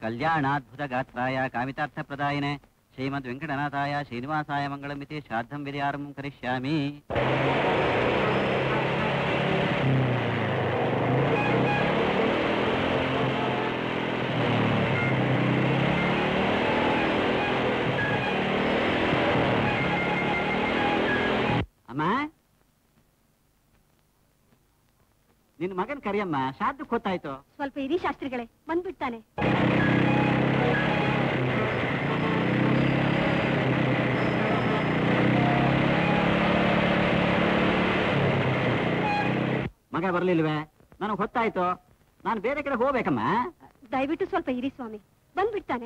ಕಲ್ಯಾಣಾದ್ಭುತ ಗಾತ್ರಾಯ ಕಾಮಿತಾರ್ಥ ಪ್ರದಾಯಿನೆ ಶ್ರೀಮದ್ ವೆಂಕಟನಾಥಾಯ ಶ್ರೀನಿವಾಸಾಯ ಮಂಗಳಮಿತಿ ಶ್ರಾದ್ದಂ ವಿರ್ಯಾರಂ ಕರಿಷ್ಯಾಮಿ ಅಮ್ಮ ನಿನ್ ಮಗನ್ ಕರಿಯಮ್ಮ ಶ್ರಾದ್ದಕ್ಕೆ ಗೊತ್ತಾಯ್ತು ಸ್ವಲ್ಪ ಇರಿ ಶಾಸ್ತ್ರಿಗಳೇ ಬಂದ್ಬಿಡ್ತಾನೆ ಮಗ ಬರ್ಲಿಲ್ವೇ ನನಗೆ ಹೊತ್ತಾಯ್ತು ನಾನು ಬೇರೆ ಕಡೆ ಹೋಗ್ಬೇಕಮ್ಮ ದಯವಿಟ್ಟು ಸ್ವಲ್ಪ ಇರಿ ಸ್ವಾಮಿ ಬಂದ್ಬಿಡ್ತಾನೆ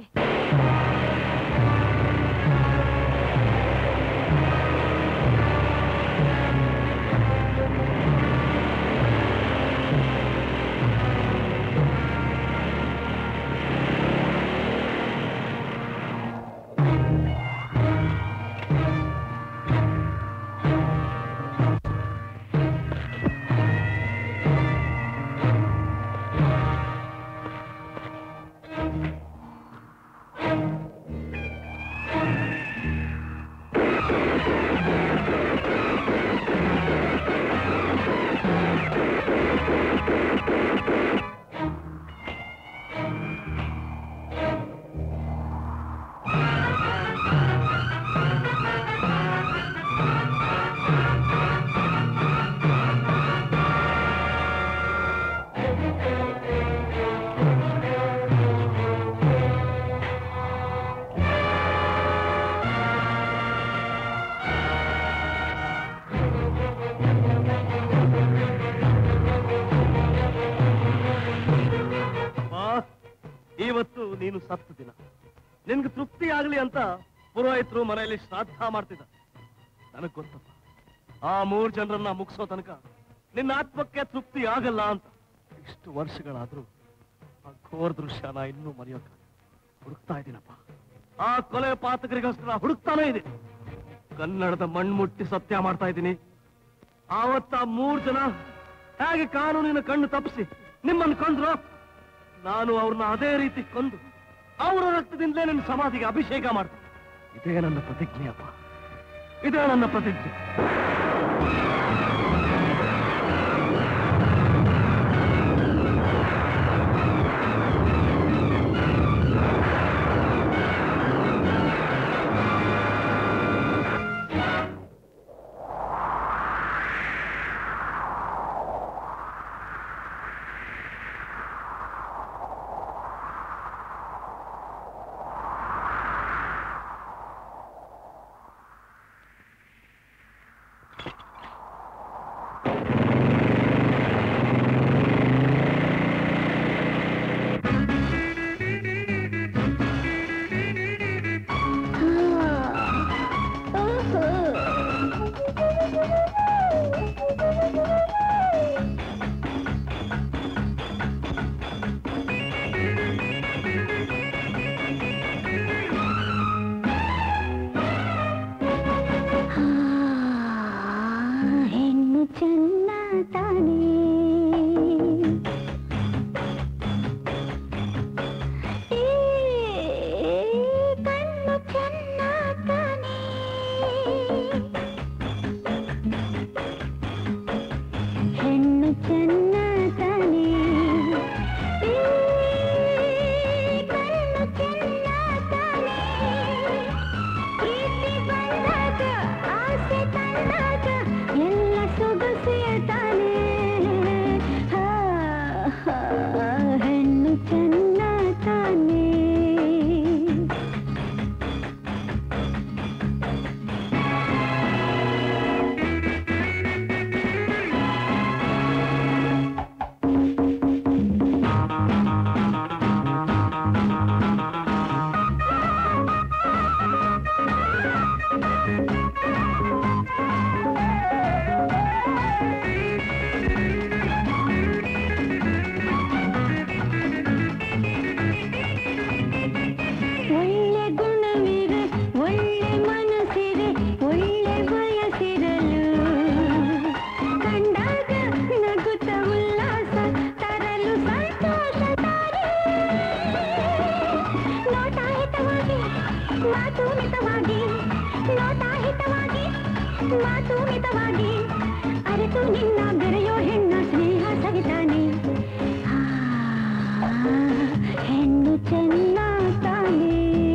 ಅಪ್ಪಾ, ಇವತ್ತು ನೀನು ಸತ್ತು ದಿನ ನಿನ್ಗೆ ತೃಪ್ತಿ ಆಗ್ಲಿ ಅಂತ ಪುರೋಹಿತರು ಮನೆಯಲ್ಲಿ ಶ್ರಾದ್ದ ಮಾಡ್ತಿದ್ದ ನನಗ್ ಗೊತ್ತಪ್ಪ ಆ ಮೂರ್ ಜನರನ್ನ ಮುಗಿಸೋ ತನಕ ನಿನ್ನ ಆತ್ಮಕ್ಕೆ ತೃಪ್ತಿ ಆಗಲ್ಲ ಅಂತ ಇಷ್ಟು ವರ್ಷಗಳಾದ್ರೂ ಆ ಘೋರ ದೃಶ್ಯನ ಇನ್ನೂ ಮರೆಯೋಕ ಹುಡುಕ್ತಾ ಇದ್ದೀನಪ್ಪ ಆ ಕೊಲೆ ಪಾತಕರಿಗೋಸ್ಕರ ಹುಡುಕ್ತಾನೇ ಇದೆ ಕನ್ನಡದ ಮಣ್ಮುಟ್ಟಿ ಸತ್ಯ ಮಾಡ್ತಾ ಇದ್ದೀನಿ ಆವತ್ತ ಆ ಮೂರ್ ಜನ ಹೇಗೆ ಕಾನೂನಿನ ಕಣ್ಣು ತಪ್ಪಿಸಿ ನಿಮ್ಮನ್ನು ಕೊಂದ್ರು ನಾನು ಅವ್ರನ್ನ ಅದೇ ರೀತಿ ಕೊಂದು ಅವರ ರಕ್ತದಿಂದಲೇ ನನ್ನ ಸಮಾಧಿಗೆ ಅಭಿಷೇಕ ಮಾಡ್ತೀನಿ ಇದೇ ನನ್ನ ಪ್ರತಿಜ್ಞೆ ಅಪ್ಪ ಇದೇ ನನ್ನ ಪ್ರತಿಜ್ಞೆ ಮಾತು ಮಿತವಾಗಿ ಅರೆತು ನಿನ್ನ ಬೆರೆಯೋ ಹೆಣ್ಣ ಸ್ನೇಹ ಸವಿತಾನೆ ಆ, ಹೆಣ್ಣು ಚೆನ್ನ ತಾನೇ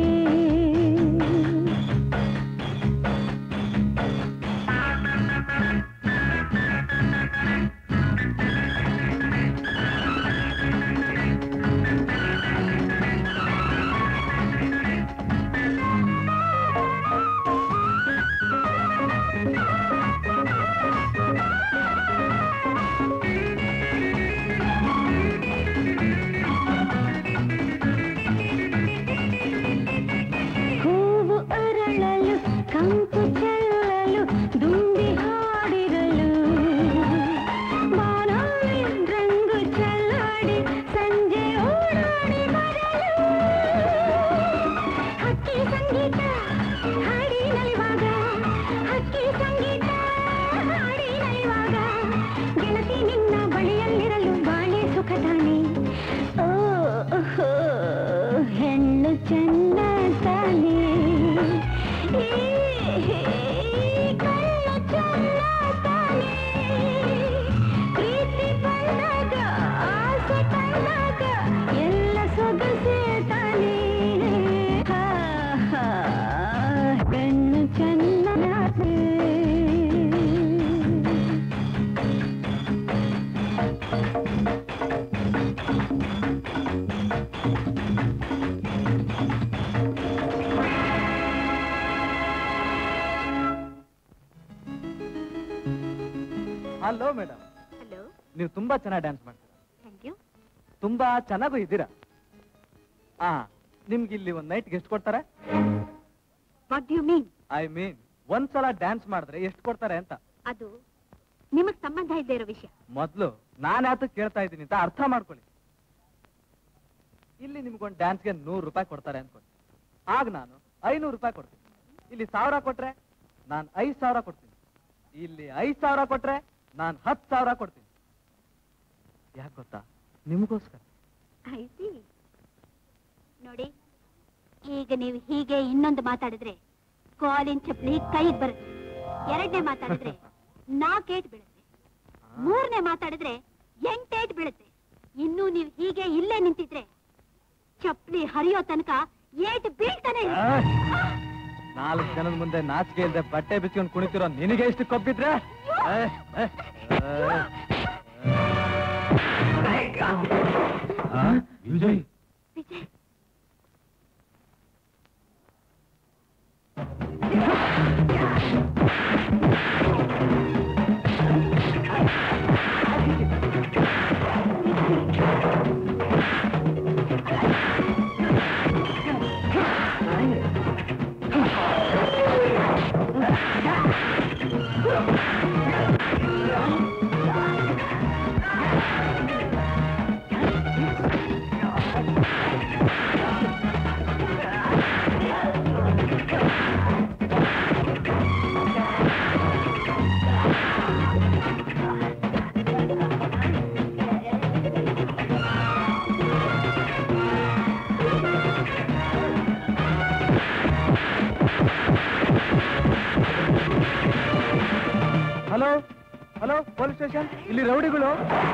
ಹೂವು ಅರಳಲು ಕಂಪು ಚೆಲ್ಲಲು ದುಂಬಿ ಹಾಡಿರಲು ಬಾನಾಳಿ ರಂಗು ಚೆಲ್ಲಾಡಿ ಸಂಜೆ ಓಡಾಡಿ ಬರಲು ಹಕ್ಕಿ ಸಂಗೀತ ಹಾಡಿ ನಲಿವಾಗ ಹಕ್ಕಿ ಸಂಗೀತ ಹಾಡಿ ನಲಿವಾಗ ಗೆಳತಿ ನಿನ್ನ ಬಳಿಯಲ್ಲಿರಲು ಬಾಳೆ ಸುಖ ತಾನೆ ಓ ಓಹೋ, ಹೆಣ್ಣು ಚೆನ್ನ ತಾನೆ ಈ ಕಣ್ಣು ಚೆನ್ನ ತಾನೆ ಪ್ರೀತಿ ಬಂದಾಗ ಆಸೆ ಕಂಡಾಗ ಎಲ್ಲ ಸೊಗಸೆ ತಾನೆ ಹಾ, ಹಾ, ಹೆಣ್ಣು ಚೆನ್ನ ತಾನೆ. ಹಲೋ ಮೇಡಮ್ ಹಲೋ ನೀವು ತುಂಬಾ ಚೆನ್ನಾಗಿ ಡ್ಯಾನ್ಸ್ ಮಾಡ್ತೀರಾ ಥ್ಯಾಂಕ್ ಯು ತುಂಬಾ ಚೆನ್ನಾಗೂ ಇದ್ದೀರಾ ಆ ನಿಮ್ಗೆ ಇಲ್ಲಿ ಒಂದ್ ನೈಟ್ ಎಷ್ಟು ಕೊಡ್ತಾರೆ what you mean I mean ಒಂದ್ಸಲ ಡ್ಯಾನ್ಸ್ ಮಾಡಿದ್ರೆ ಎಷ್ಟು ಕೊಡ್ತಾರೆ ಅಂತ ಅದು ನಿಮಗ್ ಸಂಬಂಧ ಇಲ್ಲದೆ ಇರೋ ವಿಷಯ ಮೊದ್ಲು ನಾನ್ ಯಾತಕ್ ಕೇಳ್ತಾ ಇದ್ದೀನಿ ಅಂತ ಅರ್ಥ ಮಾಡ್ಕೊಳ್ಳಿ ಇಲ್ಲಿ ನಿಮ್ಗೊಂದು ಡ್ಯಾನ್ಸ್ಗೆ ನೂರು ರೂಪಾಯಿ ಕೊಡ್ತಾರೆ ಅನ್ಕೊಳ್ಳಿ ಆಗ ನಾನು ಐನೂರು ರೂಪಾಯಿ ಕೊಡ್ತೀನಿ ಇಲ್ಲಿ ಸಾವಿರ ಕೊಟ್ರೆ ನಾನು ಐದ್ ಸಾವಿರ ಕೊಡ್ತೀನಿ ಇಲ್ಲಿ ಐದ್ ಸಾವಿರ ಕೊಟ್ರೆ ನಾನು ಹತ್ತು ಸಾವಿರ ಕೊಡ್ತೀನಿ ಯಾಕೆ ಗೊತ್ತಾ ನಿಮಗೋಸ್ಕರ ಐತಿ ನೋಡಿ ಈಗ ನೀವು ಹೀಗೆ ಇನ್ನೊಂದು ಮಾತಾಡಿದ್ರೆ ಕಾಲಿನ ಚಪ್ಪಲಿ ಕೈಗೆ ಬರುತ್ತೆ ಎರಡನೇ ಮಾತಾಡಿದ್ರೆ ನಾಲ್ಕೇಟ್ ಬೀಳುತ್ತೆ ಮೂರನೇ ಮಾತಾಡಿದ್ರೆ ಎಂಟೇಟ್ ಬೀಳುತ್ತೆ ಇನ್ನು ನೀವು ಹೀಗೆ ಇಲ್ಲೇ ನಿಂತಿದ್ರೆ ಚಪ್ಪಲಿ ಹರಿಯೋ ತನಕ ಏಟ್ ಬೀಳ್ತಾನೆ ಇರುತ್ತೆ. ನಾಲ್ಕು ಜನದ ಮುಂದೆ ನಾಚಿಕೆ ಇಲ್ಲದೆ ಬಟ್ಟೆ ಬಿಚ್ಕೊಂಡು ಕುಣಿತಿರೋ ನಿನಗೆ ಎಷ್ಟು ಕೊಬ್ಬಿದ್ರೆ ಏ, ಏ, ಏ. Vijay Vijay hello hello police station ಇಲ್ಲಿ ರೌಡಿಗಳು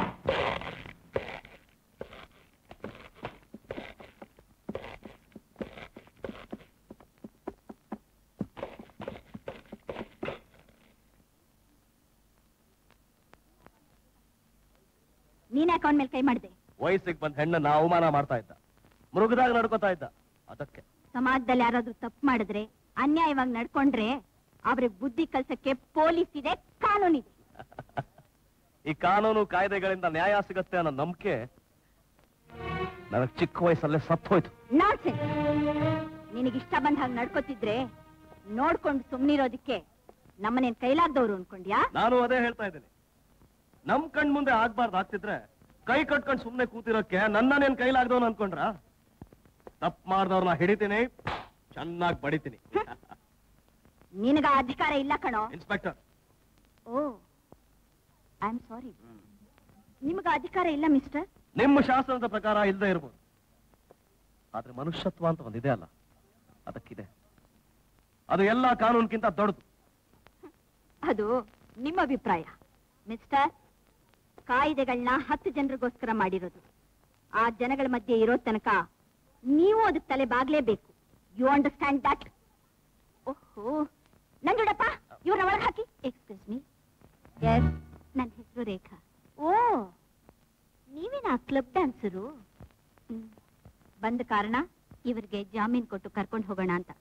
ನೀನ್ ಅಕೌಂಟ್ ಮೇಲೆ ಕೈ ಮಾಡಿದೆ ವಯಸ್ಸಿಗೆ ಬಂದ ಹೆಣ್ಣನ್ನ ಅವಮಾನ ಮಾಡ್ತಾ ಇದ್ದ ಮೃಗದಾಗ ನಡ್ಕೋತಾ ಇದ್ದ ಅದಕ್ಕೆ ಸಮಾಜದಲ್ಲಿ ಯಾರಾದ್ರೂ ತಪ್ಪು ಮಾಡಿದ್ರೆ ಅನ್ಯಾಯವಾಗಿ ನಡ್ಕೊಂಡ್ರೆ ಅವ್ರಿಗೆ ಬುದ್ಧಿ ಕಲ್ಸಕ್ಕೆ ಪೊಲೀಸ್ ಇದೆ ಕಾನೂನಿದೆ ಈ ಕಾನೂನು ಕಾಯ್ದೆಗಳಿಂದ ನ್ಯಾಯ ಸಿಗತ್ತೆ ಅನ್ನೋ ನಂಬಿಕೆ ನನಗೆ ಚಿಕ್ಕ ವಯಸ್ಸಲ್ಲೇ ಸತ್ತು ಹೋಯ್ತು ನಾನ್ಸೆನ್ಸ್ ನಿನಗಿಷ್ಟ ಬಂದ ಹಾಗೆ ನಡ್ಕೋತಿದ್ರೆ ನೋಡ್ಕೊಂಡು ಸುಮ್ನಿರೋದಕ್ಕೆ ನಮ್ಮನೇನ್ ಕೈಲಾಗ್ದವ್ರು ಅನ್ಕೊಂಡ್ಯಾ ನಾನು ಅದೇ ಹೇಳ್ತಾ ಇದ್ದೀನಿ ನಮ್ ಕಣ್ ಮುಂದೆ ಆಗ್ಬಾರ್ದು ಆಗ್ತಿದ್ರೆ ಕೈ ಕಟ್ಕೊಂಡು ಸುಮ್ನೆ ಕೂತಿರೋಕೆ ನನ್ನನೇನ್ ಕೈಲಾಗ್ದವನು ಅನ್ಕೊಂಡ್ರ ತಪ್ಪು ಮಾಡ್ದವ್ರನ್ನ ಹಿಡಿತೀನಿ ಚೆನ್ನಾಗಿ ಬಡಿತೀನಿ ನಿನಗ ಆ ಅಧಿಕಾರ ಇಲ್ಲ ಕಣೋ inspector oh I am sorry ನಿಮಗ ಅಧಿಕಾರ ಇಲ್ಲ ಮಿಸ್ಟರ್ ನಿಮ್ಮ ಶಾಸ್ತ್ರದ ಪ್ರಕಾರ ಇಲ್ಲದೆ ಇರ್ಬೋದು ಆದ್ರೆ ಮನುಷ್ಯತ್ವ ಅಂತ ಒಂದಿದೆ ಅಲ್ಲ ಅದಕ್ಕಿದೆ ಅದು ಎಲ್ಲ ಕಾನೂನ್ಗಿಂತ ದೊಡ್ಡದು ಅದು ನಿಮ್ಮ ಅಭಿಪ್ರಾಯ ಮಿಸ್ಟರ್ ಕಾಯ್ದೆಗಳನ್ನ ಹತ್ತು ಜನರಿಗೋಸ್ಕರ ಮಾಡಿರೋದು ಆ ಜನಗಳ ಮಧ್ಯೆ ಇರೋ ತನಕ ನೀವು ಅದಕ್ಕೆ ತಲೆ ಬಾಗ್ಲೇಬೇಕು ಯು ಅಂಡರ್ಸ್ಟ್ಯಾಂಡ್ ದಟ್ ಓಹೋ ನಂಜುಡಪ್ಪ ಇವ್ರನ್ನ ಒಳಗೆ ಹಾಕಿ ಎಕ್ಸ್ಕ್ಯೂಸ್ ಮೀ ಎಸ್ ನನ್ನ ಹೆಸರು ರೇಖಾ ಓ ನೀವೇನಾ ಕ್ಲಬ್ ಡ್ಯಾನ್ಸರು ಬಂದ ಕಾರಣ ಇವರಿಗೆ ಜಾಮೀನ್ ಕೊಟ್ಟು ಕರ್ಕೊಂಡು ಹೋಗೋಣ ಅಂತ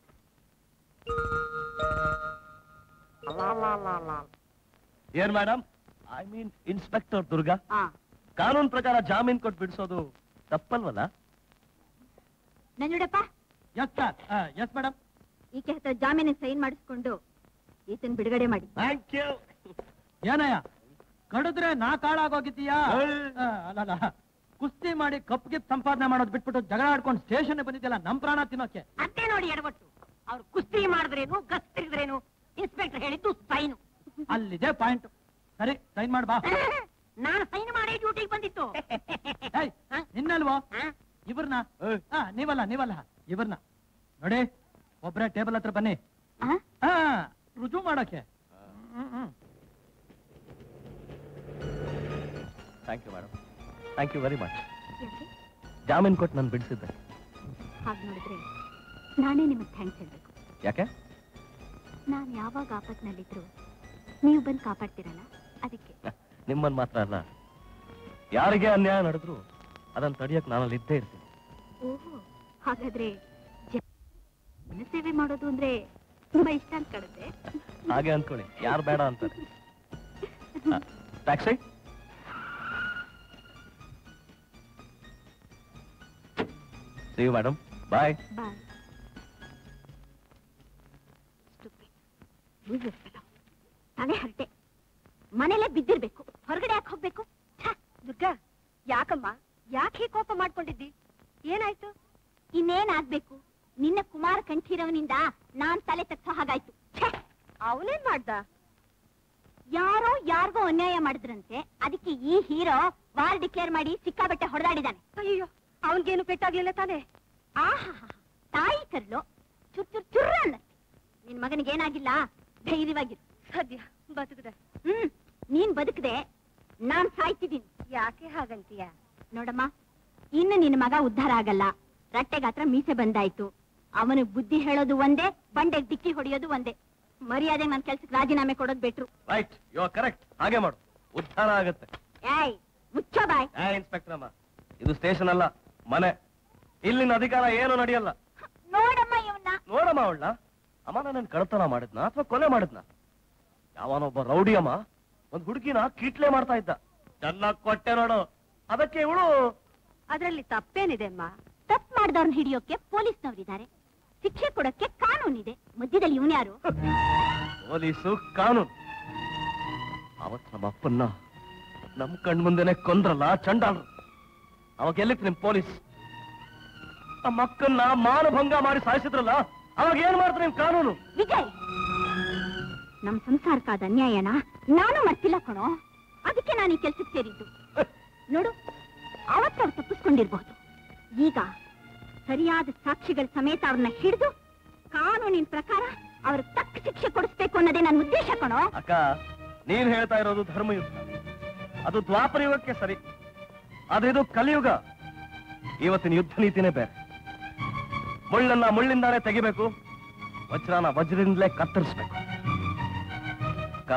ಏನ್ madam I mean inspector Durga ಆ ಕಾನೂನು ಪ್ರಕಾರ ಜಾಮೀನ್ ಕೊಟ್ಟು ಬಿಡಿಸೋದು ತಪ್ಪಲ್ವಲ್ಲ Nanjundappa yes sir yes madam ಈಕೆ ಹತ್ರ ಜಾಮೀನಿಗೆ ಸೈನ್ ಮಾಡಿಸ್ಕೊಂಡು ಈತನ್ ಬಿಡುಗಡೆ ಮಾಡಿ ಥ್ಯಾಂಕ್ ಯು ಏನಯ್ಯ ಕಡಿದ್ರೆ ನಾ ಕಾಳಾಗೋಗಿದ್ದೀಯಾ ಏಯ್. ಆ, ಅಲ್ಲಲ್ಲ ಕುಸ್ತಿ ಮಾಡಿ ಕಪ್ ಗಿಪ್ ಸಂಪಾದನೆ ಮಾಡೋದು ಬಿಟ್ಬಿಟ್ಟು ಜಗಳ ಆಡ್ಕೊಂಡು ಸ್ಟೇಷನ್ ಬಂದಿದ್ಯಲ್ಲ ನಮ್ ಪ್ರಾಣ ತಿನ್ನೋಕೆ ಅಷ್ಟೇ ನೋಡಿ ಎಡವಟ್ಟು ಅವ್ರು ಕುಸ್ತಿ ಮಾಡಿದ್ರೇನು ಗಸ್ ತಿರುಗಿದ್ರೇನು ಇನ್ಸ್ಪೆಕ್ಟರ್ ಹೇಳಿದ್ದು ಸೈನು ಅಲ್ಲಿದೆ ಪಾಯಿಂಟ್ ಸರಿ ಸೈನ್ ಮಾಡ್ ಬಾ ನಾನು ಸೈನ್ ಮಾಡಿ ಡ್ಯೂಟಿಗೆ ಬಂದಿತ್ತು ಏಯ್, ನಿನ್ನಲ್ವೋ ಹ? ಇವ್ರನ್ನ ಏಯ್. ಆ, ನೀವಲ್ಲ ನೀವಲ್ಲ ಇವ್ರನ್ನ ನೋಡಿ ಒಬ್ರೇ ಟೇಬಲ್ ಹತ್ರ ಬನ್ನಿ ಆ? ಆ, ರುಜು ಮಾಡೋಕೆ ಹ್ಮ್, ಹ್ಮ್. Thank you madam thank you very much ಯಾಕೆ? ಜಾಮೀನ್ ಕೊಟ್ಟು ನಾನು ಬಿಡಿಸಿದ್ದೆ ಹಾಗ್ ನೋಡಿದ್ರೆ ನಾನೇ ನಿಮಗೆ ಥ್ಯಾಂಕ್ಸ್ ಹೇಳ್ಬೇಕು ಯಾಕೆ ನಾನು ಯಾವಾಗ ಆಪತ್ನಲ್ಲಿದ್ರು ನೀವು ಬಂದು ಕಾಪಾಡ್ತೀರಲ್ಲ ಅದಕ್ಕೆ ನಿಮ್ಮನ್ ಮಾತ್ರ ಅಲ್ಲ ಯಾರಿಗೆ ಅನ್ಯಾಯ ನಡೆದ್ರು ಅದನ್ನ ತಡಿಯಕ್ ನಾನಲ್ಲಿ ಇದ್ದೇ ಇರ್ತೀನಿ ಓಹೋ ಹಾಗಾದ್ರೆ ಜ- ಜನಸೇವೆ ಮಾಡೋದು ಅಂದ್ರೆ ತುಂಬಾ ಇಷ್ಟ ಅಂತ ಕಾಣುತ್ತೆ ಹಾಗೆ ಅನ್ಕೊಳ್ಳಿ ಯಾರು ಬೇಡ ಅಂತಾರೆ taxi see madam bye bye ತಲೆ ಹರಟೆ ಮನೇಲೆ ಬಿದ್ದಿರ್ಬೇಕು ಹೊರಗಡೆ ಯಾಕೆ ಹೋಗ್ಬೇಕು ದುರ್ಗಾ ಯಾಕಮ್ಮ ಯಾಕೆ ಕೋಪ ಮಾಡ್ಕೊಂಡಿದ್ದಿ ಏನಾಯ್ತು ಇನ್ನೇನಾಗ್ಬೇಕು ನಿನ್ನ ಕುಮಾರ ಕಂಠೀರವನಿಂದ ನಾನ್ ತಲೆ ತಗ್ಸೋ ಹಾಗಾಯ್ತು ಅವನೇನ್ ಮಾಡ್ದ ಯಾರೋ ಯಾರಿಗೋ ಅನ್ಯಾಯ ಮಾಡಿದ್ರಂತೆ ಅದಕ್ಕೆ ಈ ಹೀರೋ ವಾರ್ ಡಿಕ್ಲೇರ್ ಮಾಡಿ ಸಿಕ್ಕಾಬಟ್ಟೆ ಹೊಡೆದಾಡಿದಾನೆ ಅಯ್ಯೋ ಅವನ್ಗೇನು ಪೆಟ್ಟಾಗ್ಲಿಲ್ಲ ತಾನೆ ಆಹಾ ತಾಯಿ ಕರ್ಲು ಚುರ್ ಚುರ್ ಚುರ್ರ ಅನ್ನತ್ತೆ ನಿನ್ ಮಗನಿಗೆ ಏನಾಗಿಲ್ಲ ಧೈರ್ಯವಾಗಿರು ಸದ್ಯ ಬದುಕದೆ ಹ್ಮ್ ನೀನ್ ಬದುಕದೆ ನಾನ್ ಸಾಯ್ತಿದ್ದೀನಿ ಯಾಕೆ ಹಾಗಂತೀಯ ನೋಡಮ್ಮ ಇನ್ನು ನಿನ್ನ ಮಗ ಉದ್ಧಾರ ಆಗಲ್ಲ ರಟ್ಟೆಗಾತ್ರ ಮೀಸೆ ಬಂದಾಯ್ತು ಅವನು ಬುದ್ಧಿ ಹೇಳೋದು ಒಂದೇ ಬಂಡೆಗ್ ಡಿಕ್ಕಿ ಹೊಡೆಯೋದು ಒಂದೇ ಮರ್ಯಾದೆ ನನ್ ಕೆಲ್ಸಕ್ಕೆ ರಾಜೀನಾಮೆ ಕೊಡೋದ್ ಬಿಟ್ರು ರೈಟ್ ಯು ಆರ್ ಕರೆಕ್ಟ್ ಹಾಗೆ ಮಾಡು ಉದ್ಧಾರ ಆಗತ್ತೆ ಏಯ್ ಮುಚ್ಚ ಬಾಯ್ ಏ ಇನ್ಸ್ಪೆಕ್ಟರ್ ಅಮ್ಮ ಇದು ಸ್ಟೇಷನ್ ಅಲ್ಲ ಮನೆ ಇಲ್ಲಿನ ಅಧಿಕಾರ ಏನು ನಡೆಯಲ್ಲ ನೋಡಮ್ಮ ಇವನ್ನ ನೋಡಮ್ಮ ಅವಳ ಅಮ್ಮ ನನ್ನ ಕಳ್ತನ ಮಾಡಿದ್ನ ಅಥವಾ ಕೊಲೆ ಮಾಡಿದ್ನ ಯಾವನೊಬ್ಬ ರೌಡಿ ಅಮ್ಮ ಒಂದ್ ಹುಡುಗಿನ ಕೀಟ್ಲೆ ಮಾಡ್ತಾ ಇದ್ದ ಚೆನ್ನಾಗ್ ಕೊಟ್ಟೆ ನೋಡು ಅದಕ್ಕೆ ಇವಳು ಅದರಲ್ಲಿ ತಪ್ಪೇನಿದೆ ಅಮ್ಮ ತಪ್ಪು ಮಾಡಿದವ್ರನ್ನ ಹಿಡಿಯೋಕೆ ಪೊಲೀಸ್ನವರಿದ್ದಾರೆ ಶಿಕ್ಷೆ ಕೊಡಕ್ಕೆ ಕಾನೂನಿದೆ ಮಧ್ಯದಲ್ಲಿ ಇವನ್ಯಾರು ಪೊಲೀಸು ಕಾನೂನು ಅವತ್ ನಮ್ಮ ಅಪ್ಪನ್ನ ನಮ್ ಕಣ್ ಮುಂದೆನೆ ಕೊಂದ್ರಲ್ಲ ಚಂಡಾಲ್ರು ಅವಾಗ ಎಲ್ಲಿತ್ತು ನಿಮ್ ಪೊಲೀಸ್ ನಮ್ಮ ಅಕ್ಕನ್ನ ಮಾನಭಂಗ ಮಾಡಿ ಸಾಯಿಸಿದ್ರಲ್ಲ ಅವಾಗ ಏನ್ ಮಾಡ್ತಾರೆ ನಿಮ್ ಕಾನೂನು ವಿಜಯ್ ನಮ್ ಸಂಸಾರಕ್ಕಾದ ಅನ್ಯಾಯನ ನಾನು ಮರ್ತಿಲ್ಲ ಕಣೋ ಅದಕ್ಕೆ ನಾನು ಈ ಕೆಲ್ಸಕ್ಕೆ ಸೇರಿದ್ದು ನೋಡು ಅವತ್ತವ್ರು ತಪ್ಪಿಸ್ಕೊಂಡಿರ್ಬಹುದು ಈಗ ಸರಿಯಾದ ಸಾಕ್ಷಿಗಳ ಸಮೇತ ಅವ್ರನ್ನ ಹಿಡಿದು ಕಾನೂನಿನ ಪ್ರಕಾರ ಅವ್ರ ತಕ್ಕ ಶಿಕ್ಷೆ ಕೊಡಿಸ್ಬೇಕು ಅನ್ನೋದೇ ನನ್ನ ಉದ್ದೇಶ ಕಣೋ ಅಕ್ಕ ನೀನ್ ಹೇಳ್ತಾ ಇರೋದು ಧರ್ಮಯುದ್ಧ ಅದು ದ್ವಾಪರ ಯುಗಕ್ಕೆ ಸರಿ ಆದ್ರೆ ಇದು ಕಲಿಯುಗ ಇವತ್ತಿನ ಯುದ್ಧ ನೀತಿನೇ ಬೇರೆ ಮುಳ್ಳನ್ನ ಮುಳ್ಳಿಂದಾನೇ ತೆಗಿಬೇಕು ವಜ್ರನ ವಜ್ರದಿಂದಲೇ ಕತ್ತರಿಸ್ಬೇಕು ಅಕ್ಕ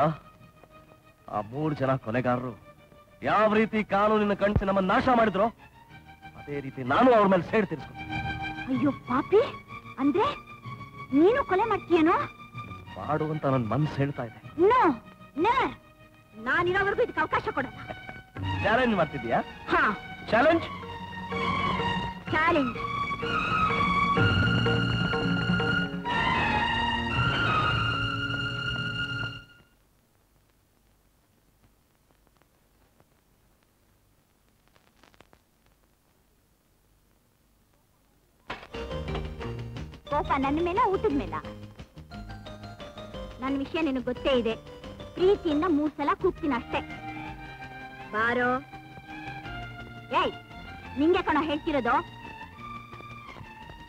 ಆ ಮೂರು ಜನ ಕೊಲೆಗಾರರು ಯಾವ ರೀತಿ ಕಾನೂನಿನ ಕಣ್ಸಿ ನಮ್ಮನ್ನ ನಾಶ ಮಾಡಿದ್ರು ಅದೇ ರೀತಿ ನಾನು ಅವ್ರ ಮೇಲೆ ಸೇಡ್ ತೀರಿಸ್ಕೊಂಡು ಅಯ್ಯೋ ಪಾಪಿ ಅಂದ್ರೆ ನೀನು ಕೊಲೆ ಮಾಡ್ತೀಯನೋ ಮಾಡು ಅಂತ ನನ್ನ ಮನ್ಸು ಹೇಳ್ತಾ ಇದೆ ನೋ ನೆವರ್ ನಾನಿರೋವರೆಗೂ ಇದಕ್ಕೆ ಅವಕಾಶ ಕೊಡಲ್ಲ ಚಾಲೆಂಜ್ ಮಾಡ್ತಿದ್ಯಾ ಹಾ ಚಾಲೆಂಜ್ ಚಾಲೆಂಜ್ ಕೋಪ ನನ್ನ ಮೇಲೆ ಊಟದ ಮೇಲ ನನ್ನ ವಿಷಯ ನಿನಗೆ ಗೊತ್ತೇ ಇದೆ ಪ್ರೀತಿಯಿಂದ ಮೂರ್ ಸಲ ಕೂಗ್ತೀನಿ ಅಷ್ಟೇ ಬಾರೋ ಏಯ್ ನಿಂಗೆ ಕಣ ಹೇಳ್ತಿರೋದು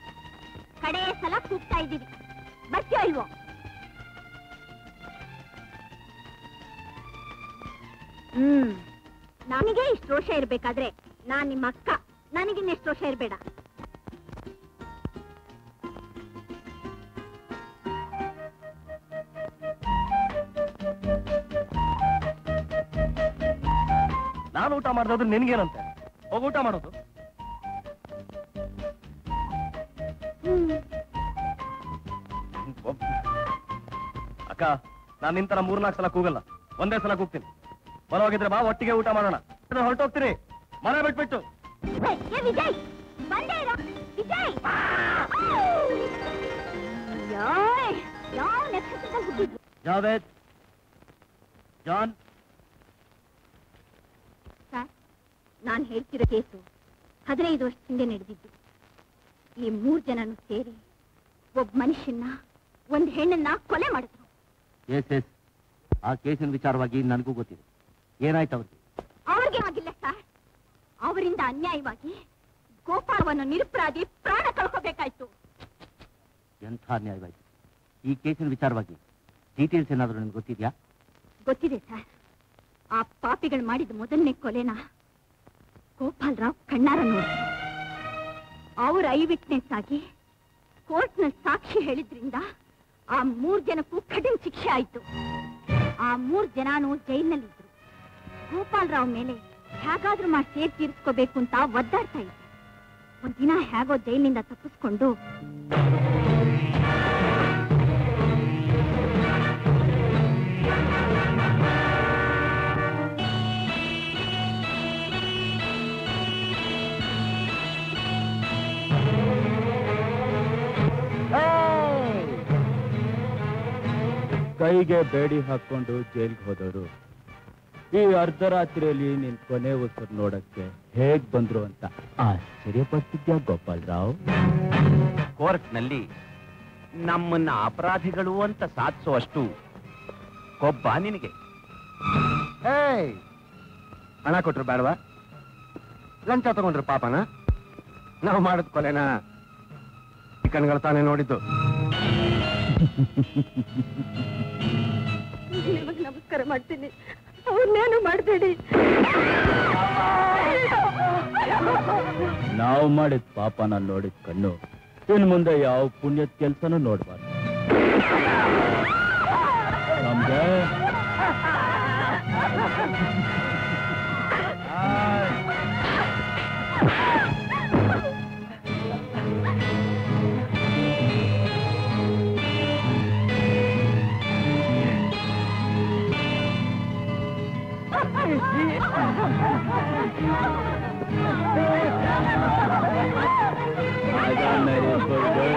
ಕಡೆ ಸಲ ಕೂಗ್ತಾ ಇದ್ದೀವಿ ಬರ್ತೀಯೋ ಇಲ್ವೋ ಹ್ಮ್ ನನಗೆ ಇಷ್ಟು ರೋಷ ಇರ್ಬೇಕಾದ್ರೆ ನಾನ್ ನಿಮ್ಮ ಅಕ್ಕ ನನಗಿನ್ನೆಷ್ಟು ರೋಷ ಇರ್ಬೇಡ ನಾನು ಊಟ ಮಾಡ್ದಾದ್ರೆ ನಿನ್ಗೇನಂತೆ ಹೋಗಿ ಊಟ ಮಾಡೋದು ಹ್ಮ್ ಒಬ್- ಅಕ್ಕ ನಾನ್ ನಿಂತರ ಮೂರ್ನಾಲ್ಕು ಸಲ ಕೂಗಲ್ಲ ಒಂದೇ ಸಲ ಕೂಗ್ತೀನಿ ಬರೋಗಿದ್ರೆ ಬಾ ಒಟ್ಟಿಗೆ ಊಟ ಮಾಡೋಣ ಹೊರಟೋಗ್ತೀರಿ ಮನೆ ಬಿಟ್ಬಿಟ್ಟು ಏ, ಏ ವಿಜಯ್ ಬಂದೇ ಇರೋ ವಿಜಯ್ ಯಾಯ್, ಯಾವ ನಕ್ಷತ್ರದಲ್ಲಿ ಹುಟ್ಟಿದ್ದು ಜಾವೇದ್ ಜಾನ್ ಸರ್ ನಾನು ಹೇಳ್ತಿರೋ ಕೇಸು ಹದಿನೈದು ವರ್ಷ ಹಿಂದೆ ನಡೆದಿದ್ದು ಈ ಮೂರ್ ಜನನು ಸೇರಿ ಒಬ್ಬ ಮನುಷ್ಯನ್ನ ಒಂದ್ ಹೆಣ್ಣನ್ನ ಕೊಲೆ ಮಾಡಿದ್ರು ಎಸ್ ಎಸ್ ಆ ಕೇಸಿನ ವಿಚಾರವಾಗಿ ನನಗೂ ಗೊತ್ತಿದೆ ಏನಾಯ್ತು ಅವ್ರಿಗೆ ಅವ್ರಿಗೆ ಆಗಿಲ್ಲ ಸರ್ ಅವರಿಂದ ಅನ್ಯಾಯವಾಗಿ ಗೋಪಾಲವನ್ನು ನಿರಪರಾಧಿ ಪ್ರಾಣ ಕಳ್ಕೋಬೇಕಾಯ್ತು ಎಂಥ ಅನ್ಯಾಯವಾಯ್ತು ಈ ಕೇಸಿನ ವಿಚಾರವಾಗಿ ಡೀಟೇಲ್ಸ್ ಏನಾದರೂ ನಿಮ್ಗೆ ಗೊತ್ತಿದ್ಯಾ ಗೊತ್ತಿದೆ ಸರ್ ಆ ಪಾಪಿಗಳು ಮಾಡಿದ ಮೊದಲನೇ ಕೊಲೆನ ಗೋಪಾಲರಾವ್ ಕಣ್ಣಾರ ನೋಡಿ ಅವ್ರ ಐ ವಿಟ್ನೆಸ್ ಆಗಿ ಕೋರ್ಟ್ನಲ್ಲಿ ಸಾಕ್ಷಿ ಹೇಳಿದ್ರಿಂದ ಆ ಮೂರ್ ಜನಕ್ಕೂ ಕಠಿಣ ಶಿಕ್ಷೆ ಆಯ್ತು ಆ ಮೂರ್ ಜನನು ಜೈಲಿನಲ್ಲಿದ್ರು ಗೋಪಾಲರಾವ್ ಮೇಲೆ ಹೇಗಾದ್ರೂ ಮಾಡಿ ಸೇರ್ ತೀರಿಸ್ಕೋಬೇಕು ಅಂತ ಒದ್ದಾಡ್ತಾ ಇದ್ರು ಒಂದಿನ ಹೇಗೋ ಜೈಲಿನಿಂದ ತಪ್ಪಿಸ್ಕೊಂಡು ಕೈಗೆ ಬೇಡಿ ಹಾಕೊಂಡು ಜೈಲ್ಗೆ ಹೋದವರು ಈ ಅರ್ಧರಾತ್ರಿಯಲ್ಲಿ ನಿನ್ ಕೊನೆ ಉಸಿರು ನೋಡಕ್ಕೆ ಹೇಗ್ ಬಂದ್ರು ಅಂತ ಆಶ್ಚರ್ಯಪಡ್ತಿದ್ಯಾ ಗೋಪಾಲ್ರಾವ್ ಕೋರ್ಟ್ನಲ್ಲಿ ನಮ್ಮನ್ನ ಅಪರಾಧಿಗಳು ಅಂತ ಸಾಧಿಸುವಷ್ಟು ಕೊಬ್ಬ ನಿನಗೆ ಹಣ ಕೊಟ್ರು ಬೇಡವಾ ಲಂಚ ತಗೊಂಡ್ರು ಪಾಪನ ನಾವು ಮಾಡಿದ ಕೊಲೆನ ಈ ಕಣ್ಗಳು ತಾನೇ ನೋಡಿದ್ದು ನಿಮಗೆ ನಮಸ್ಕಾರ ಮಾಡ್ತೀನಿ ಅವ್ರನ್ನೇನು ಮಾಡಬೇಡಿ ನಾವು ಮಾಡಿದ ಪಾಪನ ನೋಡಿದ ಕಣ್ಣು ಇನ್ ಮುಂದೆ ಯಾವ ಪುಣ್ಯದ ಕೆಲ್ಸನೂ ನೋಡ್ಬಾರ್ದು ನಮ್ಗೆ ಆಗ ನಡೀಬೋದು.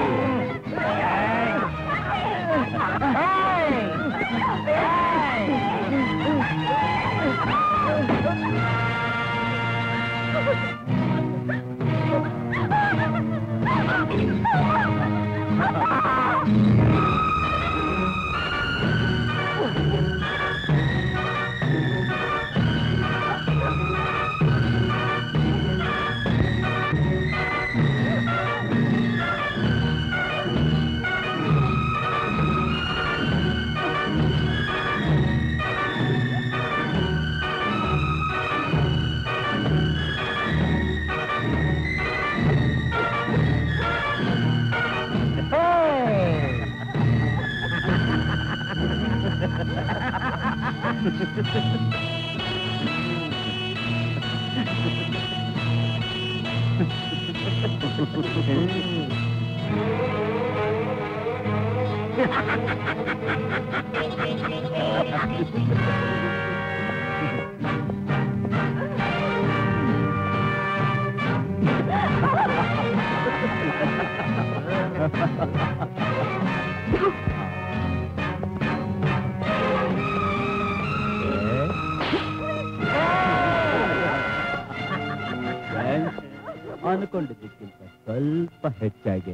Friends, ಅನ್ಕೊಂಡಿದ್ದಕ್ಕಿಂತ ಸ್ವಲ್ಪ ಹೆಚ್ಚಾಗಿ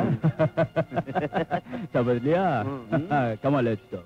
ಸಮಜ್ಲಿಯಾ ಕಮಲ್ ಹೆಚ್ಚು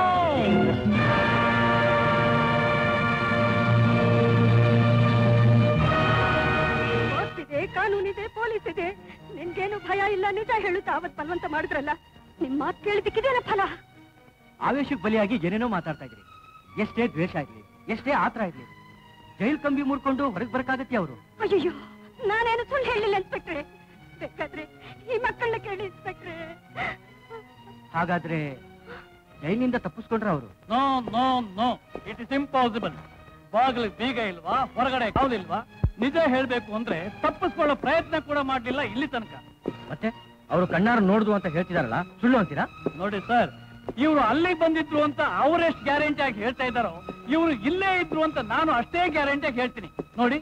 ಇದೆ ಕಾನೂನಿದೆ ಪೊಲೀಸ್ ಇದೆ ನಿನ್ಗೇನು ಭಯ ಇಲ್ಲ ನಿಜ ಹೇಳುತ್ತಾ ಅವತ್ ಬಲವಂತ ಮಾಡಿದ್ರಲ್ಲ ನಿಮ್ ಮಾತು ಕೇಳಿದಕ್ಕಿದೇನ ಫಲ ಆವೇಶಕ್ಕೆ ಬಲಿಯಾಗಿ ಏನೇನೋ ಮಾತಾಡ್ತಾ ಇದ್ರಿ ಎಷ್ಟೇ ದ್ವೇಷ ಆಗ್ಲಿ ಎಷ್ಟೇ ಆತರ ಇರ್ಲಿ ಜೈಲ್ ಕಂಬಿ ಮುರ್ಕೊಂಡು ಹೊರಗೆ ಬರಕಾಗತ್ತೆ ಅವರು ಅಯ್ಯೋ ನಾನೇನು ಸುಳ್ಳು ಹೇಳಿಲ್ಲ ಇನ್ಸ್ಪೆಕ್ಟ್ರೆ ಬೇಕಾದ್ರೆ ಈ ಮಕ್ಕಳನ್ನ ಕೇಳಿ ಇನ್ಸ್ಪೆಕ್ಟ್ರೆ ಹಾಗಾದ್ರೆ ಜೈಲಿನಿಂದ ತಪ್ಪಿಸ್ಕೊಂಡ್ರ ಅವರು no no no it is impossible ಬಾಗಿಲು ಬೀಗ ಇಲ್ವಾ ಹೊರಗಡೆ ಕಾವಲಿಲ್ವಾ ನಿಜ ಹೇಳ್ಬೇಕು ಅಂದ್ರೆ ತಪ್ಪಿಸ್ಕೊಳ್ಳೋ ಪ್ರಯತ್ನ ಕೂಡ ಮಾಡ್ಲಿಲ್ಲ ಇಲ್ಲಿ ತನಕ ಮತ್ತೆ ಅವರು ಕಣ್ಣಾರು ನೋಡಿದ್ರು ಅಂತ ಹೇಳ್ತಿದಾರಲ್ಲ ಸುಳ್ಳು ಅಂತೀರಾ ನೋಡಿ ಸರ್ ಇವರು ಅಲ್ಲಿ ಬಂದಿದ್ರು ಅಂತ ಅವರೆಷ್ಟು ಗ್ಯಾರಂಟಿ ಆಗಿ ಹೇಳ್ತಾ ಇದ್ದಾರೋ ಇವರು ಇಲ್ಲೇ ಇದ್ರು ಅಂತ ನಾನು ಅಷ್ಟೇ ಗ್ಯಾರಂಟಿ ಆಗಿ ಹೇಳ್ತೀನಿ ನೋಡಿ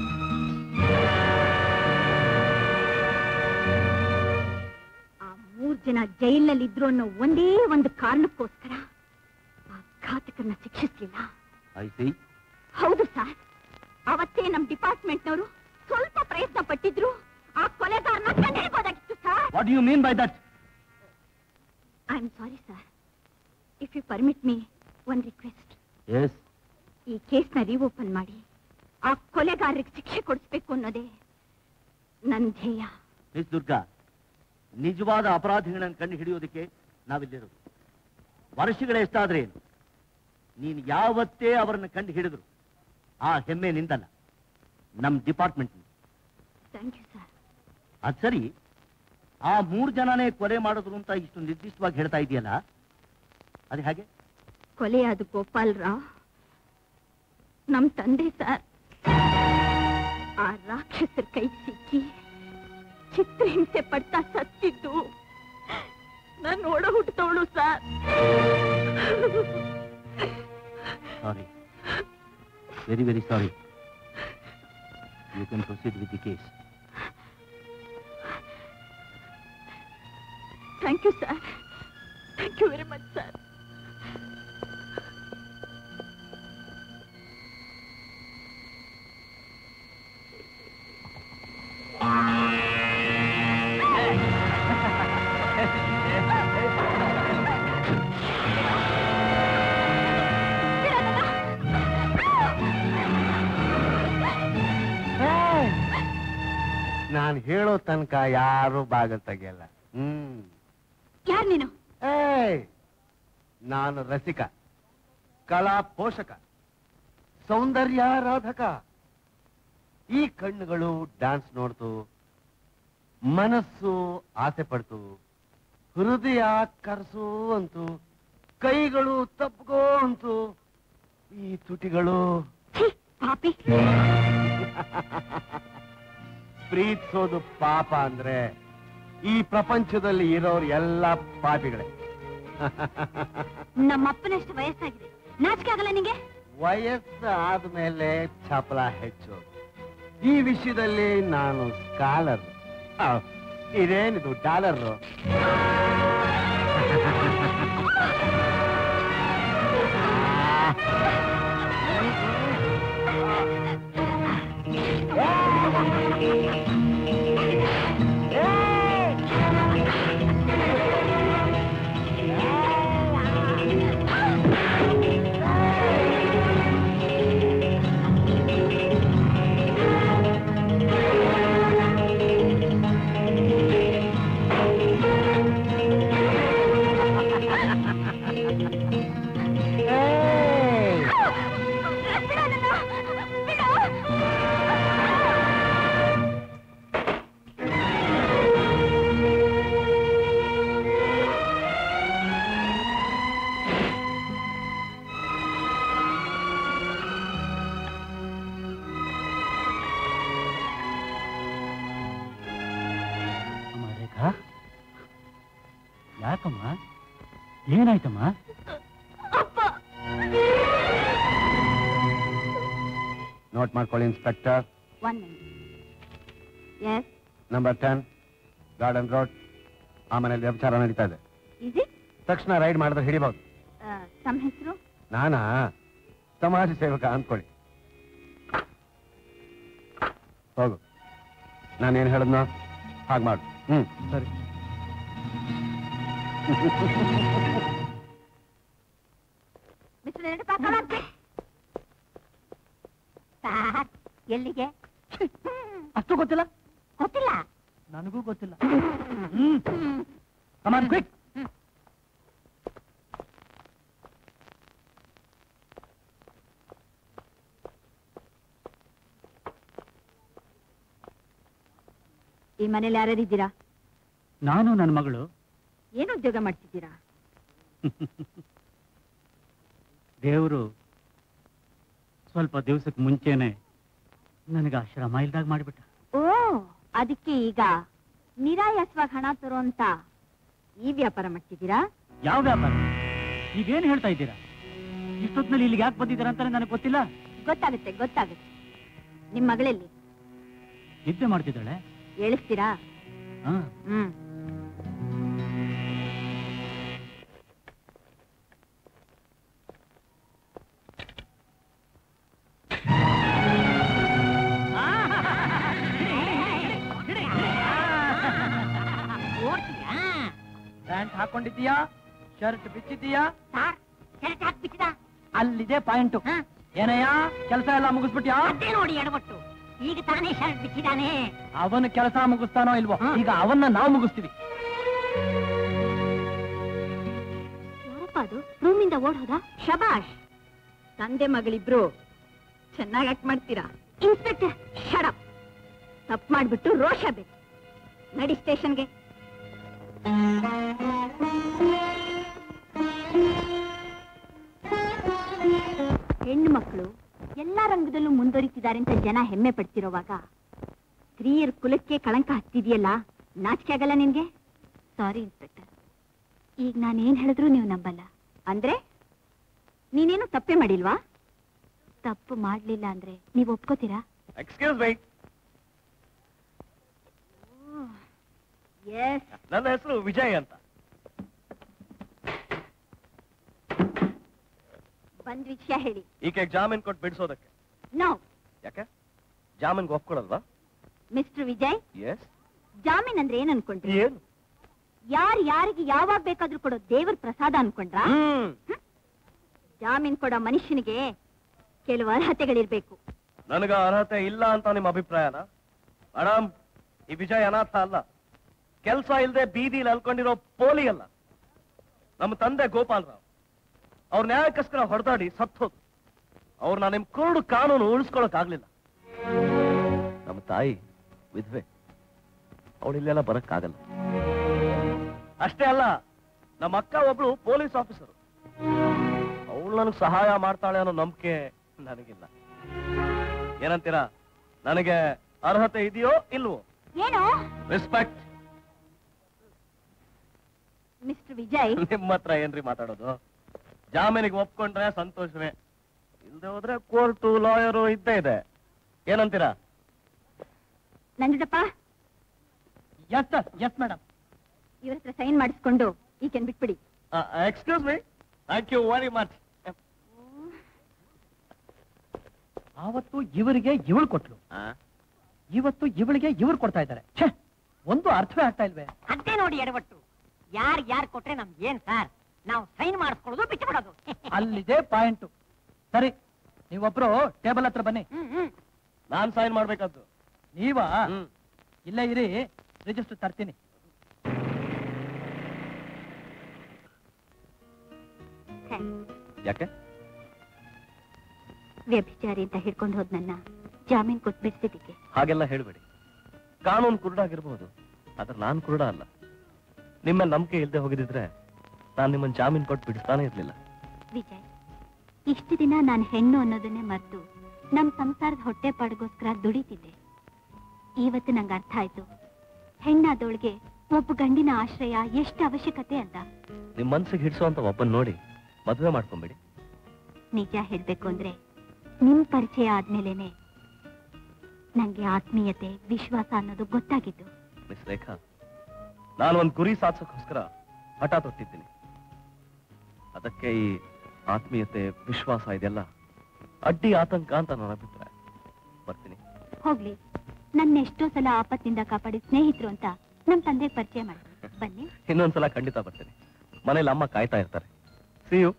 ಆ ಮೂರ್ ಜನ ಜೈಲಿನಲ್ಲಿ ಇದ್ರು ಅನ್ನೋ ಒಂದೇ ಒಂದು ಕಾರಣಕ್ಕೋಸ್ಕರ ಆ ಘಾತಕರನ್ನ ಶಿಕ್ಷಿಸ್ಲಿಲ್ಲ ಐ ಹೌದು ಸರ್ ಅವತ್ತೇ ನಮ್ ಡಿಪಾರ್ಟ್ಮೆಂಟ್ನವರು ಸ್ವಲ್ಪ ಪ್ರಯತ್ನ ಪಟ್ಟಿದ್ರು ಆ ಕೊಲೆಗಾರನ ಕಂಡಿಡ್ಬೋದಾಗಿತ್ತು sir what you mean by that I am sorry sir if you permit me one request yes ಈ ಕೇಸ್ನ ರೀಓಪನ್ ಮಾಡಿ ಆ ಕೊಲೆಗಾರರಿಗೆ ಶಿಕ್ಷೆ ಕೊಡಿಸ್ಬೇಕು ಅನ್ನೋದೇ ನನ್ ಧ್ಯೇಯ ಮಿಸ್ ದುರ್ಗಾ ನಿಜವಾದ ಅಪರಾಧಿಗಳನ್ನು ಕಂಡು ಹಿಡಿಯೋದಕ್ಕೆ ನಾವಿಲ್ಲಿರೋದು ವರ್ಷಗಳ ಎಷ್ಟಾದ್ರೆ ಏನು ನೀನು ಯಾವತ್ತೇ ಅವರನ್ನು ಕಂಡು ಹಿಡಿದ್ರು ಆ ಹೆಮ್ಮೆ ನಿಂದಲ್ಲ ನಮ್ಮ ಡಿಪಾರ್ಟ್ಮೆಂಟ್ ಥ್ಯಾಂಕ್ ಯು ಸರ್ ಅದ್ ಸರಿ ಆ ಮೂರು ಜನನೇ ಕೊಲೆ ಮಾಡಿದ್ರು ಅಂತ ಇಷ್ಟು ನಿರ್ದಿಷ್ಟವಾಗಿ ಹೇಳ್ತಾ ಇದೆಯಲ್ಲ ಅದು ಹಾಗೆ ಕೊಲೆಯಾದ ಗೋಪಾಲ್ ರಾವ್ ನಮ್ ತಂದೆ ಸರ್ ಆ ರಾಕ್ಷಸರ ಕೈ ಸಿಕ್ಕಿ ಚಿತ್ರಹಿಂಸೆ ಪಡ್ತಾ ಸತ್ತಿದ್ದು ನಾನು ನೋಡ ಹುಟ್ಟುತ್ತವಳು sir sorry very very sorry you can proceed with the case thank you sir thank you very much sir ನಾನು ಹೇಳೋ ತನಕ ಯಾರು ಬಾಗಲ್ ತೆಗಿಯಲ್ಲ ಹ್ಮ್ ಯಾರು ನೀನು ಏಯ್ ನಾನು ರಸಿಕ ಕಲಾ ಪೋಷಕ ಸೌಂದರ್ಯಾರಾಧಕ ಈ ಕಣ್ಣುಗಳು ಡ್ಯಾನ್ಸ್ ನೋಡ್ತು ಮನಸ್ಸು ಆಸೆ ಪಡ್ತು ಹೃದಯ ಕರ್ಸು ಅಂತು ಕೈಗಳು ತಪ್ಪಗೋ ಅಂತು ಈ ತುಟಿಗಳು ಛೀ, ಪಾಪಿ ಪ್ರೀತಿಸೋದು ಪಾಪ ಅಂದ್ರೆ ಈ ಪ್ರಪಂಚದಲ್ಲಿ ಇರೋರು ಎಲ್ಲ ಪಾಪಿಗಳೇ ನಮ್ಮಪ್ಪನಷ್ಟು ವಯಸ್ಸಾಗಿದೆ ನಾಚಿಕೆ ಆಗಲ್ಲ ನಿಂಗೆ ವಯಸ್ಸು ಆದ್ಮೇಲೆ ಚಪಲ ಹೆಚ್ಚು ಈ ವಿಷಯದಲ್ಲಿ ನಾನು ಸ್ಕಾಲರ್ ಇದೇನಿದು ಡಾಲರ್ ಅಮ್ಮ ರೇಖಾ ಯಾಕಮ್ಮ ಏನಾಯ್ತಮ್ಮ ನೋಟ್ ಮಾಡ್ಕೊಳ್ಳಿ inspector one yes number ten garden road ಆ ಮನೇಲಿ ವ್ಯಭಿಚಾರ ನಡೀತಾ ಇದೆ ಇಸ್ ಇಟ್ ತಕ್ಷಣ ರೈಡ್ ಮಾಡಿದ್ರೆ ಹಿಡಿಬಹುದು ತಮ್ಮ ಹೆಸರು ನಾನಾ ಸಮಾಜ ಸೇವಕ ಅಂದ್ಕೊಳ್ಳಿ ಹೋಗು ನಾನೇನು ಹೇಳಿದ್ನೋ ಹಾಗೆ ಮಾಡು ಹ್ಮ್ ಸರಿ ಮಿಸ್ಟರ್ ನೆನಪಾಕಳಂತೆ ಸಾರ್ ಎಲ್ಲಿಗೆ ಅಷ್ಟು ಗೊತ್ತಿಲ್ಲ ಗೊತ್ತಿಲ್ಲ ನನಗೂ ಗೊತ್ತಿಲ್ಲ ಹ್ಮ್ ಕಮಾನ್ ಕ್ವಿಕ್ ಈ ಮನೇಲಿ ಯಾರ್ಯಾರಿದ್ದೀರಾ ನಾನು ನನ್ನ ಮಗಳು ಏನು ಉದ್ಯೋಗ ಮಾಡ್ತಿದ್ದೀರಾ ದೇವರು ಸ್ವಲ್ಪ ದಿವಸಕ್ಕೆ ಮುಂಚೆನೆ ನನಗೆ ಆಶ್ರಮ ಇಲ್ದಾಗ ಮಾಡಿಬಿಟ್ಟ ಓ ಅದಕ್ಕೆ ಈಗ ನಿರಾಯಾಸವಾಗಿ ಹಣ ತರೋಂತ ಈ ವ್ಯಾಪಾರ ಮಾಡ್ತಿದ್ದೀರಾ ಯಾವ ವ್ಯಾಪಾರ ಈಗೇನು ಹೇಳ್ತಾ ಇದ್ದೀರಾ ಇಷ್ಟೊತ್ತಿನಲ್ಲಿ ಇಲ್ಲಿಗೆ ಯಾಕೆ ಬಂದಿದ್ದೀರಾ ಅಂತಾನೆ ನನಗೆ ಗೊತ್ತಿಲ್ಲ ಗೊತ್ತಾಗುತ್ತೆ ಗೊತ್ತಾಗುತ್ತೆ ನಿಮ್ ಮಗಳಲ್ಲಿ ನಿದ್ದೆ ಮಾಡ್ತಿದ್ದಾಳೆ ಹೇಳಿಸ್ತೀರಾ ಹಾ ಹ್ಮ್ ಓಡ್ತೀಯಾ ಪ್ಯಾಂಟ್ ಹಾಕೊಂಡಿದ್ದೀಯಾ ಶರ್ಟ್ ಬಿಚ್ಚಿದ್ದೀಯಾ ಸಾರ್ ಕೆಳಗೆ ಹಾಕ್ಬಿಟ್ಟಿದ ಅಲ್ಲಿದೆ ಪಾಯಿಂಟು ಹಾ? ಏನಯ್ಯ ಕೆಲಸ ಎಲ್ಲ ಮುಗಿಸ್ಬಿಟ್ಯಾ ಅದೇ ನೋಡಿ ಎಡವಟ್ಟು ಈಗ ತಾನೇ ಶರ್ಟ್ ಬಿಚ್ಚಿದಾನೆ ಅವನ ಕೆಲಸ ಮುಗಿಸ್ತಾನೋ ಇಲ್ವೋ ಹಾ. ಈಗ ಅವನ್ನ ನಾವು ಮುಗಿಸ್ತೀವಿ ಯಾರಪ್ಪ ಅದು ರೂಮಿಂದ ಓಡ್ ಹೋದ ಶಬಾಷ್ ತಂದೆ ಮಗಳಿಬ್ರು ಚೆನ್ನಾಗಿ ಆಕ್ಟ್ ಮಾಡ್ತೀರಾ ಇನ್ಸ್ಪೆಕ್ಟರ್ ಶಡಪ್ ತಪ್ಪು ಮಾಡ್ಬಿಟ್ಟು ರೋಷ ಬೇಕು ನಡಿ ಸ್ಟೇಷನ್ಗೆ ಹೆಣ್ಣು ಮಕ್ಕಳು ಎಲ್ಲಾ ರಂಗದಲ್ಲೂ ಮುಂದುವರಿತಿದ್ದಾರೆ ಅಂತ ಜನ ಹೆಮ್ಮೆ ಪಡ್ತಿರೋವಾಗ ಸ್ತ್ರೀಯರ ಕುಲಕ್ಕೆ ಕಳಂಕ ಹತ್ತಿದೆಯಲ್ಲ ನಾಚಿಕೆ ಆಗಲ್ಲ ನಿನ್ಗೆ ಸಾರಿ ಇನ್ಸ್ಪೆಕ್ಟರ್ ಈಗ ನಾನು ಏನ್ ಹೇಳಿದ್ರು ನೀವು ನಂಬಲ್ಲ ಅಂದ್ರೆ ನೀನೇನು ತಪ್ಪೇ ಮಾಡಿಲ್ವಾ ತಪ್ಪು ಮಾಡ್ಲಿಲ್ಲ ಅಂದ್ರೆ ನೀವು ಒಪ್ಕೋತೀರಾ ಎಕ್ಸ್ಕ್ಯೂಸ್ ಮೈ ಎಸ್ ನನ್ನ ಹೆಸರು ವಿಜಯ್ ಅಂತ ಬಂದ್ ವಿಷಯ ಹೇಳಿ ಈಕೆ ಜಾಮೀನ್ ಕೊಟ್ಟು ಬಿಡಿಸೋದಕ್ಕೆ ನೋ ಯಾಕೆ ಜಾಮೀನ್ಗೆ ಒಪ್ಕೊಳಲ್ವಾ ಮಿಸ್ಟರ್ ವಿಜಯ್ ಎಸ್ ಜಾಮೀನ್ ಅಂದ್ರೆ ಏನ್ ಅನ್ಕೊಂಡ್ರಿ ಏನು ಯಾರ್ ಯಾರಿಗೆ ಯಾವಾಗ ಬೇಕಾದ್ರೂ ಕೊಡೋ ದೇವ್ರ ಪ್ರಸಾದ ಅನ್ಕೊಂಡ್ರಾ ಹ್ಮ್ ಜಾಮೀನ್ ಕೊಡೋ ಮನುಷ್ಯನಿಗೆ ಕೆಲವು ಅರ್ಹತೆಗಳಿರ್ಬೇಕು ನನಗ ಅರ್ಹತೆ ಇಲ್ಲ ಅಂತ ನಿಮ್ಮ ಅಭಿಪ್ರಾಯನ ಮೇಡಮ್ ಈ ವಿಜಯ್ ಅನಾಥ ಅಲ್ಲ ಕೆಲಸ ಇಲ್ಲದೆ ಬೀದಿಲಿ ಅಲ್ಕೊಂಡಿರೋ ಪೋಲಿ ಅಲ್ಲ ನಮ್ಮ ತಂದೆ ಗೋಪಾಲರಾವ್ ಅವ್ರ ನ್ಯಾಯಕ್ಕೋಸ್ಕರ ಹೊಡೆದಾಡಿ ಸತ್ತೋದು ಅವ್ರನ್ನ ನಿಮ್ ಕುರುಡು ಕಾನೂನು ಉಳಿಸ್ಕೊಳಕ್ ಆಗ್ಲಿಲ್ಲ ನಮ್ಮ ತಾಯಿ ವಿಧವೆ ಅವಳು ಇಲ್ಲೆಲ್ಲ ಬರಕ್ಕಾಗಲ್ಲ ಅಷ್ಟೇ ಅಲ್ಲ ನಮ್ಮ ಅಕ್ಕ ಒಬ್ಳು ಪೊಲೀಸ್ ಆಫೀಸರ್ ಅವಳು ನನಗೆ ಸಹಾಯ ಮಾಡ್ತಾಳೆ ಅನ್ನೋ ನಂಬಿಕೆ ನನಗಿಲ್ಲ ಏನಂತೀರಾ ನನಗೆ ಅರ್ಹತೆ ಇದೆಯೋ ಇಲ್ವೋ ಏನು ರೆಸ್ಪೆಕ್ಟ್ ಮಿಸ್ಟರ್ ವಿಜಯ್ ನಿಮ್ಮ ಹತ್ರ ಏನ್ರಿ ಮಾತಾಡೋದು ಜಾಮೀನಿಗೆ ಒಪ್ಕೊಂಡ್ರೆ ಸಂತೋಷವೇ ಇಲ್ದೆ ಹೋದ್ರೆ ಕೋರ್ಟು ಲಾಯರು ಇದ್ದೇ ಇದೆ ಏನಂತೀರಾ Nanjundappa yes sir yes madam ಇವ್ರ ಹತ್ರ ಸೈನ್ ಮಾಡಿಸ್ಕೊಂಡು ಈಕೆನ್ ಬಿಟ್ಬಿಡಿ excuse me thank you very much ಆವತ್ತು ಇವರಿಗೆ ಇವಳು ಕೊಟ್ಲು ಇವತ್ತು ಇವಳಿಗೆ ಇವ್ರು ಕೊಡ್ತಾ ಇದ್ದಾರೆ ಛೇ ಒಂದು ಅರ್ಥವೇ ಆಗ್ತಾ ಇಲ್ವೇ ಅದೇ ನೋಡಿ ಎಡವಟ್ಟು ಯಾರ್ ಯಾರ್ ಕೊಟ್ರೆ ನಮ್ಗೆ ಏನ್ ಸರ್ ನಾವು ಸೈನ್ ಮಾಡಿಸ್ಕೊಳ್ಳೋದು ಬಿಟ್ಟು ಬಿಡೋದು ಅಲ್ಲಿದೆ ಪಾಯಿಂಟು ಸರಿ ನೀವೊಬ್ರು ಟೇಬಲ್ ಹತ್ರ ಬನ್ನಿ ಹ್ಮ್ ಹ್ಮ್ ನಾನ್ ಸೈನ್ ಮಾಡ್ಬೇಕಾದ್ದು ನೀವಾ ಹ್ಮ್. ಇಲ್ಲೇ ಇರಿ ರಿಜಿಸ್ಟರ್ ತರ್ತೀನಿ ಯಾಕೆ ವ್ಯಭಿಚಾರಿ ಅಂತ ಹಿಡ್ಕೊಂಡು ಹೋದ್ ನನ್ನ ಜಾಮೀನ್ ಕೊಟ್ಟು ಬಿಡ್ಸಿದ್ದಕ್ಕೆ ಹಾಗೆಲ್ಲ ಹೇಳ್ಬೇಡಿ ಕಾನೂನು ಕುರುಡಾಗಿರ್ಬೋದು ಆದ್ರೆ ನಾನ್ ಕುರುಡ ಅಲ್ಲ ನಿಮ್ಮ ನಂಬಿಕೆ ಇಲ್ಲದೆ ಹೋಗಿದ್ರೆ ನಾನು ನಿಮ್ಮನ್ನ ಜಾಮೀನ್ ಕೊಟ್ಟು ಬಿಡಿಸ್ತಾನೆ ಇರ್ಲಿಲ್ಲ ವಿಜಯ್ ಇಷ್ಟು ದಿನ ನಾನು ಹೆಣ್ಣು ಅನ್ನೋದನ್ನೇ ಮರೆತು ನಮ್ ಸಂಸಾರದ ಹೊಟ್ಟೆ ಪಾಡಿಗೋಸ್ಕರ ದುಡಿತಿದ್ದೆ ಇವತ್ತು ನಂಗೆ ಅರ್ಥ ಆಯ್ತು ಹೆಣ್ಣಾದವಳಿಗೆ ಒಬ್ಬ ಗಂಡಿನ ಆಶ್ರಯ ಎಷ್ಟು ಅವಶ್ಯಕತೆ ಅಂತ ನಿಮ್ ಮನ್ಸಿಗೆ ಹಿಡಿಸುವಂತ ಒಬ್ಬನ್ ನೋಡಿ ಮದುವೆ ಮಾಡ್ಕೊಂಬಿಡಿ ನಿಜ ಹೇಳ್ಬೇಕು ಅಂದ್ರೆ ನಿಮ್ ಪರಿಚಯ ಆದ್ಮೇಲೆನೆ ನಂಗೆ ಆತ್ಮೀಯತೆ ವಿಶ್ವಾಸ ಅನ್ನೋದು ಗೊತ್ತಾಗಿದ್ದು ಮಿಸ್ ರೇಖಾ ನಾನು ಒಂದ್ ಗುರಿ ಸಾಧಿಸೋಕ್ಕೋಸ್ಕರ ಹಠ ತೊಟ್ಟಿದ್ದೀನಿ ಅದಕ್ಕೆ ಈ ಆತ್ಮೀಯತೆ ವಿಶ್ವಾಸ ಇದೆಲ್ಲ ಅಡ್ಡಿ ಆತಂಕ ಅಂತ ನನ್ನ ಅಭಿಪ್ರಾಯ ಬರ್ತೀನಿ ಹೋಗ್ಲಿ ನನ್ನ ಎಷ್ಟೋ ಸಲ ಆಪತ್ತಿಂದ ಕಾಪಾಡಿ ಸ್ನೇಹಿತರು ಅಂತ ನಮ್ ತಂದೆ ಪರಿಚಯ ಮಾಡಿ ಬನ್ನಿ ಇನ್ನೊಂದ್ಸಲ ಖಂಡಿತ ಬರ್ತೀನಿ ಮನೇಲಿ ಅಮ್ಮ ಕಾಯ್ತಾ ಇರ್ತಾರೆ ಸಿ ಯು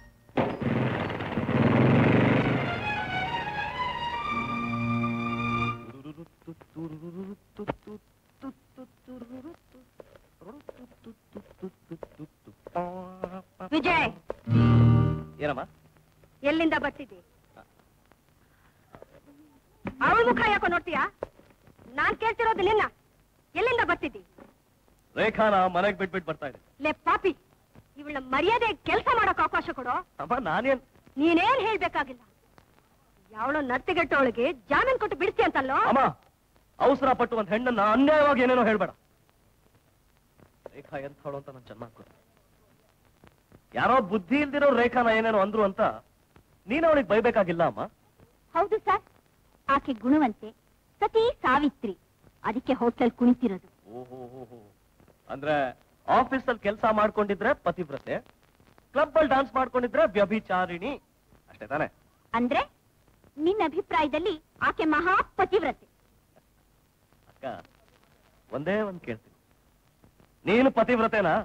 ವಿಜಯ್ ಏನಮ್ಮ ಎಲ್ಲಿಂದ ಬರ್ತಿದ್ದಿ ಅವಳ ಮುಖ ಯಾಕೋ ನೋಡ್ತೀಯಾ ನಾನ್ ಕೇಳ್ತಿರೋದು ನಿನ್ನ ರೇಖಾನ ಮನೆಗ್ ಬಿಟ್ಬಿಟ್ಟು ಬರ್ತಾ ಇದೆ ಲೇ ಪಾಪಿ ಇವಳ ಮರ್ಯಾದೆ ಕೆಲಸ ಮಾಡಕ್ ಅವಕಾಶ ಕೊಡೋ ಅಮ್ಮ ನಾನೇನ್ ನೀನೇನ್ ಹೇಳ್ಬೇಕಾಗಿಲ್ಲ ಯಾವಳೋ ನರ್ತಿಗೆಟ್ಟವಳಿಗೆ ಜಾಮೀನ್ ಕೊಟ್ಟು ಬಿಡ್ತಿ ಅಂತಲ್ಲೋ ಅಮ್ಮ ಅವಸರ ಪಟ್ಟು ಒಂದ್ ಹೆಣ್ಣನ್ನ ಅನ್ಯಾಯವಾಗಿ ಏನೇನೋ ಹೇಳ್ಬೇಡ ರೇಖಾ ಎಂಥವಳು ಅಂತ ನಾನು ಚೆನ್ನಾಗಿ ಗೊತ್ತು ಯಾರೋ ಬುದ್ಧಿ ಇಲ್ದಿರೋ ರೇಖಾನ ಏನೇನೋ ಅಂದ್ರು ಅಂತ ನೀನ್ ಅವಳಿಗೆ ಬೈಬೇಕಾಗಿಲ್ಲ ಅಮ್ಮ ಹೌದು ಸರ್ ಆಕೆ ಗುಣವಂತೆ ಸತಿ ಸಾವಿತ್ರಿ ಅದಕ್ಕೆ ಹೋಟ್ಲಲ್ಲಿ ಕುಣಿತಿರೋದು ಓಹೋ ಅಂದ್ರೆ ಆಫೀಸ್ ಅಲ್ಲಿ ಕೆಲಸ ಮಾಡ್ಕೊಂಡಿದ್ರೆ ಪತಿವ್ರತೆ ಕ್ಲಬ್ ಅಲ್ಲಿ ಡಾನ್ಸ್ ಮಾಡ್ಕೊಂಡಿದ್ರೆ ವ್ಯಭಿಚಾರಿಣಿ ಅಷ್ಟೇ ತಾನೆ ಅಂದ್ರೆ ನಿನ್ನ ಅಭಿಪ್ರಾಯದಲ್ಲಿ ಆಕೆ ಮಹಾ ಪತಿವ್ರತೆ ಅಕ್ಕ ಒಂದೇ ಒಂದ್ ಕೇಳ್ತೀನಿ ನೀನು ಪತಿವ್ರತೆನಾ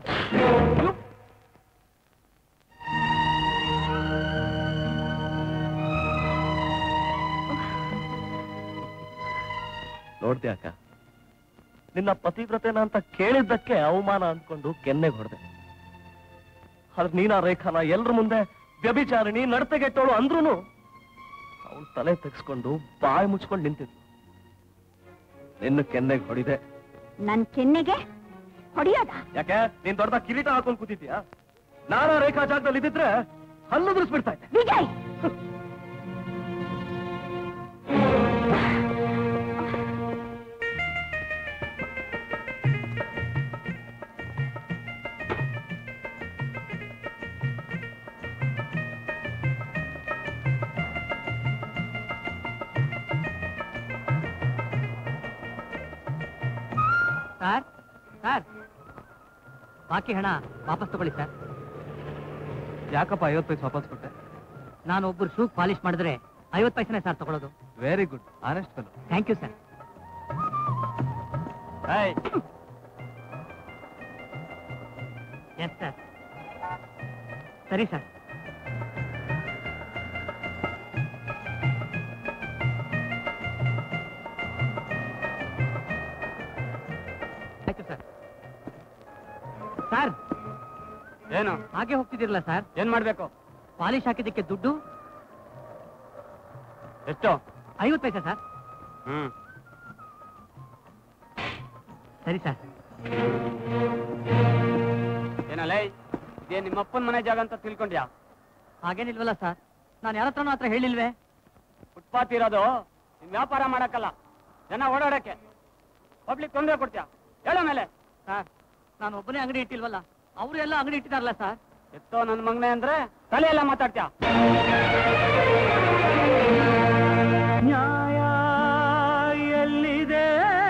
ನೋಡ್ತೀಯ ಅಕ್ಕ ನಿನ್ನ ಪತಿವ್ರತೆನ ಅಂತ ಕೇಳಿದ್ದಕ್ಕೆ ಅವಮಾನ ಅಂದ್ಕೊಂಡು ಕೆನ್ನೆಗೆ ಹೊಡೆದೆ ಆದ್ರೆ ನೀನ ರೇಖಾನ ಎಲ್ರ ಮುಂದೆ ವ್ಯಭಿಚಾರಿಣಿ ನಡತೆಗೆಟ್ಟೋಳು ಅಂದ್ರೂನು ಅವಳು ತಲೆ ತೆಗೆಸ್ಕೊಂಡು ಬಾಯಿ ಮುಚ್ಕೊಂಡು ನಿಂತಿದ್ಲು ನಿನ್ನ ಕೆನ್ನೆಗೆ ಹೊಡಿದೆ ನನ್ ಕೆನ್ನೆಗೆ ಹೊಡೆಯೋದ ಯಾಕೆ ನೀನ್ ದೊಡ್ಡದ ಕಿರೀಟ ಹಾಕೊಂಡ್ ಕೂತಿದ್ಯಾ ನಾನು ಆ ರೇಖಾ ಜಾಗದಲ್ಲಿ ಇದ್ದಿದ್ರೆ ಹಲ್ಲು ದುರಿಸ್ಬಿಡ್ತಾ ಇದ್ದೆ ವಿಜಯ್ ಸರ್ ಸರ್ ಬಾಕಿ ಹಣ ವಾಪಸ್ ತಗೊಳ್ಳಿ ಸರ್ ಯಾಕಪ್ಪ ಐವತ್ತು ಪೈಸೆ ವಾಪಸ್ ಕೊಟ್ಟೆ ನಾನು ಒಬ್ಬರು ಶೂ ಪಾಲಿಶ್ ಮಾಡಿದ್ರೆ ಐವತ್ತು ಪೈಸೆನೇ ಸರ್ ತಗೊಳ್ಳೋದು very good honest fellow thank you sir yes sir ಸರಿ ಸರ್ ಆಯ್ತು ಸರ್ ಸರ್ ಏನು ಹಾಗೆ ಹೋಗ್ತಿದ್ದೀರಲ್ಲ ಸರ್ ಏನ್ ಮಾಡ್ಬೇಕು ಪಾಲಿಶ್ ಹಾಕಿದ್ದಕ್ಕೆ ದುಡ್ಡು ಎಷ್ಟು ಐವತ್ತು ಪೈಸೆ ಸರ್ ಹ್ಮ್ ಸರಿ ಸರ್ ಏನಲ್ಲೇ ಇದೇ ನಿಮ್ಮಪ್ಪನ ಮನೆ ಜಾಗ ಅಂತ ತಿಳ್ಕೊಂಡ್ಯಾ ಹಾಗೇನಿಲ್ವಲ್ಲ ಸರ್ ನಾನು ಯಾರ ಹತ್ರನೂ ಹತ್ರ ಹೇಳಿಲ್ವೇ ಫುಟ್ಪಾತ್ ಇರೋದು ನಿಮ್ ವ್ಯಾಪಾರ ಮಾಡಕ್ಕಲ್ಲ ಜನ ಓಡಾಡಕ್ಕೆ ಪಬ್ಲಿಕ್ ತೊಂದರೆ ಕೊಡ್ತೀಯ ಹೇಳೋ ಮೇಲೆ ಸರ್ ನಾನು ಒಬ್ಬನೇ ಅಂಗಡಿ ಇಟ್ಟಿಲ್ವಲ್ಲ ಅವರು ಎಲ್ಲ ಅಂಗಡಿ ಇಟ್ಟಿದಾರಲ್ಲ ಸರ್ ಎತ್ತೋ ನನ್ನ ಮಗನೆ ಅಂದ್ರೆ ತಲೆ ಎಲ್ಲ ಮಾತಾಡ್ತೀಯ ನ್ಯಾಯ ಎಲ್ಲಿದೆ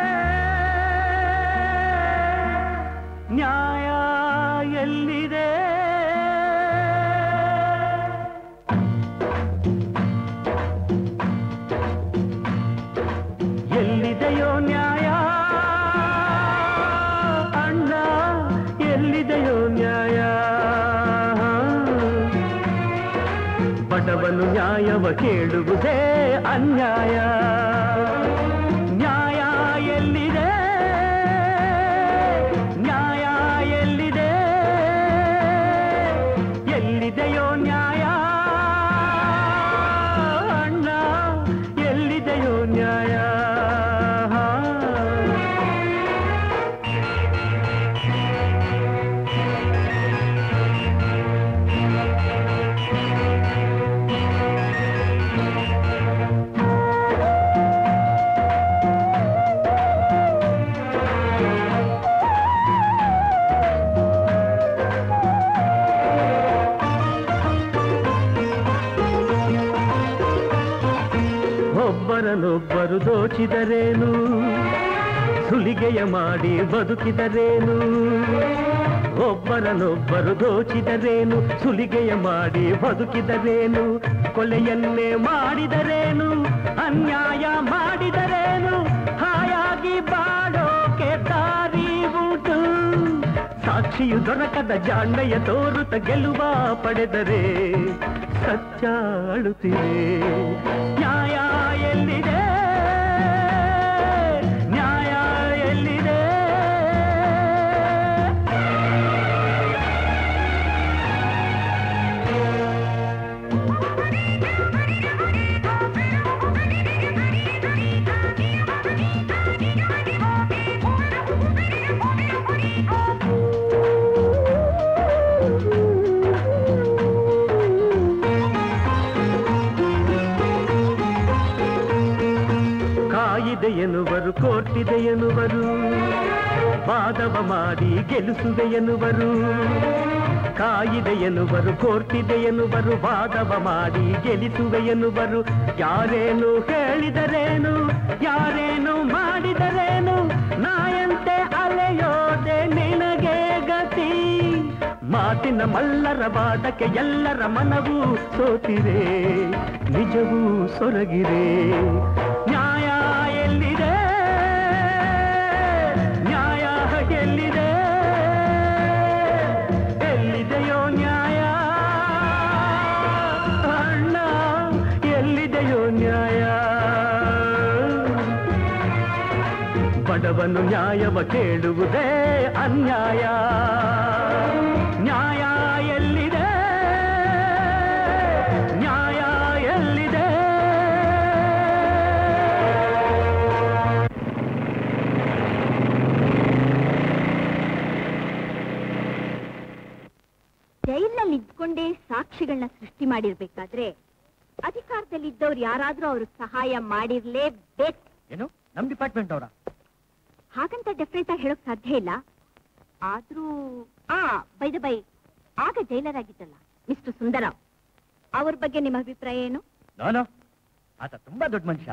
ನ್ಯಾಯ ಎಲ್ಲಿದೆ ಎಲ್ಲಿದೆಯೋ ನ್ಯಾಯ ಅಣ್ಣ ಎಲ್ಲಿದೆಯೋ ನ್ಯಾಯ ಬಡವನು ನ್ಯಾಯವ ಕೇಳುವುದೇ ಅನ್ಯಾಯ ನ್ಯಾಯ ಎಲ್ಲಿದೆ ನ್ಯಾಯ ಎಲ್ಲಿದೆ ಎಲ್ಲಿದೆಯೋ ನ್ಯಾಯ ಅಣ್ಣ ಎಲ್ಲಿದೆಯೋ ನ್ಯಾಯ ಒಬ್ಬರನ್ನೊಬ್ಬರು ದೋಚಿದರೇನು ಸುಲಿಗೆಯ ಮಾಡಿ ಬದುಕಿದರೇನು ಒಬ್ಬರನ್ನೊಬ್ಬರು ದೋಚಿದರೇನು ಸುಲಿಗೆಯ ಮಾಡಿ ಬದುಕಿದರೇನು ಕೊಲೆಯನ್ನೇ ಮಾಡಿದರೇನು ಅನ್ಯಾಯ ಮಾಡಿದರೇನು ಹಾಯಾಗಿ ಬಾಡೋಕೆ ದಾರಿ ಉಂಟು ಸಾಕ್ಷಿಯು ದೊರಕದ ಜಾಣ್ಮೆಯ ತೋರುತ್ತ ಗೆಲುವ ಪಡೆದರೆ ಸತ್ಯ ಅಳುತ್ತಿದೆ ನ್ಯಾಯ ಎಲ್ಲಿದೆ ನ್ಯಾಯ ಎಲ್ಲಿದೆ ಆ ಎನ್ನುವರು ಕೋರ್ಟಿದೆ ಎನ್ನುವರು ವಾದವ ಮಾಡಿ ಗೆಲ್ಲಿಸುವೆ ಎನ್ನುವರು ಕಾಯಿದೆ ಎನ್ನುವರು ಕೋರ್ಟಿದೆ ಎನ್ನುವರು ವಾದವ ಮಾಡಿ ಗೆಲ್ಲಿಸುವೆ ಎನ್ನುವರು ಯಾರೇನು ಹೇಳಿದರೇನು ಯಾರೇನು ಮಾಡಿದರೇನು ನಾಯಂತೆ ಅಲೆಯೋದೆ ನಿನಗೆ ಗತಿ ಮಾತಿನ ಮಲ್ಲರ ವಾದಕ್ಕೆ ಎಲ್ಲರ ಮನವು ಸೋತಿರೆ ನಿಜವೂ ಸೊರಗಿರೆ ನ್ಯಾಯ ಎಲ್ಲಿದೆ ನ್ಯಾಯ ಎಲ್ಲಿದೆ ಎಲ್ಲಿದೆಯೋ ನ್ಯಾಯ ಅಣ್ಣ ಎಲ್ಲಿದೆಯೋ ನ್ಯಾಯ ಬಡವನು ನ್ಯಾಯವ ಕೇಳುವುದೇ ಅನ್ಯಾಯ ನ್ಯಾಯ ಎಲ್ಲಿದೆ ನ್ಯಾಯ ಎಲ್ಲಿದೆ ಜೈಲಿನಲ್ಲಿ ಇದ್ಕೊಂಡೇ ಸಾಕ್ಷಿಗಳನ್ನ ಸೃಷ್ಟಿ ಮಾಡಿರ್ಬೇಕಾದ್ರೆ ಅಧಿಕಾರದಲ್ಲಿದ್ದವ್ರು ಯಾರಾದ್ರೂ ಅವ್ರಿಗೆ ಸಹಾಯ ಮಾಡಿರ್ಲೇಬೇಕು ಏನು ನಮ್ ಡಿಪಾರ್ಟ್ಮೆಂಟ್ ಅವರ ಹಾಗಂತ ಡೆಫಿನೆಟ್ ಆಗಿ ಹೇಳೋಕ್ ಸಾಧ್ಯ ಇಲ್ಲ ಆದ್ರೂ ಆ ಬೈದ ಬೈ ಆಗ ಜೈಲರ್ ಆಗಿದ್ದಲ್ಲ ಮಿಸ್ಟರ್ ಸುಂದರರಾವ್ ಅವ್ರ ಬಗ್ಗೆ ನಿಮ್ಮ ಅಭಿಪ್ರಾಯ ಏನು ನಾನು ಆತ ತುಂಬಾ ದೊಡ್ಡ ಮನುಷ್ಯ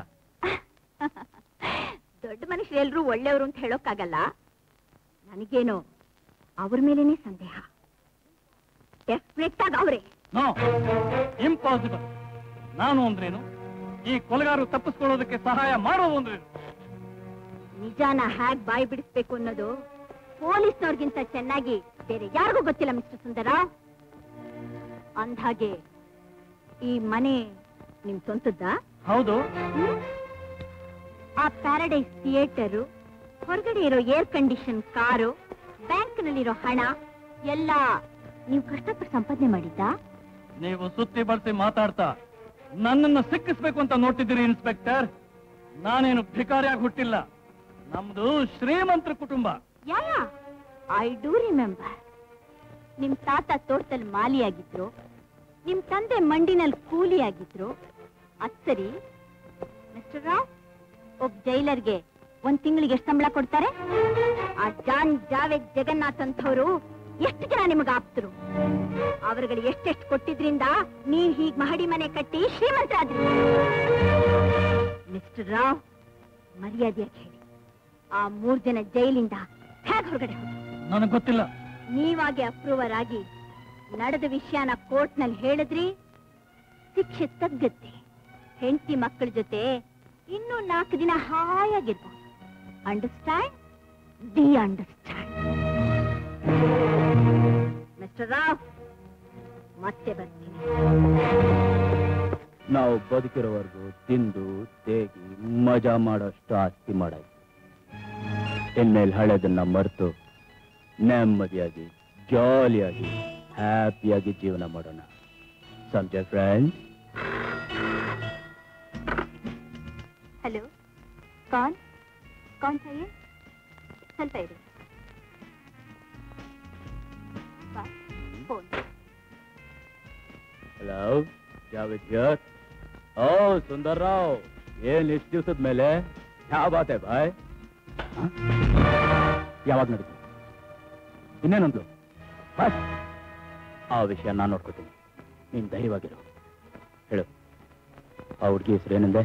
ದೊಡ್ಡ ಮನುಷ್ಯರು ಎಲ್ರೂ ಒಳ್ಳೆಯವರು ಅಂತ ಹೇಳೋಕ್ಕಾಗಲ್ಲ ನನಗೇನು ಅವ್ರ ಮೇಲೇನೆ ಸಂದೇಹ ಡೆಫಿನೆಟ್ ಆಗಿ ಅವರೇ ನೋ ಇಂಪಾಸಿಬಲ್ ನಾನು ಅಂದ್ರೇನು ಈ ಕೊಲೆಗಾರರು ತಪ್ಪಿಸ್ಕೊಳ್ಳೋದಕ್ಕೆ ಸಹಾಯ ಮಾಡೋದು ಅಂದ್ರೇನು ನಿಜಾನ ಹ್ಯಾಗ್ ಬಾಯಿ ಬಿಡಿಸ್ಬೇಕು ಅನ್ನೋದು ಪೊಲೀಸ್ನವ್ರಿಗಿಂತ ಚೆನ್ನಾಗಿ ಬೇರೆ ಯಾರಿಗೂ ಗೊತ್ತಿಲ್ಲ ಮಿಸ್ಟರ್ ಸುಂದರರಾವ್ ಅಂದ್ಹಾಗೆ ಈ ಮನೆ ನಿಮ್ ಸ್ವಂತದ್ದಾ ಹೌದು ಹ್ಮ್? ಆ ಪ್ಯಾರಡೈಸ್ ಥಿಯೇಟರು ಹೊರಗಡೆ ಇರೋ ಏರ್ ಕಂಡೀಷನ್ ಕಾರು ಬ್ಯಾಂಕ್ನಲ್ಲಿರೋ ಹಣ ಎಲ್ಲ ನೀವು ಕಷ್ಟಪಟ್ಟು ಸಂಪಾದನೆ ಮಾಡಿದ್ದಾ ನೀವು ಸುತ್ತಿ ಬಳಸಿ ಮಾತಾಡ್ತಾ ನನ್ನನ್ನು ಸಿಕ್ಕಿಸ್ಬೇಕು ಅಂತ ನೋಡ್ತಿದ್ದೀರಿ ಇನ್ಸ್ಪೆಕ್ಟರ್ ನಾನೇನು ಭಿಕಾರಿಯಾಗಿ ಹುಟ್ಟಿಲ್ಲ ನಮ್ದು ಶ್ರೀಮಂತರ ಕುಟುಂಬ ಯಾಯ ಐ ಡೂ ರಿಮೆಂಬರ್ ನಿಮ್ ತಾತ ತೋಟದಲ್ಲಿ ಮಾಲಿಯಾಗಿದ್ರು ನಿಮ್ ತಂದೆ ಮಂಡಿನಲ್ಲಿ ಕೂಲಿಯಾಗಿದ್ರು ಅದ್ ಸರಿ ಮಿಸ್ಟರ್ ರಾವ್ ಒಬ್ಬ ಜೈಲರ್ಗೆ ಒಂದ್ ತಿಂಗಳಿಗೆ ಎಷ್ಟು ಸಂಬಳ ಕೊಡ್ತಾರೆ ಆ ಜಾನ್ ಜಾವೇದ್ ಜಗನ್ನಾಥ್ ಅಂತವ್ರು ಎಷ್ಟು ಜನ ನಿಮಗೆ ಆಪ್ತರು ಅವರುಗಳು ಎಷ್ಟೆಷ್ಟು ಕೊಟ್ಟಿದ್ರಿಂದ ನೀವ್ ಹೀಗ್ ಮಹಡಿ ಮನೆ ಕಟ್ಟಿ ಶ್ರೀಮಂತರಾದ್ರಿ ಮಿಸ್ಟರ್ ರಾವ್ ಮರ್ಯಾದೆಯಾಗಿ ಹೇಳಿ ಆ ಮೂರ್ ಜನ ಜೈಲಿಂದ ಹೇಗೆ ಹೊರಗಡೆ ಹೋದ್ರು ನನಗೆ ಗೊತ್ತಿಲ್ಲ ನೀವಾಗೆ ಅಪ್ರೂವರ್ ಆಗಿ ನಡೆದ ವಿಷಯನ ಕೋರ್ಟ್ ನಲ್ಲಿ ಹೇಳಿದ್ರಿ ಶಿಕ್ಷೆ ತಗ್ಗತ್ತೆ ಹೆಂಡತಿ ಮಕ್ಕಳ ಜೊತೆ ಇನ್ನೂ ನಾಲ್ಕು ದಿನ ಹಾಯಾಗಿರ್ಬೋದು ಅಂಡರ್ಸ್ಟ್ಯಾಂಡ್ ಡಿ ಅಂಡರ್ಸ್ಟ್ಯಾಂಡ್ ಮಿಸ್ಟರ್ ರಾವ್ ಮತ್ತೆ ಬರ್ತೀನಿ ನಾವು ಬದುಕಿರೋವರೆಗೂ ತಿಂದು ತೇಗಿ ಮಜಾ ಮಾಡೋಷ್ಟು ಆಸ್ತಿ ಮಾಡಾಯ್ತು ಇನ್ಮೇಲೆ ಹಳೆದನ್ನ ಮರೆತು ನೆಮ್ಮದಿಯಾಗಿ ಜಾಲಿಯಾಗಿ ಹ್ಯಾಪಿಯಾಗಿ ಜೀವನ ಮಾಡೋಣ ಸಂಜೆ ಫ್ರೆಂಡ್ಸ್ हेलो कौन कौन चाहिए ಸ್ವಲ್ಪ ಇರಿ ಬಾ, phone hello Javed here oh Sundar Rao ಏನ್ ಇಷ್ಟು ದಿವಸದ ಮೇಲೆ ಯಾವ ಬಾತೆ ಬಾಯ್ ಯಾವಾಗ ನಡೀತು ಇನ್ನೇನೊಂದು ಬಸ್ ಆ ವಿಷಯ ನಾನು ನೋಡ್ಕೊತೀನಿ ನೀನ್ ಧೈರ್ಯವಾಗಿರು ಹೇಳು ಆ ಹುಡುಗಿ ಹೆಸರು ಏನಂದೆ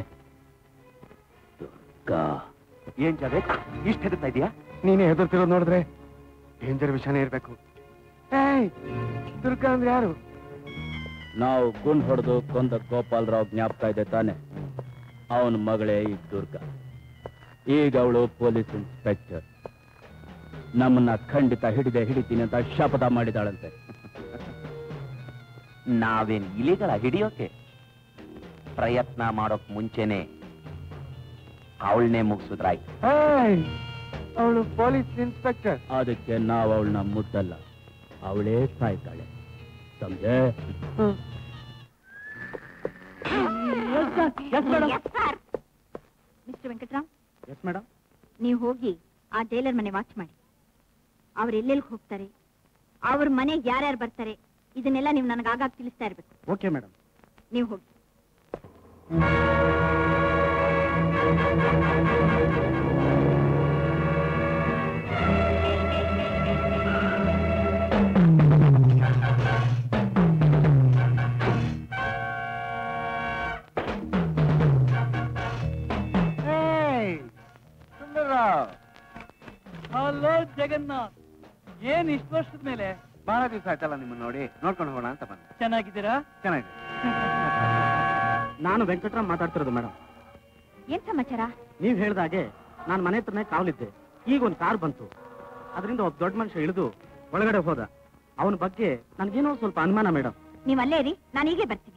ದುರ್ಗಾ ಏನ್ ಜಾವೇದ್ ಇಷ್ಟ ಹೆದರ್ತಾ ಇದೀಯಾ ನೀನೇ ಹೆದರ್ತಿರೋದು ನೋಡಿದ್ರೆ ಡೇಂಜರ್ ವಿಷಯನೇ ಇರ್ಬೇಕು ಏಯ್ ದುರ್ಗಾ ಅಂದ್ರೆ ಯಾರು ನಾವು ಗುಂಡ್ ಹೊಡೆದು ಕೊಂದ ಗೋಪಾಲರಾವ್ ಜ್ಞಾಪಕ ಇದೆ ತಾನೆ ಅವನ ಮಗಳೇ ಈ ದುರ್ಗ ಈಗ ಅವಳು ಪೊಲೀಸ್ ಇನ್ಸ್ಪೆಕ್ಟರ್ ನಮ್ಮನ್ನ ಖಂಡಿತ ಹಿಡಿದೆ ಹಿಡಿತೀನಿ ಅಂತ ಶಪಥ ಮಾಡಿದಾಳಂತೆ ನಾವೇನ್ ಇಲಿಗಳ ಹಿಡಿಯೋಕೆ ಪ್ರಯತ್ನ ಮಾಡೋಕ್ ಮುಂಚೆನೆ ಅವಳನ್ನೇ ಮುಗಿಸಿದ್ರಾಯ್ತು ಏಯ್ ಅವಳು ಪೊಲೀಸ್ ಇನ್ಸ್ಪೆಕ್ಟರ್ ಅದಕ್ಕೆ ನಾವು ಅವಳನ್ನ ಮುದ್ದಲ್ಲ ಅವಳೇ ಸಾಯ್ತಾಳೆ ಸಮಜೆ ಮಿಸ್ಟರ್ ವೆಂಕಟರಾಮ್ ಎಸ್ ಮೇಡಮ್ ನೀವು ಹೋಗಿ ಆ ಜೈಲರ್ ಮನೆ ವಾಚ್ ಮಾಡಿ ಅವ್ರು ಎಲ್ಲೆಲ್ಲಿ ಹೋಗ್ತಾರೆ ಅವ್ರ ಮನೆಗೆ ಯಾರ್ಯಾರು ಬರ್ತಾರೆ ಇದನ್ನೆಲ್ಲ ನೀವು ನನಗೆ ಆಗಾಗ ತಿಳಿಸ್ತಾ ಇರ್ಬೇಕು ಓಕೆ ಮೇಡಮ್ ನೀವು ಹೋಗಿ ಜಗನ್ನಾಥ್ ಏನ್ ಇಷ್ಟು ವರ್ಷದ ಮೇಲೆ ಬಹಳ ದಿವಸ ಆಯ್ತಲ್ಲ ನಿಮ್ಮನ್ನ ನೋಡಿ ನೋಡ್ಕೊಂಡು ಹೋಗೋಣ ಅಂತ ಬಂದೆ ಚೆನ್ನಾಗಿದ್ದೀರಾ ಚೆನ್ನಾಗಿದೆ ನಾನು ವೆಂಕಟರಾಮ್ ಮಾತಾಡ್ತಿರೋದು ಮೇಡಮ್ ಏನ್ ಸಮಾಚಾರ ನೀವ್ ಹೇಳ್ದಾಗೆ ನಾನು ಮನೆ ಹತ್ರನೇ ಕಾವಲಿದ್ದೆ ಈಗ ಒಂದು ಕಾರ್ ಬಂತು ಅದರಿಂದ ಒಬ್ಬ ದೊಡ್ಡ ಮನುಷ್ಯ ಇಳಿದು ಒಳಗಡೆ ಹೋದ ಅವನ ಬಗ್ಗೆ ನನಗೇನೋ ಸ್ವಲ್ಪ ಅನುಮಾನ ಮೇಡಮ್ ನೀವ್ ಅಲ್ಲೇ ಇರಿ ನಾನು ಈಗಲೇ ಬರ್ತೀನಿ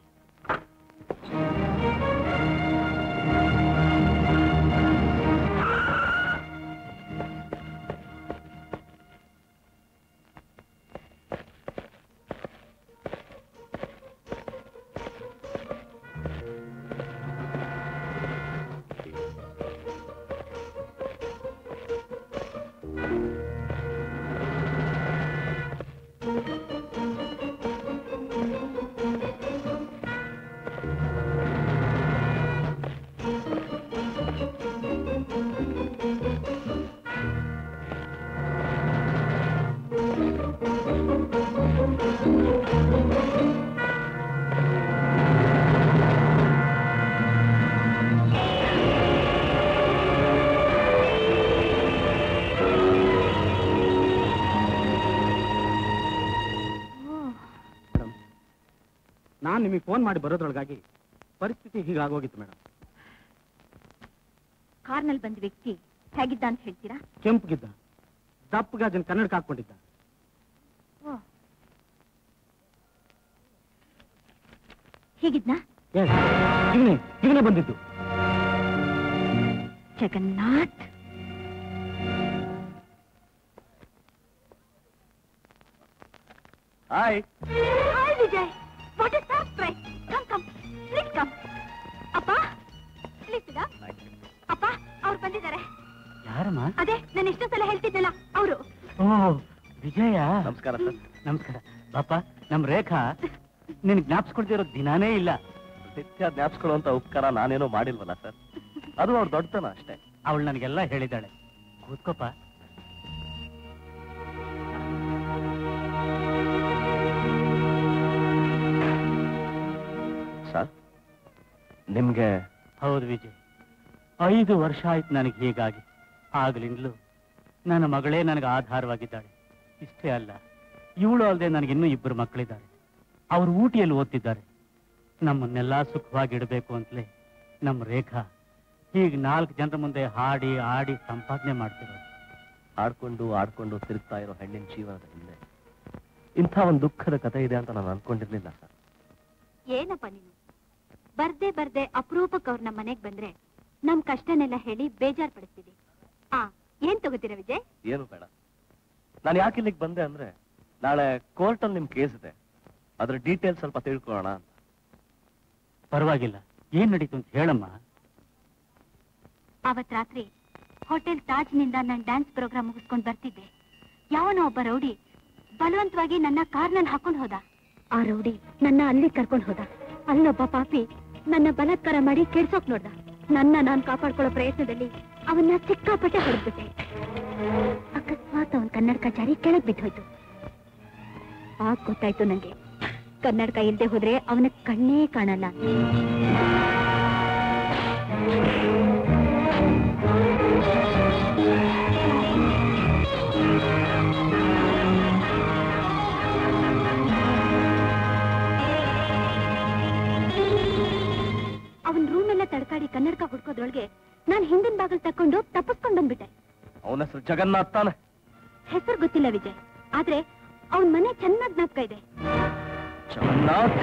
ನಾನು ನಿಮಗೆ ಫೋನ್ ಮಾಡಿ ಬರೋದ್ರೊಳಗಾಗಿ ಪರಿಸ್ಥಿತಿ ಹೀಗಾಗೋಗಿತ್ತು ಮೇಡಮ್ ಕಾರ್ನಲ್ಲಿ ಬಂದ ವ್ಯಕ್ತಿ ಹೇಗಿದ್ದ ಅಂತ ಹೇಳ್ತೀರಾ ಕೆಂಪಗಿದ್ದ ದಪ್ಪಗಾಜನ್ ಕನ್ನಡಕ್ಕೆ ಹಾಕೊಂಡಿದ್ದ ಹೀಗಿದ್ನಾ ಇವನೇ ಇವನೇ ಬಂದಿದ್ದು Jagannath hi hi Vijay what is surprise come come please come ಅಪ್ಪ ಪ್ಲೀಸ್ ಅಪ್ಪ ಅವ್ರು ಬಂದಿದ್ದಾರೆ ಯಾರಮ್ಮ ಅದೇ ನಾನು ಎಷ್ಟೋ ಸಲ ಹೇಳ್ತಿದ್ದಲ್ಲ ಅವರು ಓ ವಿಜಯ ನಮಸ್ಕಾರ ಸರ್ ನಮಸ್ಕಾರ ಪಾಪ ನಮ್ ರೇಖಾ ನಿನ್ ಜ್ಞಾಪಿಸ್ಕೊಳ್ತಿರೋ ದಿನಾನೇ ಇಲ್ಲ ನಿತ್ಯ ಜ್ಞಾಪಿಸ್ಕೊಳ್ಳುವಂತ ಉಪಕಾರ ನಾನೇನೋ ಮಾಡಿಲ್ವಲ್ಲ ಸರ್ ಅದು ಅವ್ರ ದೊಡ್ಡತನ ಅಷ್ಟೇ ಅವಳು ನನಗೆಲ್ಲ ಹೇಳಿದ್ದಾಳೆ ಕೂತ್ಕೋಪ ಸರ್ ನಿಮ್ಗೆ ಹೌದು ವಿಜಯ್ ಐದು ವರ್ಷ ಆಯ್ತು ನನಗೆ ಹೀಗಾಗಿ ಆಗ್ಲಿಂದಲೂ ನನ್ನ ಮಗಳೇ ನನಗೆ ಆಧಾರವಾಗಿದ್ದಾಳೆ ಇಷ್ಟೇ ಅಲ್ಲ ಇವಳು ಅಲ್ಲದೆ ನನಗಿನ್ನೂ ಇಬ್ಬರು ಮಕ್ಕಳಿದ್ದಾರೆ ಅವರು ಊಟಿಯಲ್ಲಿ ಓದ್ತಿದ್ದಾರೆ ನಮ್ಮನ್ನೆಲ್ಲ ಸುಖವಾಗಿಡಬೇಕು ಅಂತಲೇ ನಮ್ಮ ರೇಖಾ ಹೀಗೆ ನಾಲ್ಕು ಜನರ ಮುಂದೆ ಹಾಡಿ ಆಡಿ ಸಂಪಾದನೆ ಮಾಡ್ತಿರೋದು ಆಡ್ಕೊಂಡು ಆಡ್ಕೊಂಡು ತಿರುಗ್ತಾ ಇರೋ ಹೆಣ್ಣಿನ ಜೀವನದ ಹಿಂದೆ ಇಂಥ ಒಂದು ದುಃಖದ ಕಥೆ ಇದೆ ಅಂತ ನಾನು ಅನ್ಕೊಂಡಿರ್ಲಿಲ್ಲ ಸರ್ ಏನಪ್ಪ ನೀನು ಬರ್ದೆ ಬರ್ದೆ ಅಪರೂಪಕ್ಕೆ ಅವ್ರ ನಮ್ಮ ಮನೆಗ್ ಬಂದ್ರೆ ನಮ್ ಕಷ್ಟನೆಲ್ಲ ಹೇಳಿ ಬೇಜಾರ್ ಪಡಿಸ್ತೀವಿ ಆ ಏನ್ ತಗೋತೀರಾ ವಿಜಯ್ ಏನು ಬೇಡ ನಾನು ಯಾಕೆ ಇಲ್ಲಿಗೆ ಬಂದೆ ಅಂದ್ರೆ ನಾಳೆ ಕೋರ್ಟಲ್ಲಿ ನಿಮ್ ಕೇಸ್ ಇದೆ ಅದ್ರ ಡೀಟೇಲ್ಸ್ ಸ್ವಲ್ಪ ತಿಳ್ಕೊಳ್ಳೋಣ ಅಂತ ಪರವಾಗಿಲ್ಲ ಏನ್ ನಡೀತು ಅಂತ ಹೇಳಮ್ಮ ಅವತ್ ರಾತ್ರಿ ಹೋಟೆಲ್ ತಾಜ್ನಿಂದ ನಾನು ಡ್ಯಾನ್ಸ್ ಪ್ರೋಗ್ರಾಮ್ ಮುಗಿಸ್ಕೊಂಡ್ ಬರ್ತಿದ್ದೆ ಯಾವನೋ ಒಬ್ಬ ರೌಡಿ ಬಲವಂತವಾಗಿ ನನ್ನ ಕಾರ್ನಲ್ಲಿ ಹಾಕೊಂಡ್ ಹೋದ ಆ ರೌಡಿ ನನ್ನ ಅಲ್ಲಿ ಕರ್ಕೊಂಡ್ ಹೋದ ಅಲ್ಲೊಬ್ಬ ಪಾಪಿ ನನ್ನ ಬಲಾತ್ಕಾರ ಮಾಡಿ ಕೆಡ್ಸೋಕ್ ನೋಡ್ದ ನನ್ನ ನಾನ್ ಕಾಪಾಡ್ಕೊಳ್ಳೋ ಪ್ರಯತ್ನದಲ್ಲಿ ಅವನ್ನ ಸಿಕ್ಕಾಪಟ್ಟೆ ಹೊಡೆದ್ಬಿಟ್ಟೆ ಅಕಸ್ಮಾತ್ ಅವನ್ ಕನ್ನಡಕ ಜಾರಿ ಕೆಳಗ್ ಬಿದ್ದೋಯ್ತು ಆಗ ಗೊತ್ತಾಯ್ತು ನಂಗೆ ಕನ್ನಡಕ ಇಲ್ದೆ ಹೋದ್ರೆ ಅವನ ಕಣ್ಣೇ ಕಾಣಲ್ಲ ಅವನ್ ರೂಮ್ ಎಲ್ಲ ತಡ್ಕಾಡಿ ಕನ್ನಡಕ ಹುಡ್ಕೋದ್ರೊಳಗೆ ನಾನ್ ಹಿಂದಿನ ಬಾಗಲ್ ತಕೊಂಡು ತಪ್ಪಿಸ್ಕೊಂಡ್ ಬಂದ್ಬಿಟ್ಟೆ ಅವನ ಹೆಸರು ಜಗನ್ನಾಥ್ ತಾನೆ ಹೆಸರು ಗೊತ್ತಿಲ್ಲ ವಿಜಯ್ ಆದ್ರೆ ಅವನ್ ಮನೆ ಚೆನ್ನಾಗ್ ಜ್ಞಾಪಕ ಇದೆ ಜಗನ್ನಾಥ್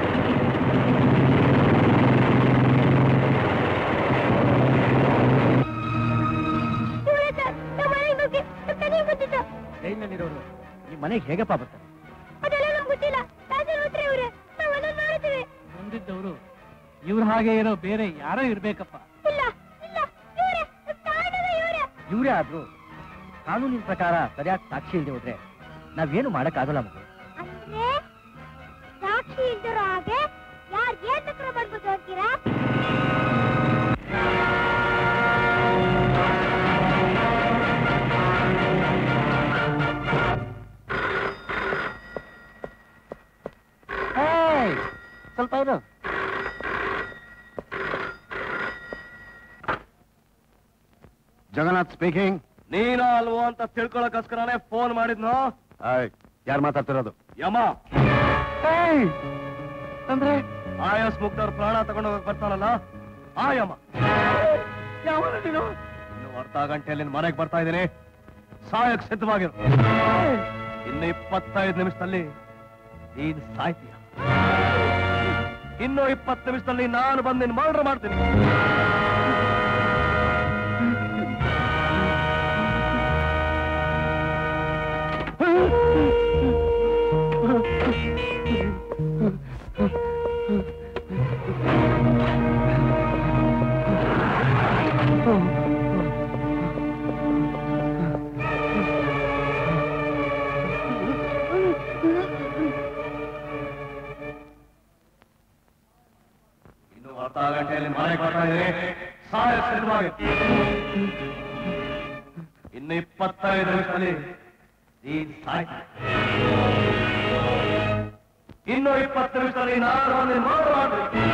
ಜೈಲಿನಲ್ಲಿರೋರು ಈ ಮನೆಗೆ ಹೇಗಪ್ಪ ಬರ್ತಾರೆ ಅದೆಲ್ಲ ನಮ್ಗೆ ಗೊತ್ತಿಲ್ಲ ರಾಜರು ಇವ್ರೆ ನಾವೆಲ್ಲ ನೋಡಿದ್ವಿ ಬಂದಿದ್ದವರು ಇವ್ರ ಹಾಗೆ ಇರೋ ಬೇರೆ ಯಾರೋ ಇರ್ಬೇಕಪ್ಪ ಇಲ್ಲ ಇಲ್ಲ ಇವ್ರೆ ಕಾಣದ ಇವ್ರೆ ಇವರೇ ಆದ್ರೂ ಕಾನೂನಿನ ಪ್ರಕಾರ ಸರಿಯಾಗಿ ಸಾಕ್ಷಿ ಇಲ್ಲದೆ ಹೋದ್ರೆ ನಾವೇನು ಮಾಡಕ್ಕಾಗಲ್ಲ ಮಗು ಅಂದ್ರೆ ಸಾಕ್ಷಿ ಇಲ್ದಿರೋ ಹಾಗೆ ಯಾರ್ ಏನ್ ತಕ್ರ ಮಾಡ್ಬೋದು ಅಂತೀರಾ ಸ್ವಲ್ಪ ಇರು ಜಗನ್ನಾಥ್ ಸ್ಪೀಕಿಂಗ್ ನೀನ ಅಲ್ವೋ ಅಂತ ತಿಳ್ಕೊಳಕ್ಕೋಸ್ಕರನೇ ಫೋನ್ ಮಾಡಿದ್ನು ಯಾರು ಮಾತಾಡ್ತಿರೋದು ಯಮ ಅಂದ್ರೆ ಆಯಸ್ ಮುಗ್ದವ್ರ ಪ್ರಾಣ ತಗೊಂಡು ಹೋಗಕ್ ಬರ್ತಾನಲ್ಲ ಆ ಯಮ ಇನ್ನು ಅರ್ಧ ಗಂಟೆಯಲ್ಲಿ ನಿನ್ ಮನೆಗೆ ಬರ್ತಾ ಇದ್ದೀನಿ ಸಾಯಕ್ ಸಿದ್ಧವಾಗಿರು ಇನ್ನು ಇಪ್ಪತ್ತೈದು ನಿಮಿಷದಲ್ಲಿ ನೀನ್ ಸಾಯ್ತೀಯ ಇನ್ನು ಇಪ್ಪತ್ತು ನಿಮಿಷದಲ್ಲಿ ನಾನು ಬಂದು ನಿನ್ ಮರ್ಡರ್ ಮಾಡ್ತೀನಿ ಇನ್ನು ಅರ್ಧ ಗಂಟೆಯಲ್ಲಿ ಮನೆಗೆ ಬರ್ತಾ ಇದ್ದೀನಿ ಸಾಯಕ್ ಸಿದ್ಧವಾಗಿರು ಇನ್ನು ಇಪ್ಪತ್ತೈದು ನಿಮಿಷದಲ್ಲಿ ನೀನ್ ಸಾಯ್ತೀಯ ಇನ್ನು ಇಪ್ಪತ್ತು ನಿಮಿಷದಲ್ಲಿ ನಾನು ನಿನ್ನ ಮರ್ಡರ್ ಮಾಡ್ತೀನಿ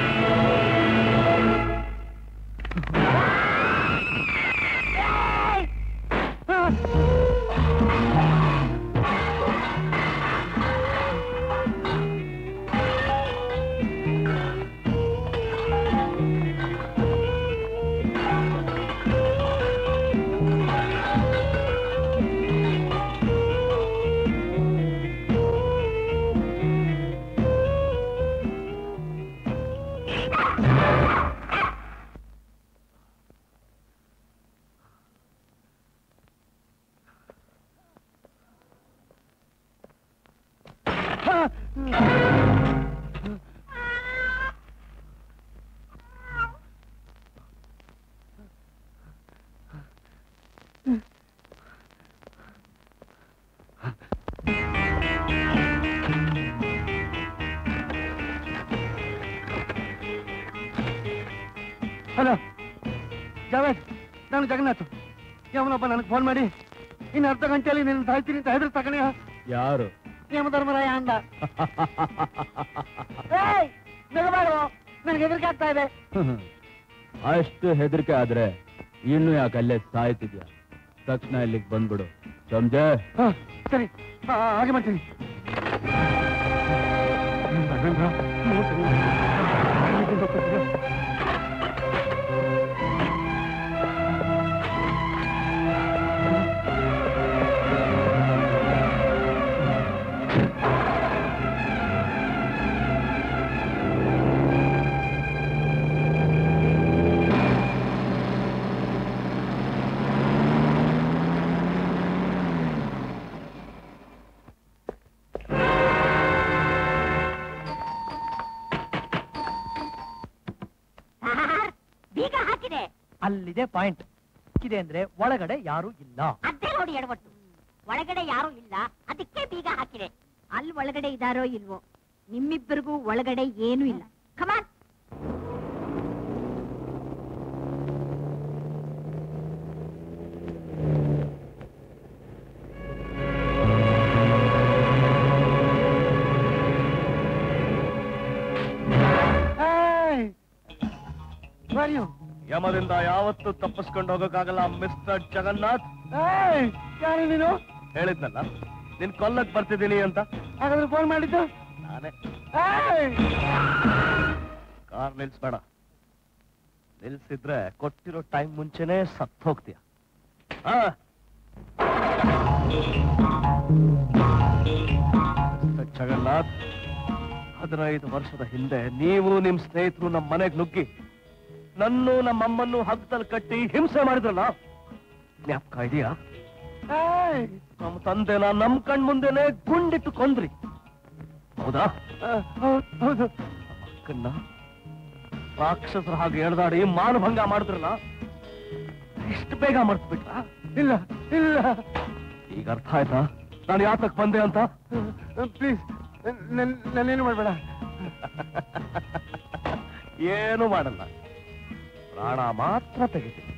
ಹಲೋ ಜಾವೇದ್ ನಾನು ಜಗನ್ನಾಥ್ ಯಾವನೊಬ್ಬ ನನಗೆ ಫೋನ್ ಮಾಡಿ ಇನ್ನು ಅರ್ಧ ಗಂಟೆಯಲ್ಲಿ ನಿನ್ನ ಸಾಯ್ತೀನಿ ಅಂತ ಹೆದರ್ ತಗಣೆಯ ಯಾರು ಯಮಧರ್ಮರಾಯ ಅಂದ ಏಯ್ ನಗಬೇಡ ನನಗೆ ಹೆದರಿಕೆ ಆಗ್ತಾ ಇದೆ ಅಷ್ಟು ಹೆದರಿಕೆ ಆದ್ರೆ ಇನ್ನು ಯಾಕೆ ಅಲ್ಲೇ ಸಾಯ್ತಿದ್ಯಾ ತಕ್ಷಣ ಇಲ್ಲಿಗೆ ಬಂದ್ಬಿಡು ಸಮಜೆ ಹಾ, ಸರಿ ಹಾ, ಹಾಗೆ ಮಾಡ್ತೀನಿ ರಾಘವೇಂದ್ರ, ನೋಡ್ತೀನಿ. ಇಲ್ಲಿಂದ ಹೋಗ್ತಿದ್ಯಾ? ಸಾರ್, ಬೀಗ ಹಾಕಿದೆ ಅಲ್ಲಿದೆ ಪಾಯಿಂಟ್ ಇದೆ ಅಂದ್ರೆ ಒಳಗಡೆ ಯಾರು ಇಲ್ಲ ಅದೇ ನೋಡಿ ಎಡವಟ್ಟು ಒಳಗಡೆ ಯಾರು ಇಲ್ಲ ಅದಕ್ಕೆ ಬೀಗ ಹಾಕಿದೆ ಅಲ್ಲಿ ಒಳಗಡೆ ಇದಾರೋ ಇಲ್ವೋ ನಿಮ್ಮಿಬ್ಬರಿಗೂ ಒಳಗಡೆ ಏನೂ ಇಲ್ಲ ಕಮಾನ್ ಏಯ್! Where are you? ಯಮದಿಂದ ಯಾವತ್ತೂ ತಪ್ಪಿಸ್ಕೊಂಡು ಹೋಗಕ್ಕಾಗಲ್ಲ ಮಿಸ್ಟರ್ ಜಗನ್ನಾಥ್ ಏಯ್! ಯಾರು ನೀನು ಹೇಳಿದ್ನಲ್ಲ ನಿನ್ ಕೊಲ್ಲಕ್ ಬರ್ತಿದ್ದೀನಿ ಅಂತ ಹಾಗಾದ್ರೆ ಫೋನ್ ಮಾಡಿದ್ದು ನಾನೇ ಏಯ್! ಕಾರ್ ನಿಲ್ಸ್ಬೇಡ ನಿಲ್ಸಿದ್ರೆ ಕೊಟ್ಟಿರೋ ಟೈಮ್ ಮುಂಚೆನೆ ಸತ್ ಹೋಗ್ತೀಯ ಆ? ಮಿಸ್ಟರ್ ಜಗನ್ನಾಥ್ ಹದಿನೈದು ವರ್ಷದ ಹಿಂದೆ ನೀವು ನಿಮ್ ಸ್ನೇಹಿತರು ನಮ್ಮ ಮನೆಗೆ ನುಗ್ಗಿ ನನ್ನು ನಮ್ಮಮ್ಮನ್ನು ಹಗ್ಗದಲ್ಲಿ ಕಟ್ಟಿ ಹಿಂಸೆ ಮಾಡಿದ್ರಲ್ಲ ಜ್ಞಾಪಕ ಇದೆಯಾ ಏಯ್! ನಮ್ಮ ತಂದೆನ ನಮ್ ಕಣ್ ಮುಂದೆನೆ ಗುಂಡಿಟ್ಟು ಕೊಂದ್ರಿ ಹೌದಾ ಆ, ಹೌದ್- ಹೌದು ಅಕ್ಕನ್ನ ರಾಕ್ಷಸರ ಹಾಗೆ ಎಳ್ದಾಡಿ ಮಾನಭಂಗ ಮಾಡಿದ್ರಲ್ಲ ಇಷ್ಟು ಬೇಗ ಮರ್ತು ಬಿಟ್ರ ಇಲ್ಲ ಇಲ್ಲ ಈಗ ಅರ್ಥ ಆಯ್ತಾ ನಾನು ಯಾತಕ್ ಬಂದೆ ಅಂತ ಪ್ಲೀಸ್ ನನ್ನೇನು ಮಾಡಬೇಡ ಏನು ಮಾಡಲ್ಲ ಪ್ರಾಣ ಮಾತ್ರ ತೆಗಿತೀನಿ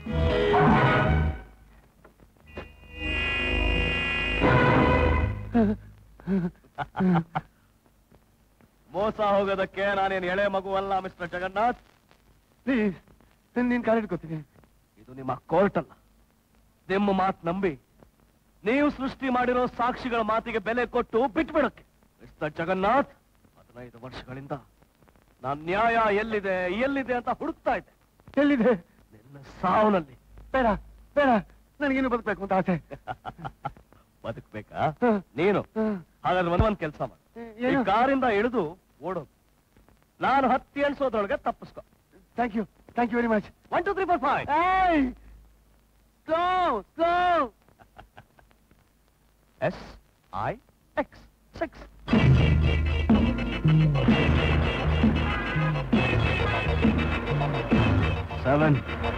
ಮೋಸ ಹೋಗೋದಕ್ಕೆ ನಾನೇನು ಎಳೆ ಮಗುವಲ್ಲ ಮಿಸ್ಟರ್ ಜಗನ್ನಾಥ್ ಪ್ಲೀಸ್ ನೀನ್ ಕಾಲಿಡ್ಕೋತೀನಿ ಇದು ನಿಮ್ಮ ಕೋರ್ಟ್ ಅಲ್ಲ ನಿಮ್ಮ ಮಾತು ನಂಬಿ ನೀವು ಸೃಷ್ಟಿ ಮಾಡಿರೋ ಸಾಕ್ಷಿಗಳ ಮಾತಿಗೆ ಬೆಲೆ ಕೊಟ್ಟು ಬಿಟ್ಬಿಡಕ್ಕೆ ಮಿಸ್ಟರ್ ಜಗನ್ನಾಥ್ ಹದಿನೈದು ವರ್ಷಗಳಿಂದ ನಾನ್ ನ್ಯಾಯ ಎಲ್ಲಿದೆ ಎಲ್ಲಿದೆ ಅಂತ ಹುಡುಕ್ತಾ ಇದ್ದೆ ಎಲ್ಲಿದೆ ನಿನ್ನ ಸಾವನಲ್ಲಿ ಬೇಡ ಬೇಡ ನನಗೇನು ಬದುಕಬೇಕು ಅಂತ ಆಸೆ ಬದುಕ್ಬೇಕಾ ನೀನು ಹಾಗಾದ್ರೆ ಒಂದ್ ಒಂದ್ ಕೆಲಸ ಮಾಡು ಈ ಏನು? ಕಾರಿಂದ ಇಳಿದು ಓಡೋದು ನಾನು ಹತ್ತಿ ಎಣ್ಸೋದ್ರೊಳಗೆ ತಪ್ಪಿಸ್ಕೊ thank you thank you very much one two three four five slow slow S I X six seven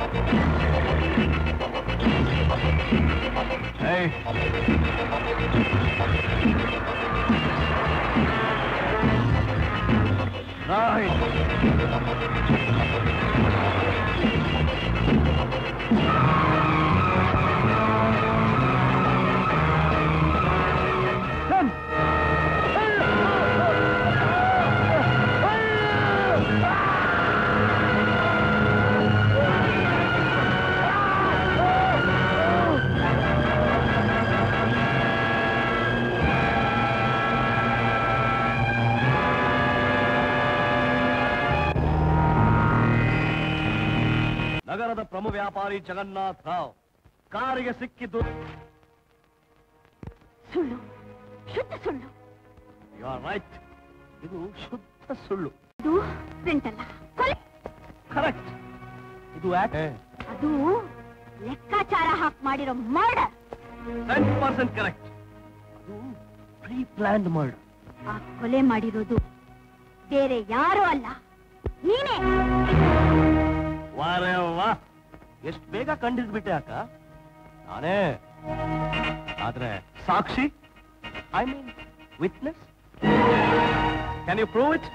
eight nine ನಗರದ ಪ್ರಮುಖ ವ್ಯಾಪಾರಿ ಜಗನ್ನಾಥ್ ರಾವ್ ಕಾರಿಗೆ ಸಿಕ್ಕಿದ್ದು ಸುಳ್ಳು ಶುದ್ಧ ಸುಳ್ಳು ಯು ಆರ್ ರೈಟ್ ಇದು ಶುದ್ಧ ಸುಳ್ಳು ಇದು ಪ್ರಿಂಟ್ ಅಲ್ಲ ಕೊಲೆ ಕರೆಕ್ಟ್ ಇದು ಅದು ಲೆಕ್ಕಾಚಾರ ಹಾಕಿ ಮಾಡಿರೋ ಮರ್ಡರ್ ಟೆನ್ ಪರ್ಸೆಂಟ್ ಕರೆಕ್ಟ್ ಅದು ಪ್ರೀ ಪ್ಲಾನ್ಡ್ ಮರ್ಡರ್ ಆ ಕೊಲೆ ಮಾಡಿರೋದು ಬೇರೆ ಯಾರೂ ಅಲ್ಲ ನೀನೇ ವಾರೇ ವಾ ಎಷ್ಟು ಬೇಗ ಕಂಡಿದ್ಬಿಟ್ಟೆ ಅಕ್ಕ ನಾನೇ ಆದ್ರೆ ಸಾಕ್ಷಿ I mean witness can you prove it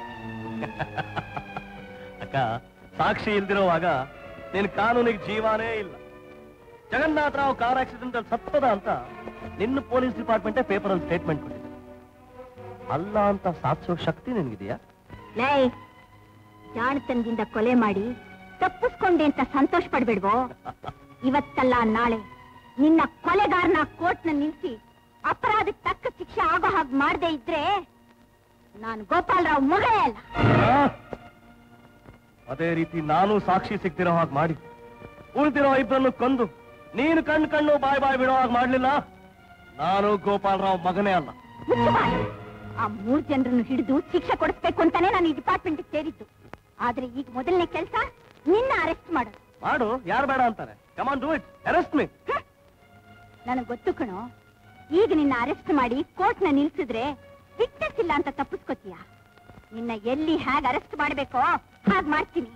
ಅಕ್ಕ ಸಾಕ್ಷಿ ಇಲ್ದಿರೋವಾಗ ನಿನ್ ಕಾನೂನಿಗೆ ಜೀವಾನೇ ಇಲ್ಲ ಜಗನ್ನಾಥ ರಾವ್ ಕಾರ್ ಆಕ್ಸಿಡೆಂಟ್ ಅಲ್ಲಿ ಸತ್ತದ ಅಂತ ನಿನ್ನ ಪೊಲೀಸ್ ಡಿಪಾರ್ಟ್ಮೆಂಟೇ ಪೇಪರ್ ಅಲ್ಲಿ ಸ್ಟೇಟ್ಮೆಂಟ್ ಕೊಟ್ಟಿದೆ ಅಲ್ಲ ಅಂತ ಸಾಧಿಸೋ ಶಕ್ತಿ ನಿನ್ಗಿದೆಯಾ ಲೈ ಜಾಣತನದಿಂದ ಕೊಲೆ ಮಾಡಿ ತಪ್ಪಿಸ್ಕೊಂಡೆ ಅಂತ ಸಂತೋಷ ಪಡ್ಬೇಡ್ವೋ ಇವತ್ತಲ್ಲ ನಾಳೆ ನಿನ್ನ ಕೊಲೆಗಾರನ ಕೋರ್ಟ್ನ ನಿಲ್ಸಿ ಅಪರಾಧಕ್ಕೆ ತಕ್ಕ ಶಿಕ್ಷೆ ಆಗೋ ಹಾಗೆ ಮಾಡದೇ ಇದ್ರೆ ನಾನು ಗೋಪಾಲರಾವ್ ಮಗಳೇ ಅಲ್ಲ ಆ? ಅದೇ ರೀತಿ ನಾನು ಸಾಕ್ಷಿ ಸಿಗ್ತಿರೋ ಹಾಗೆ ಮಾಡಿ ಉಳಿದಿರೋ ಇಬ್ಬರನ್ನು ಕೊಂದು ನೀನು ಕಣ್ಣು ಕಣ್ಣು ಬಾಯ್ ಬಾಯ್ ಬಿಡೋ ಹಾಗೆ ಮಾಡ್ಲಿಲ್ಲ ನಾನು ಗೋಪಾಲರಾವ್ ಮಗನೇ ಅಲ್ಲ ಮುಚ್ಚು ಬಾಯಿ. ಆ ಮೂರ್ ಜನರನ್ನು ಹಿಡಿದು ಶಿಕ್ಷೆ ಕೊಡಿಸ್ಬೇಕು ಅಂತಾನೆ ನಾನು ಈ ಡಿಪಾರ್ಟ್ಮೆಂಟ್ ಸೇರಿದ್ದು ಆದ್ರೆ ಈಗ ಮೊದಲನೇ ಕೆಲಸ ನಿನ್ನ ಅರೆಸ್ಟ್ ಮಾಡೋದು ಮಾಡು ಯಾರು ಬೇಡ ಅಂತಾರೆ come on do it arrest me ನನಗೆ ಗೊತ್ತು ಕಣೋ ಈಗ ನಿನ್ನ ಅರೆಸ್ಟ್ ಮಾಡಿ ಕೋರ್ಟ್ನ ನಿಲ್ಸಿದ್ರೆ ಫಿಟ್ನೆಸ್ ಇಲ್ಲ ಅಂತ ತಪ್ಪಿಸ್ಕೊತೀಯ ನಿನ್ನ ಎಲ್ಲಿ ಹೇಗ್ ಅರೆಸ್ಟ್ ಮಾಡ್ಬೇಕೋ ಹಾಗ್ ಮಾಡ್ತೀನಿ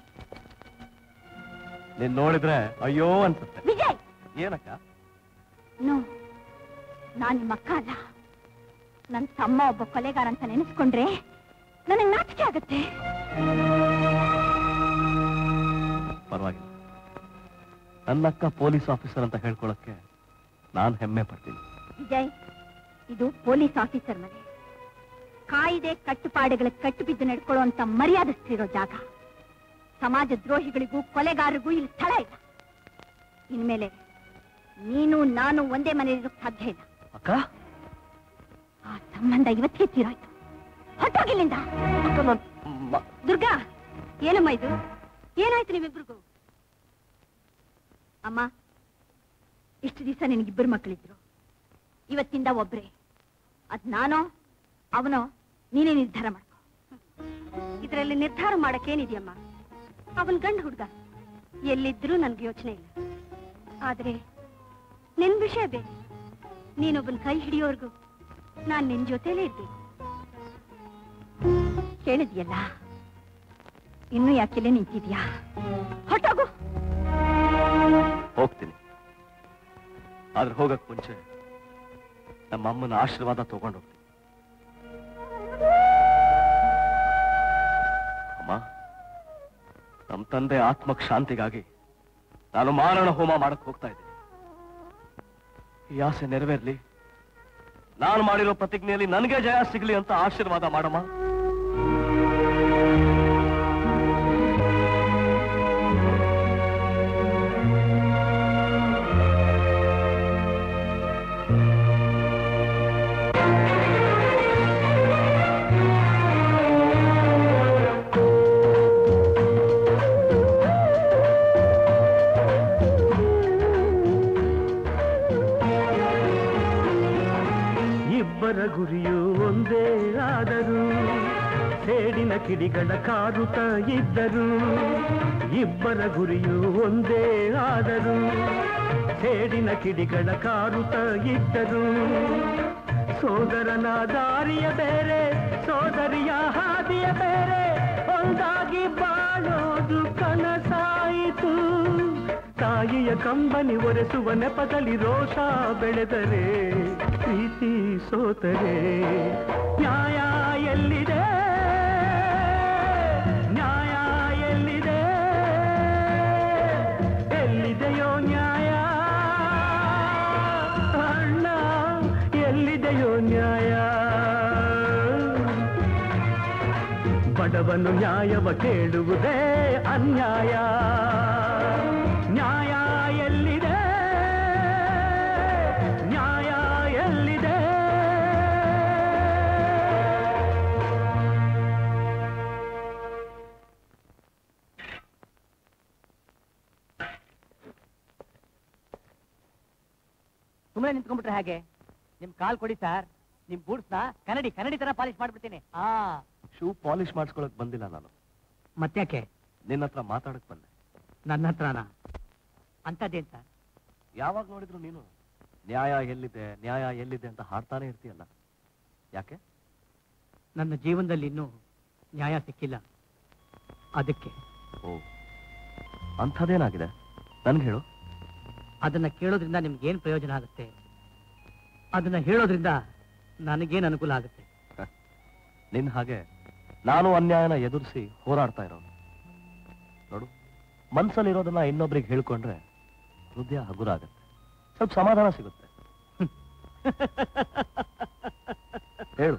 ನೀನ್ ನೋಡಿದ್ರೆ ಅಯ್ಯೋ ಅನ್ಸುತ್ತೆ ವಿಜಯ್ ಏನಕ್ಕ ನೋ ನಾನ್ ನಿಮ್ಮ ಅಕ್ಕ ಅಲ್ಲ ನನ್ ತಮ್ಮ ಒಬ್ಬ ಕೊಲೆಗಾರ ಅಂತ ನೆನೆಸ್ಕೊಂಡ್ರೆ ನನಗೆ ನಾಚಿಕೆ ಆಗತ್ತೆ ಪರವಾಗಿಲ್ಲ ನನ್ನಕ್ಕ ಪೊಲೀಸ್ ಆಫೀಸರ್ ಅಂತ ಹೇಳ್ಕೊಳಕ್ಕೆ ನಾನು ಹೆಮ್ಮೆ ಪಡ್ತೀನಿ ವಿಜಯ್ ಇದು ಪೊಲೀಸ್ ಆಫೀಸರ್ ಮನೆ ಕಾಯಿದೆ ಕಟ್ಟುಪಾಡುಗಳ ಕಟ್ಟು ಬಿದ್ದು ನಡ್ಕೊಳ್ಳುವಂತ ಮರ್ಯಾದಸ್ಥರಿರೋ ಜಾಗ ಸಮಾಜ ದ್ರೋಹಿಗಳಿಗೂ ಕೊಲೆಗಾರರಿಗೂ ಇಲ್ಲಿ ಸ್ಥಳ ಇಲ್ಲ ಇನ್ಮೇಲೆ ನೀನು ನಾನು ಒಂದೇ ಮನೆಯಲ್ಲಿರೋಕ್ ಸಾಧ್ಯ ಇಲ್ಲ ಅಕ್ಕ ಆ ಸಂಬಂಧ ಇವತ್ತಿಗೆ ತೀರೋಯ್ತು ಹೊಟ್ಟೋಗಿಲ್ಲಿಂದ ಅಕ್ಕ ನನ್ ಮ- ದುರ್ಗಾ ಏನಮ್ಮ ಇದು ಏನಾಯ್ತು ನಿಮ್ಮಿಬ್ರಿಗೂ ಅಮ್ಮ ಇಷ್ಟು ದಿವಸ ನಿನಗಿಬ್ಬರು ಮಕ್ಕಳಿದ್ರು ಇವತ್ತಿಂದ ಒಬ್ರೆ ಅದ್ ನಾನೋ ಅವನೋ ನೀನೇ ನಿರ್ಧಾರ ಮಾಡ್ಕೊ ಇದರಲ್ಲಿ ನಿರ್ಧಾರ ಮಾಡಕ್ಕೇನಿದೆಯಮ್ಮ ಅವನ್ ಗಂಡ ಹುಡ್ಗ ಎಲ್ಲಿದ್ರೂ ನನ್ಗೆ ಯೋಚನೆ ಇಲ್ಲ ಆದ್ರೆ ನಿನ್ ವಿಷಯ ಬೇರೆ ನೀನೊಬ್ಬನ್ ಕೈ ಹಿಡಿಯೋರ್ಗು ನಾನ್ ನಿನ್ ಜೊತೆಲೇ ಇರ್ಬೇಕು ಕೇಳಿದ್ಯಲ್ಲ ಇನ್ನು ಯಾಕೆಲೆ ನಿಂತಿದ್ಯಾ ಹೊಟ್ಟೋಗು ಹೋಗ್ತೀನಿ ಆದ್ರೆ ಹೋಗಕ್ ಮುಂಚೆ ನಮ್ಮ ಅಮ್ಮನ ಆಶೀರ್ವಾದ ತಗೊಂಡು ಹೋಗ್ತೀನಿ ಅಮ್ಮ ನಮ್ಮ ತಂದೆ ಆತ್ಮಕ್ ಶಾಂತಿಗಾಗಿ ನಾನು ಮಾರಣ ಹೋಮ ಮಾಡಕ್ ಹೋಗ್ತಾ ಇದ್ದೀನಿ ಈ ಆಸೆ ನೆರವೇರ್ಲಿ ನಾನು ಮಾಡಿರೋ ಪ್ರತಿಜ್ಞೆಯಲ್ಲಿ ನನಗೆ ಜಯ ಸಿಗ್ಲಿ ಅಂತ ಆಶೀರ್ವಾದ ಮಾಡಮ್ಮ ಗುರಿಯು ಒಂದೇ ಆದರೂ ಸೇಡಿನ ಕಿಡಿಗಳ ಕಾರುತ ಇದ್ದರು ಇಬ್ಬರ ಗುರಿಯು ಒಂದೇ ಆದರೂ ಸೇಡಿನ ಕಿಡಿಗಳ ಕಾರುತ ಇದ್ದರು ಸೋದರನ ದಾರಿಯ ಬೇರೆ ಸೋದರಿಯ ಹಾದಿಯ ಬೇರೆ ಒಂದಾಗಿ ಬಾಳೋದು ಕನಸಾಯಿತು ತಾಯಿಯ ಕಂಬನಿ ಒರೆಸುವ ನೆಪದಲ್ಲಿ ರೋಷ ಬೆಳೆದರೆ ಪ್ರೀತಿ ಸೋತರೆ ನ್ಯಾಯ ಎಲ್ಲಿದೆ ನ್ಯಾಯ ಎಲ್ಲಿದೆ ಎಲ್ಲಿದೆಯೋ ನ್ಯಾಯ ಅಣ್ಣ ಎಲ್ಲಿದೆಯೋ ನ್ಯಾಯ ಬಡವನು ನ್ಯಾಯವ ಕೇಳುವುದೇ ಅನ್ಯಾಯ ನ್ಯಾಯ ಎಲ್ಲಿದೆ ನ್ಯಾಯ ಎಲ್ಲಿದೆ ಸುಮ್ಮನೆ ನಿಂತ್ಕೊಂಡ್ಬಿಟ್ರೆ ಹಾಗೆ ನಿಮ್ ಕಾಲ್ ಕೊಡಿ ಸರ್ ನಿಮ್ ಬೂಟ್ಸ್ನ ಕನ್ನಡಿ ಕನ್ನಡಿ ತರ ಪಾಲಿಶ್ ಮಾಡ್ಬಿಡ್ತೀನಿ ಆ ಶೂ ಪಾಲಿಶ್ ಮಾಡಿಸ್ಕೊಳಕ್ ಬಂದಿಲ್ಲ ನಾನು ಮತ್ತ್ಯಾಕೆ ನಿನ್ನ ಹತ್ರ ಮಾತಾಡಕ್ ಬಂದೆ ನನ್ನ ಹತ್ರನ ಅಂತದೇನ್ ಸರ್ ಯಾವಾಗ ನೋಡಿದ್ರು ನೀನು ನ್ಯಾಯ ಎಲ್ಲಿದೆ ನ್ಯಾಯ ಎಲ್ಲಿದೆ ಅಂತ ಹಾಡ್ತಾನೆ ಇರ್ತೀಯಲ್ಲ ಯಾಕೆ ನನ್ನ ಜೀವನದಲ್ಲಿ ಇನ್ನೂ ನ್ಯಾಯ ಸಿಕ್ಕಿಲ್ಲ ಅದಕ್ಕೆ ಓ ಅಂಥದ್ದೇನಾಗಿದೆ ನನ್ಗೆ ಹೇಳು ಅದನ್ನ ಕೇಳೋದ್ರಿಂದ ನಿಮ್ಗೆ ಏನ್ ಪ್ರಯೋಜನ ಆಗುತ್ತೆ ಅದನ್ನ ಹೇಳೋದ್ರಿಂದ ನನಗೇನ್ ಅನುಕೂಲ ಆಗುತ್ತೆ ನಿನ್ ಹಾಗೆ ನಾನು ಅನ್ಯಾಯನ ಎದುರಿಸಿ ಹೋರಾಡ್ತಾ ಇರೋನು ನೋಡು ಮನ್ಸಲ್ಲಿರೋದನ್ನ ಇನ್ನೊಬ್ರಿಗೆ ಹೇಳ್ಕೊಂಡ್ರೆ ಹೃದಯ ಹಗುರ ಆಗುತ್ತೆ ಸ್ವಲ್ಪ ಸಮಾಧಾನ ಸಿಗುತ್ತೆ ಹೇಳು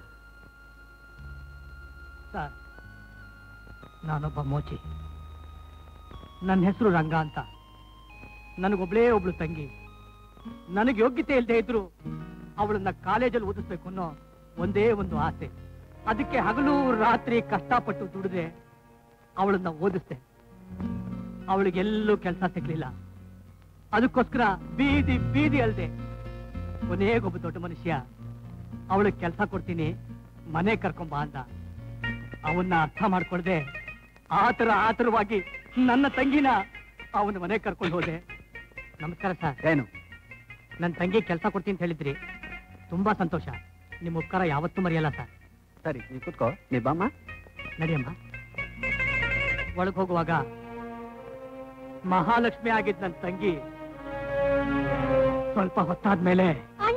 ಸರ್ ನಾನೊಬ್ಬ ಮೋಚಿ ನನ್ನ ಹೆಸರು ರಂಗ ಅಂತ ನನಗೊಬ್ಳೇ ಒಬ್ಳು ತಂಗಿ ನನಗೆ ಯೋಗ್ಯತೆ ಇಲ್ಲದೆ ಇದ್ರು ಅವಳನ್ನ ಕಾಲೇಜಲ್ಲಿ ಓದಿಸ್ಬೇಕು ಅನ್ನೋ ಒಂದೇ ಒಂದು ಆಸೆ ಅದಕ್ಕೆ ಹಗಲು ರಾತ್ರಿ ಕಷ್ಟಪಟ್ಟು ದುಡಿದೆ ಅವಳನ್ನ ಓದಿಸ್ದೆ ಅವಳಿಗೆಲ್ಲೂ ಕೆಲಸ ಸಿಗ್ಲಿಲ್ಲ ಅದಕ್ಕೋಸ್ಕರ ಬೀದಿ ಬೀದಿ ಅಲ್ದೆ ಕೊನೆಗೊಬ್ಬ ದೊಡ್ಡ ಮನುಷ್ಯ ಅವಳಿಗೆ ಕೆಲಸ ಕೊಡ್ತೀನಿ ಮನೆ ಕರ್ಕೊಂಬ ಅಂದ ಅವನ್ನ ಅರ್ಥ ಮಾಡ್ಕೊಳ್ದೆ ಆತರ ಆತರವಾಗಿ ನನ್ನ ತಂಗಿನ ಅವನ ಮನೆ ಕರ್ಕೊಂಡು ಹೋದೆ ನಮಸ್ಕಾರ ಸರ್ ಏನು ನನ್ನ ತಂಗಿ ಕೆಲಸ ಕೊಡ್ತೀನಿ ಅಂತ ಹೇಳಿದ್ರಿ ತುಂಬಾ ಸಂತೋಷ ನಿಮ್ಮ ಉಪಕಾರ ಯಾವತ್ತೂ ಮರೆಯಲ್ಲ ಸರ್ ಸರಿ ನೀ ಕೂತ್ಕೋ ನೀ ಬಾಮ್ಮ ನಡಿಯಮ್ಮ ಒಳಗ್ ಹೋಗುವಾಗ ಮಹಾಲಕ್ಷ್ಮಿ ಆಗಿದ್ ನನ್ನ ತಂಗಿ ಸ್ವಲ್ಪ ಹೊತ್ತಾದ್ಮೇಲೆ ಅಣ್ಣ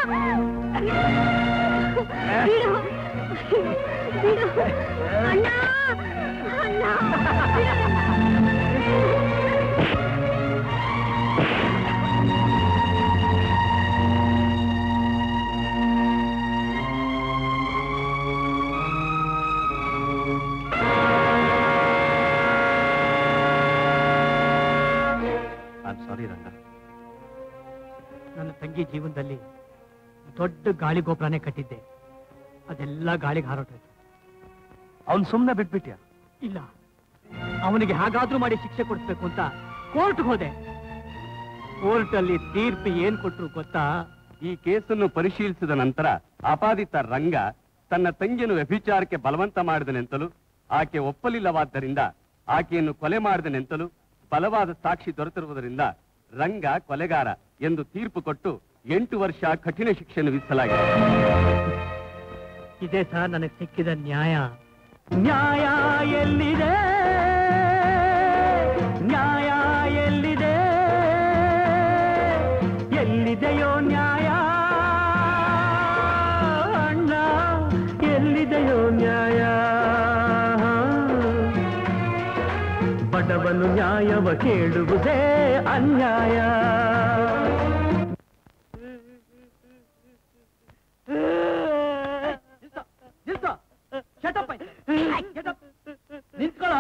ಬಿಡು. ಬಿಡು. ಅಣ್ಣ ಅಣ್ಣ ಐ ಸಾರಿ ರಂಗ ನನ್ನ ತಂಗಿ ಜೀವನದಲ್ಲಿ ದೊಡ್ಡ ಗಾಳಿ ಗೋಪುರನೇ ಕಟ್ಟಿದ್ದೆ ಅದೆಲ್ಲ ಗಾಳಿಗೆ ಹಾರೋಟೋಯ್ತು ಅವ್ನ್ ಸುಮ್ನೆ ಬಿಟ್ಬಿಟ್ಯಾ ಇಲ್ಲ ಅವನಿಗೆ ಹಾಗಾದ್ರೂ ಮಾಡಿ ಶಿಕ್ಷೆ ಕೊಡಿಸ್ಬೇಕು ಅಂತ ಕೋರ್ಟ್ಗೆ ಹೋದೆ ಕೋರ್ಟ್ ಅಲ್ಲಿ ತೀರ್ಪು ಏನ್ ಕೊಟ್ರು ಗೊತ್ತಾ ಈ ಕೇಸನ್ನು ಪರಿಶೀಲಿಸಿದ ನಂತರ ಅಪಾದಿತ ರಂಗ ತನ್ನ ತಂಗಿಯನ್ನು ವ್ಯಭಿಚಾರಕ್ಕೆ ಬಲವಂತ ಮಾಡಿದನೆಂತಲೂ ಆಕೆ ಒಪ್ಪಲಿಲ್ಲವಾದ್ದರಿಂದ ಆಕೆಯನ್ನು ಕೊಲೆ ಮಾಡಿದನೆಂತಲೂ ಬಲವಾದ ಸಾಕ್ಷಿ ದೊರೆತಿರುವುದರಿಂದ ರಂಗ ಕೊಲೆಗಾರ ಎಂದು ತೀರ್ಪು ಕೊಟ್ಟು ಎಂಟು ವರ್ಷ ಕಠಿಣ ಶಿಕ್ಷೆಯನ್ನು ವಿಧಿಸಲಾಗಿದೆ ಇದೇ ಸರ್ ನನಗೆ ಸಿಕ್ಕಿದ ನ್ಯಾಯ ನ್ಯಾಯ ಎಲ್ಲಿದೆ ನ್ಯಾಯ ಎಲ್ಲಿದೆ ಎಲ್ಲಿದೆಯೋ ನ್ಯಾಯ ಅಣ್ಣ ಎಲ್ಲಿದೆಯೋ ನ್ಯಾಯ ಬಡವನು ನ್ಯಾಯವ ಕೇಳುವುದೇ ಅನ್ಯಾಯ ನಿಲ್ಸೋ ಶಟಪ್ ನಿಂತ್ಕೊಳ್ಳೋ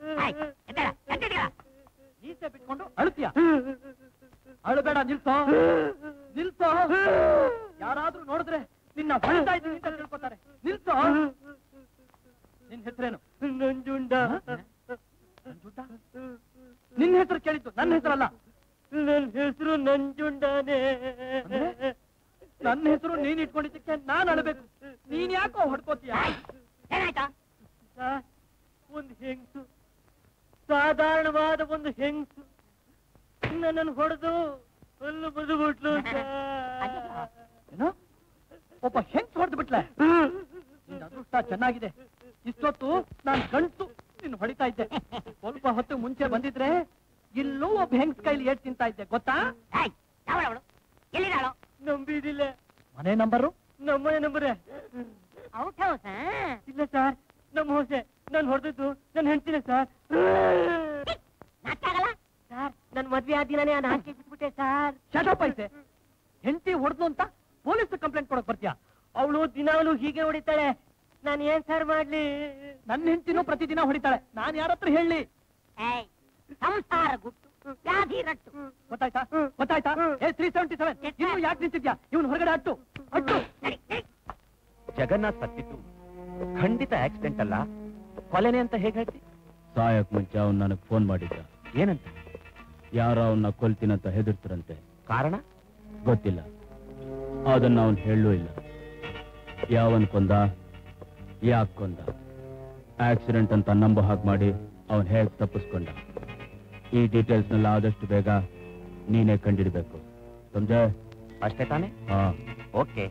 ಈಸೆ ಬಿಟ್ಕೊಂಡು ಅಳ್ತೀಯ ಅಳಬೇಡ ನಿಲ್ಸೋ ನಿಲ್ಸೋ ಯಾರಾದ್ರೂ ನೋಡಿದ್ರೆ ನಿನ್ನ ಹೊಳ್ತಾ ಇದ್ದೀನಿ ಅಂತ ತಿಳ್ಕೊತಾರೆ ನಿಲ್ಸೋ ನಿನ್ ಹೆಸರೇನು ನಂಜುಂಡ ನಂಜುಂಡ? ನಿನ್ ಹೆಸರು ಕೇಳಿದ್ದು ನನ್ನ ಹೆಸರಲ್ಲ ನನ್ನ ಹೆಸರು ನಂಜುಂಡನೇ ಅಂದ್ರೆ? ನನ್ನ ಹೆಸರು ನೀನ್ ಇಟ್ಕೊಂಡಿದ್ದಕ್ಕೆ ನಾನ್ ಅಳಬೇಕು ನೀನ್ ಯಾಕೋ ಹೊಡ್ಕೋತೀಯ ಏನಾಯ್ತಾ ಸರ್ ಒಂದು ಹೆಂಗಸು ಸಾಧಾರಣವಾದ ಒಂದು ಹೆಂಗಸು ನನ್ನನ್ನು ಹೊಡೆದು ಹುಲ್ಲು ಬದುಬಿಟ್ಲು ಏನು ಒಬ್ಬ ಹೆಂಗ್ ಹೊಡೆದು ಬಿಟ್ಲೆ ನಿನ್ನ ಅದೃಷ್ಟ ಚೆನ್ನಾಗಿದೆ ಇಷ್ಟೊತ್ತು ನಾನ್ ಗಂಟು ನಿನ್ನ ಹೊಡಿತಾ ಇದ್ದೆ ಸ್ವಲ್ಪ ಹೊತ್ತು ಮುಂಚೆ ಬಂದಿದ್ರೆ ಇಲ್ಲೂ ಒಬ್ಬ ಹೆಂಗ್ಸ್ ಕೈಲಿ ಏಟ್ ತಿಂತಾ ಇದ್ದೆ ಗೊತ್ತಾ ಅವಳು ಎಲ್ಲಿದ್ದಾಳು ನಂಬಿದಿಲ್ಲ ಮನೆ ನಂಬರು ನಮ್ಮನೆ ನಂಬರೇ ಔಟ್ ಹೌಸ್ ಇಲ್ಲ ಸರ್ ನಮ್ಮ ಹೊಸೆ ನಾನು ಹೊಡೆದದ್ದು ನನ್ನ ಹೆಂಡ್ತಿನ ಸರ್ ನಾಚಾಗಲ್ಲ ಸರ್ ನನ್ ಮದ್ವೆ ಆದ ದಿನನೇ ನಾನು ಹಾಕಿ ಬಿಟ್ಬಿಟ್ಟೆ ಸರ್ ಶಟಪ್ ಐತೆ ಹೆಂಡತಿ ಹೊಡೆದ್ಲು ಅಂತ ಪೊಲೀಸ್ ಕಂಪ್ಲೇಂಟ್ ಕೊಡಕ್ ಬರ್ತೀಯಾ ಅವಳು ದಿನಾವಳು ಹೀಗೆ ಹೊಡಿತಾಳೆ ನಾನು ಏನ್ ಸರ್ ಮಾಡ್ಲಿ ನನ್ನ ಹೆಂಡತಿನೂ ಪ್ರತಿದಿನ ಹೊಡಿತಾಳೆ ನಾನ್ ಯಾರ ಹತ್ರ ಹೇಳಿ ಏಯ್ ಸಂಸಾರ ಗುಟ್ಟು ವ್ಯಾಧಿ ರಟ್ಟು ಗೊತ್ತಾಯ್ತಾ ಗೊತ್ತಾಯ್ತಾ ಏ ತ್ರೀ ಸೆವೆಂಟಿ ಸೆವೆನ್ ಇನ್ನು ಯಾಕೆ ನಿಂತಿದ್ಯಾ ಇವನು ಹೊರಗಡೆ ಅಟ್ಟು ಅಟ್ಟು ಜಗನ್ನಾಥ್ ಸತ್ತಿದ್ದು ಖಂಡಿತ ಆಕ್ಸಿಡೆಂಟ್ ಅಲ್ಲ ಕೊಲೆನೆ ಅಂತ ಹೇಗೆ ಹೇಳ್ತಿ ಸಾಯಕ್ ಮುಂಚೆ ಅವ್ನು ನನಗೆ ಫೋನ್ ಮಾಡಿದ್ದ ಏನಂತ ಯಾರೋ ಅವನ್ನ ಕೊಲ್ತೀನಂತ ಹೆದರ್ತಾರಂತೆ ಕಾರಣ ಗೊತ್ತಿಲ್ಲ ಅದನ್ನ ಅವನು ಹೇಳಲೂ ಇಲ್ಲ ಯಾವನ್ ಕೊಂದ ಯಾಕೆ ಕೊಂದ ಆಕ್ಸಿಡೆಂಟ್ ಅಂತ ನಂಬೋ ಹಾಗೆ ಮಾಡಿ ಅವನ್ ಹೇಗೆ ತಪ್ಪಿಸ್ಕೊಂಡ ಈ ಡೀಟೇಲ್ಸ್ನೆಲ್ಲ ಆದಷ್ಟು ಬೇಗ ನೀನೇ ಕಂಡಿಡ್ಬೇಕು ಸಮಜೆ ಅಷ್ಟೇ ತಾನೇ ಹಾ ಓಕೆ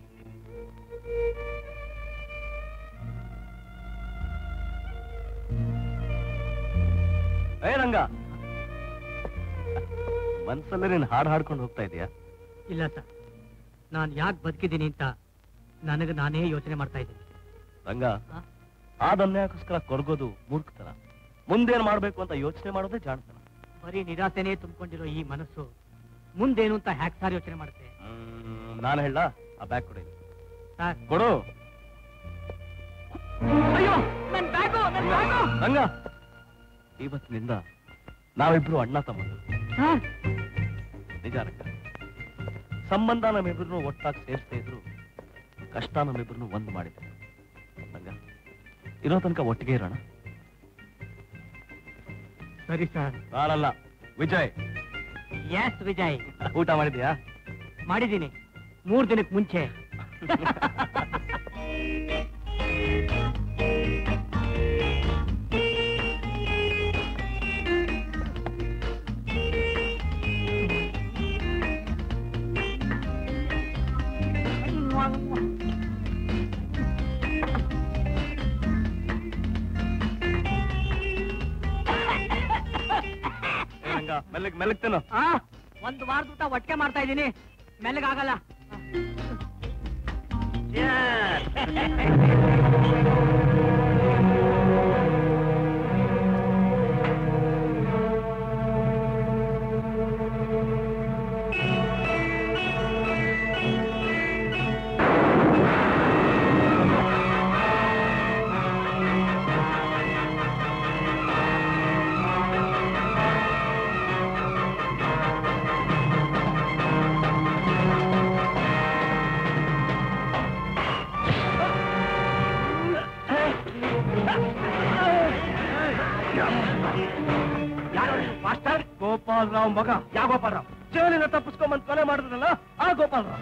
ಏ ರಂಗ ಮನ್ಸಲ್ಲೇ ನೀನ್ ಹಾಡು ಹಾಡ್ಕೊಂಡು ಹೋಗ್ತಾ ಇದೀಯಾ ಇಲ್ಲ ಸರ್ ನಾನು ಯಾಕೆ ಬದುಕಿದ್ದೀನಿ ಅಂತ ನನಗೆ ನಾನೇ ಯೋಚನೆ ಮಾಡ್ತಾ ಇದ್ದೀನಿ ರಂಗ ಆದನ್ಯಾಕೋಸ್ಕರ ಕೊರಗೋದು ಮೂರ್ಖತನ ಮುಂದೇನ್ ಮಾಡ್ಬೇಕು ಅಂತ ಯೋಚನೆ ಮಾಡೋದೇ ಜಾಣತನ ಬರೀ ನಿರಾಸೆನೇ ತುಂಬಿಕೊಂಡಿರೋ ಈ ಮನಸ್ಸು ಮುಂದೇನು ಅಂತ ಹ್ಯಾಕ್ ಸಾರ್ ಯೋಚನೆ ಮಾಡುತ್ತೆ ನಾನು ಹೇಳ ಆ ಬ್ಯಾಗ್ ಕೊಡಿ ಸರ್ ಕೊಡು ಅಯ್ಯೋ ನನ್ ಬ್ಯಾಗು ನನ್ ಬ್ಯಾಗು ರಂಗ ಇವತ್ತಿನಿಂದ ನಾವಿಬ್ರು ಅಣ್ಣ ತಮ್ಮಂದ್ರು ಸರ್ ನಿಜ ರಂಗ ಸಂಬಂಧ ನಮ್ಮಿಬ್ರು ಒಟ್ಟಾಗಿ ಸೇರಿಸ್ತಾ ಇದ್ರು ಕಷ್ಟ ನಮ್ಮಿಬ್ರು ಒಂದು ಮಾಡಿದ್ರು ರಂಗ ಇರೋ ತನಕ ಒಟ್ಟಿಗೆ ಇರೋಣ ಸರಿ ಸರ್ ನಾನಲ್ಲ ವಿಜಯ್ ಎಸ್ ವಿಜಯ್ ಊಟ ಮಾಡಿದ್ಯಾ ಮಾಡಿದ್ದೀನಿ ಮೂರ್ ದಿನಕ್ಕೆ ಮುಂಚೆ ಏ ರಂಗ ಮೆಲ್ಲಗ್ ಮೆಲ್ಲಗ್ ತಿನ್ನು ಆ ಒಂದು ವಾರದ ಊಟ ಒಟ್ಟಿಗೆ ಮಾಡ್ತಾ ಇದ್ದೀನಿ ಮೆಲ್ಲಗಾಗಲ್ಲ ಮಾಸ್ಟರ್ ಗೋಪಾಲ್ ರಾವ್ ಮಗ ಯಾವ ಗೋಪಾಲ್ ರಾವ್ ಜೈಲಿನ ತಪ್ಪಿಸ್ಕೊಂಬಂದ್ ಕೊಲೆ ಮಾಡಿದ್ರಲ್ಲ ಆ ಗೋಪಾಲ್ ರಾವ್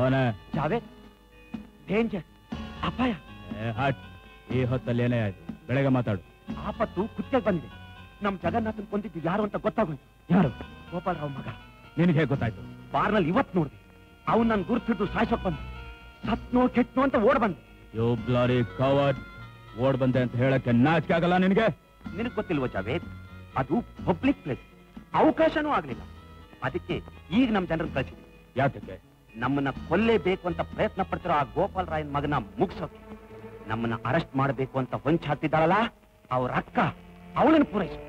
ಅವನ ಜಾವೇದ್ ಡೇಂಜರ್ ಅಪಾಯ ಹಟ್ ಈ ಹೊತ್ತಲ್ಲಿ ಏನೇ ಆಯ್ತು ಬೆಳಗ್ಗೆ ಮಾತಾಡು ಆಪತ್ತು ಕುತ್ತಿಗೆ ಬಂದಿದೆ ನಮ್ ಜಗನ್ನಾಥನ್ ಕೊಂದಿದ್ದು ಯಾರು ಅಂತ ಗೊತ್ತಾಗೋಯ್ತು ಯಾರು ಗೋಪಾಲರಾವ್ ಮಗ ನಿನಗೆ ಹೇಗೆ ಗೊತ್ತಾಯ್ತು ಬಾರ್ನಲ್ಲಿ ಇವತ್ ನೋಡಿದೆ ಅವ್ನು ನನ್ ಗುರ್ತಿದ್ದು ಸಾಯ್ಸೋಕ್ ಬಂದ ಸತ್ನೋ ಕೆಟ್ನೋ ಅಂತ ಓಡ್ ಬಂದೆ ಯೋ ಬ್ಲಾರಿ ಕವರ್ ಓಡ್ ಬಂದೆ ಅಂತ ಹೇಳಕ್ಕೆ ನಾಚಿಕೆ ಆಗಲ್ಲ ನಿನಗೆ ನಿನಗ್ ಗೊತ್ತಿಲ್ವ ಜಾವೇದ್ ಅದು ಪಬ್ಲಿಕ್ ಪ್ಲೇಸ್ ಅವಕಾಶನೂ ಆಗ್ಲಿಲ್ಲ ಅದಕ್ಕೆ ಈಗ ನಮ್ ಜನರನ್ನ ಕಳಿಸಿದ್ವಿ ಯಾತಕ್ಕೆ ನಮ್ಮನ್ನ ಕೊಲ್ಲೇಬೇಕು ಅಂತ ಪ್ರಯತ್ನ ಪಡ್ತಿರೋ ಆ ಗೋಪಾಲ್ ರಾಯನ್ ಮಗನ ಮುಗ್ಸೋಕೆ ನಮ್ಮನ್ನ ಅರೆಸ್ಟ್ ಮಾಡಬೇಕು ಅಂತ ಹೊಂಚ ಹತ್ತಿದ್ದಾಳಲ್ಲ ಅವ್ರ ಅಕ್ಕ ಅವಳನ್ನು ಪೂರೈಸು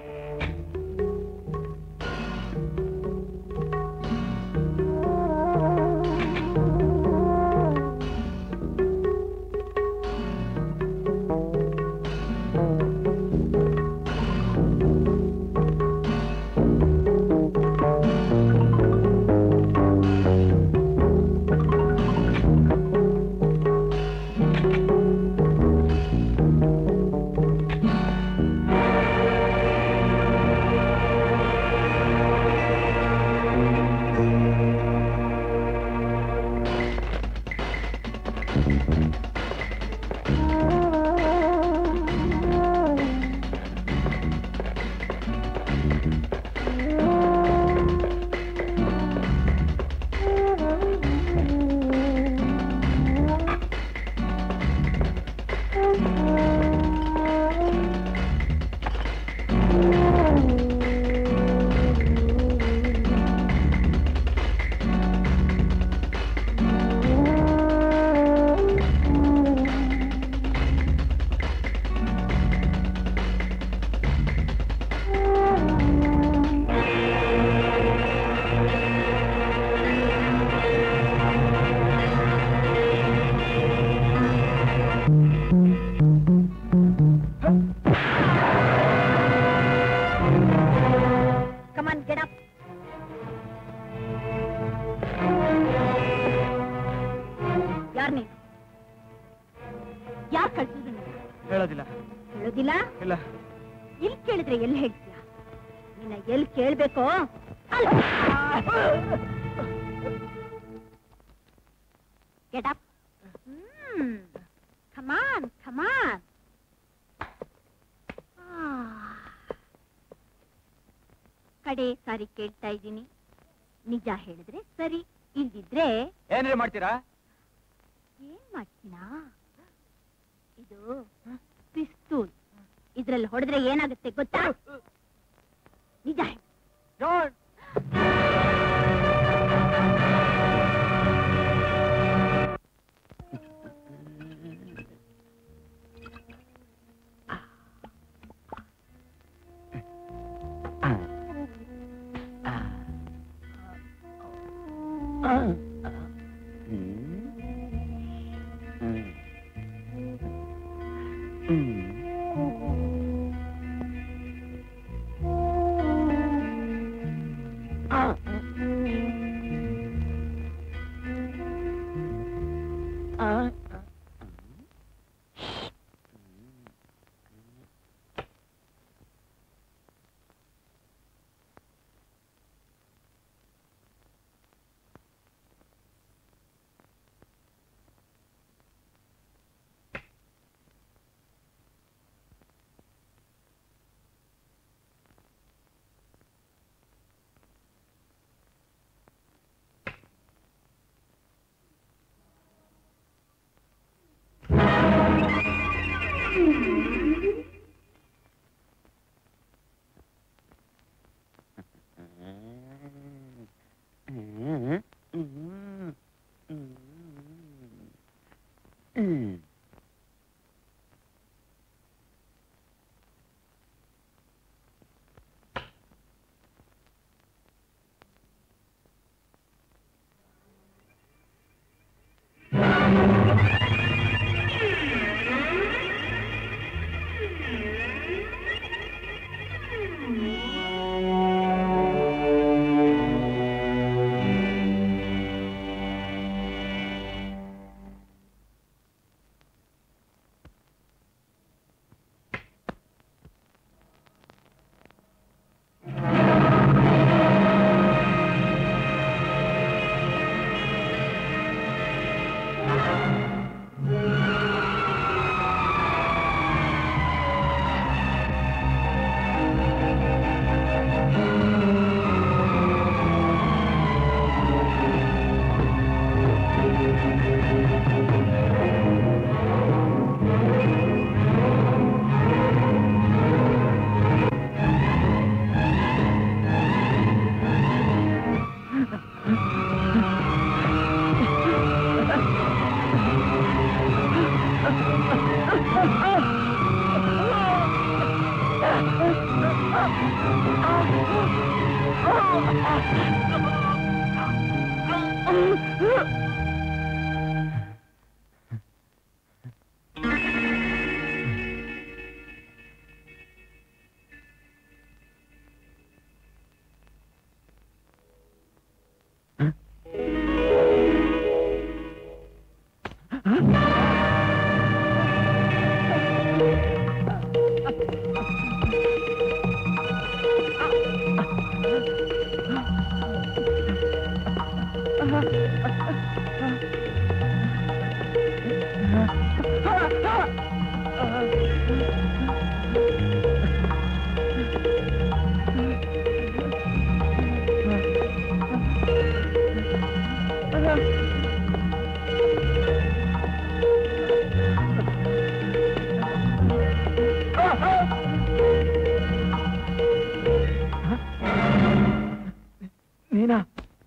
ಕಮಾನ್ ಗೆಟ್ ಅಪ್ ಯಾರ್ ನೀನು ಯಾರ್ ಕಳ್ಸಿದ್ರು ನೀನು ಹೇಳೋದಿಲ್ಲ ಹೇಳೋದಿಲ್ಲ ಇಲ್ಲ ಇಲ್ಲಿ ಕೇಳಿದ್ರೆ ಎಲ್ಲಿ ಹೇಳ್ತೀಯ ನಿನ್ನ ಎಲ್ಲಿ ಕೇಳ್ಬೇಕೋ ಅಲ್ಲಿ ಗೆಟ್ ಅಪ್ ಹ್ಮ್ ಕಮಾನ್ ಕಮಾನ್ ಕಡೆ ಸಾರಿ ಕೇಳ್ತಾ ಇದ್ದೀನಿ ನಿಜ ಹೇಳಿದ್ರೆ ಸರಿ ಇಲ್ದಿದ್ರೆ ಏನ್ರಿ ಮಾಡ್ತೀರಾ ಏನ್ ಮಾಡ್ತೀನಾ ಇದು ಪಿಸ್ತೂಲ್ ಇದ್ರಲ್ಲಿ ಹೊಡೆದ್ರೆ ಏನಾಗುತ್ತೆ ಗೊತ್ತಾ ನಿಜ ಹೇಳು. ನೀನಾ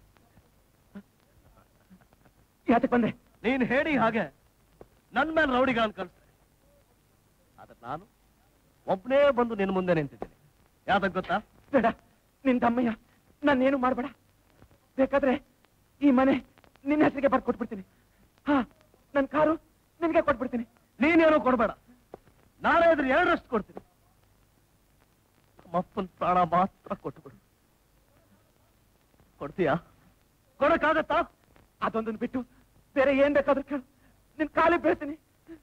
ಯಾತಕ್ ಬಂದೆ ನೀನ್ ಹೇಳಿ ಹಾಗೆ ನನ್ ಮೇಲೆ ರೌಡಿಗಳನ್ನ ಕಳಿಸ್ದೆ ಆದ್ರೆ ನಾನು ಒಬ್ಬನೇ ಬಂದು ನಿನ್ ಮುಂದೆ ನಿಂತಿದ್ದೀನಿ ಯಾವ್ದಕ್ ಗೊತ್ತಾ ಬೇಡ ನಿನ್ ತಮ್ಮಯ್ಯ ನಾನೇನು ಮಾಡ್ಬೇಡ ಬೇಕಾದ್ರೆ ಈ ಮನೆ ನಿನ್ನ ಹೆಸರಿಗೆ ಬರ್ದು ಕೊಟ್ಬಿಡ್ತೀನಿ ಹಾ ನನ್ ಕಾರು ನಿನ್ಗೆ ಕೊಟ್ಬಿಡ್ತೀನಿ ನೀನೇನು ಕೊಡ್ಬೇಡ ನಾಳೆ ಇದ್ರ ಎರಡರಷ್ಟು ಕೊಡ್ತೀನಿ ನಮ್ಮಪ್ಪನ್ ಪ್ರಾಣ ಮಾತ್ರ ಕೊಟ್ಬಿಡು ಕೊಡ್ತೀಯಾ ಕೊಡಕ್ಕಾಗತ್ತಾ ಅದೊಂದನ್ನು ಬಿಟ್ಟು ಬೇರೆ ಏನ್ ಬೇಕಾದ್ರೂ ಕೇಳು ನಿನ್ ಕಾಲಿ ಬೀಳ್ತೀನಿ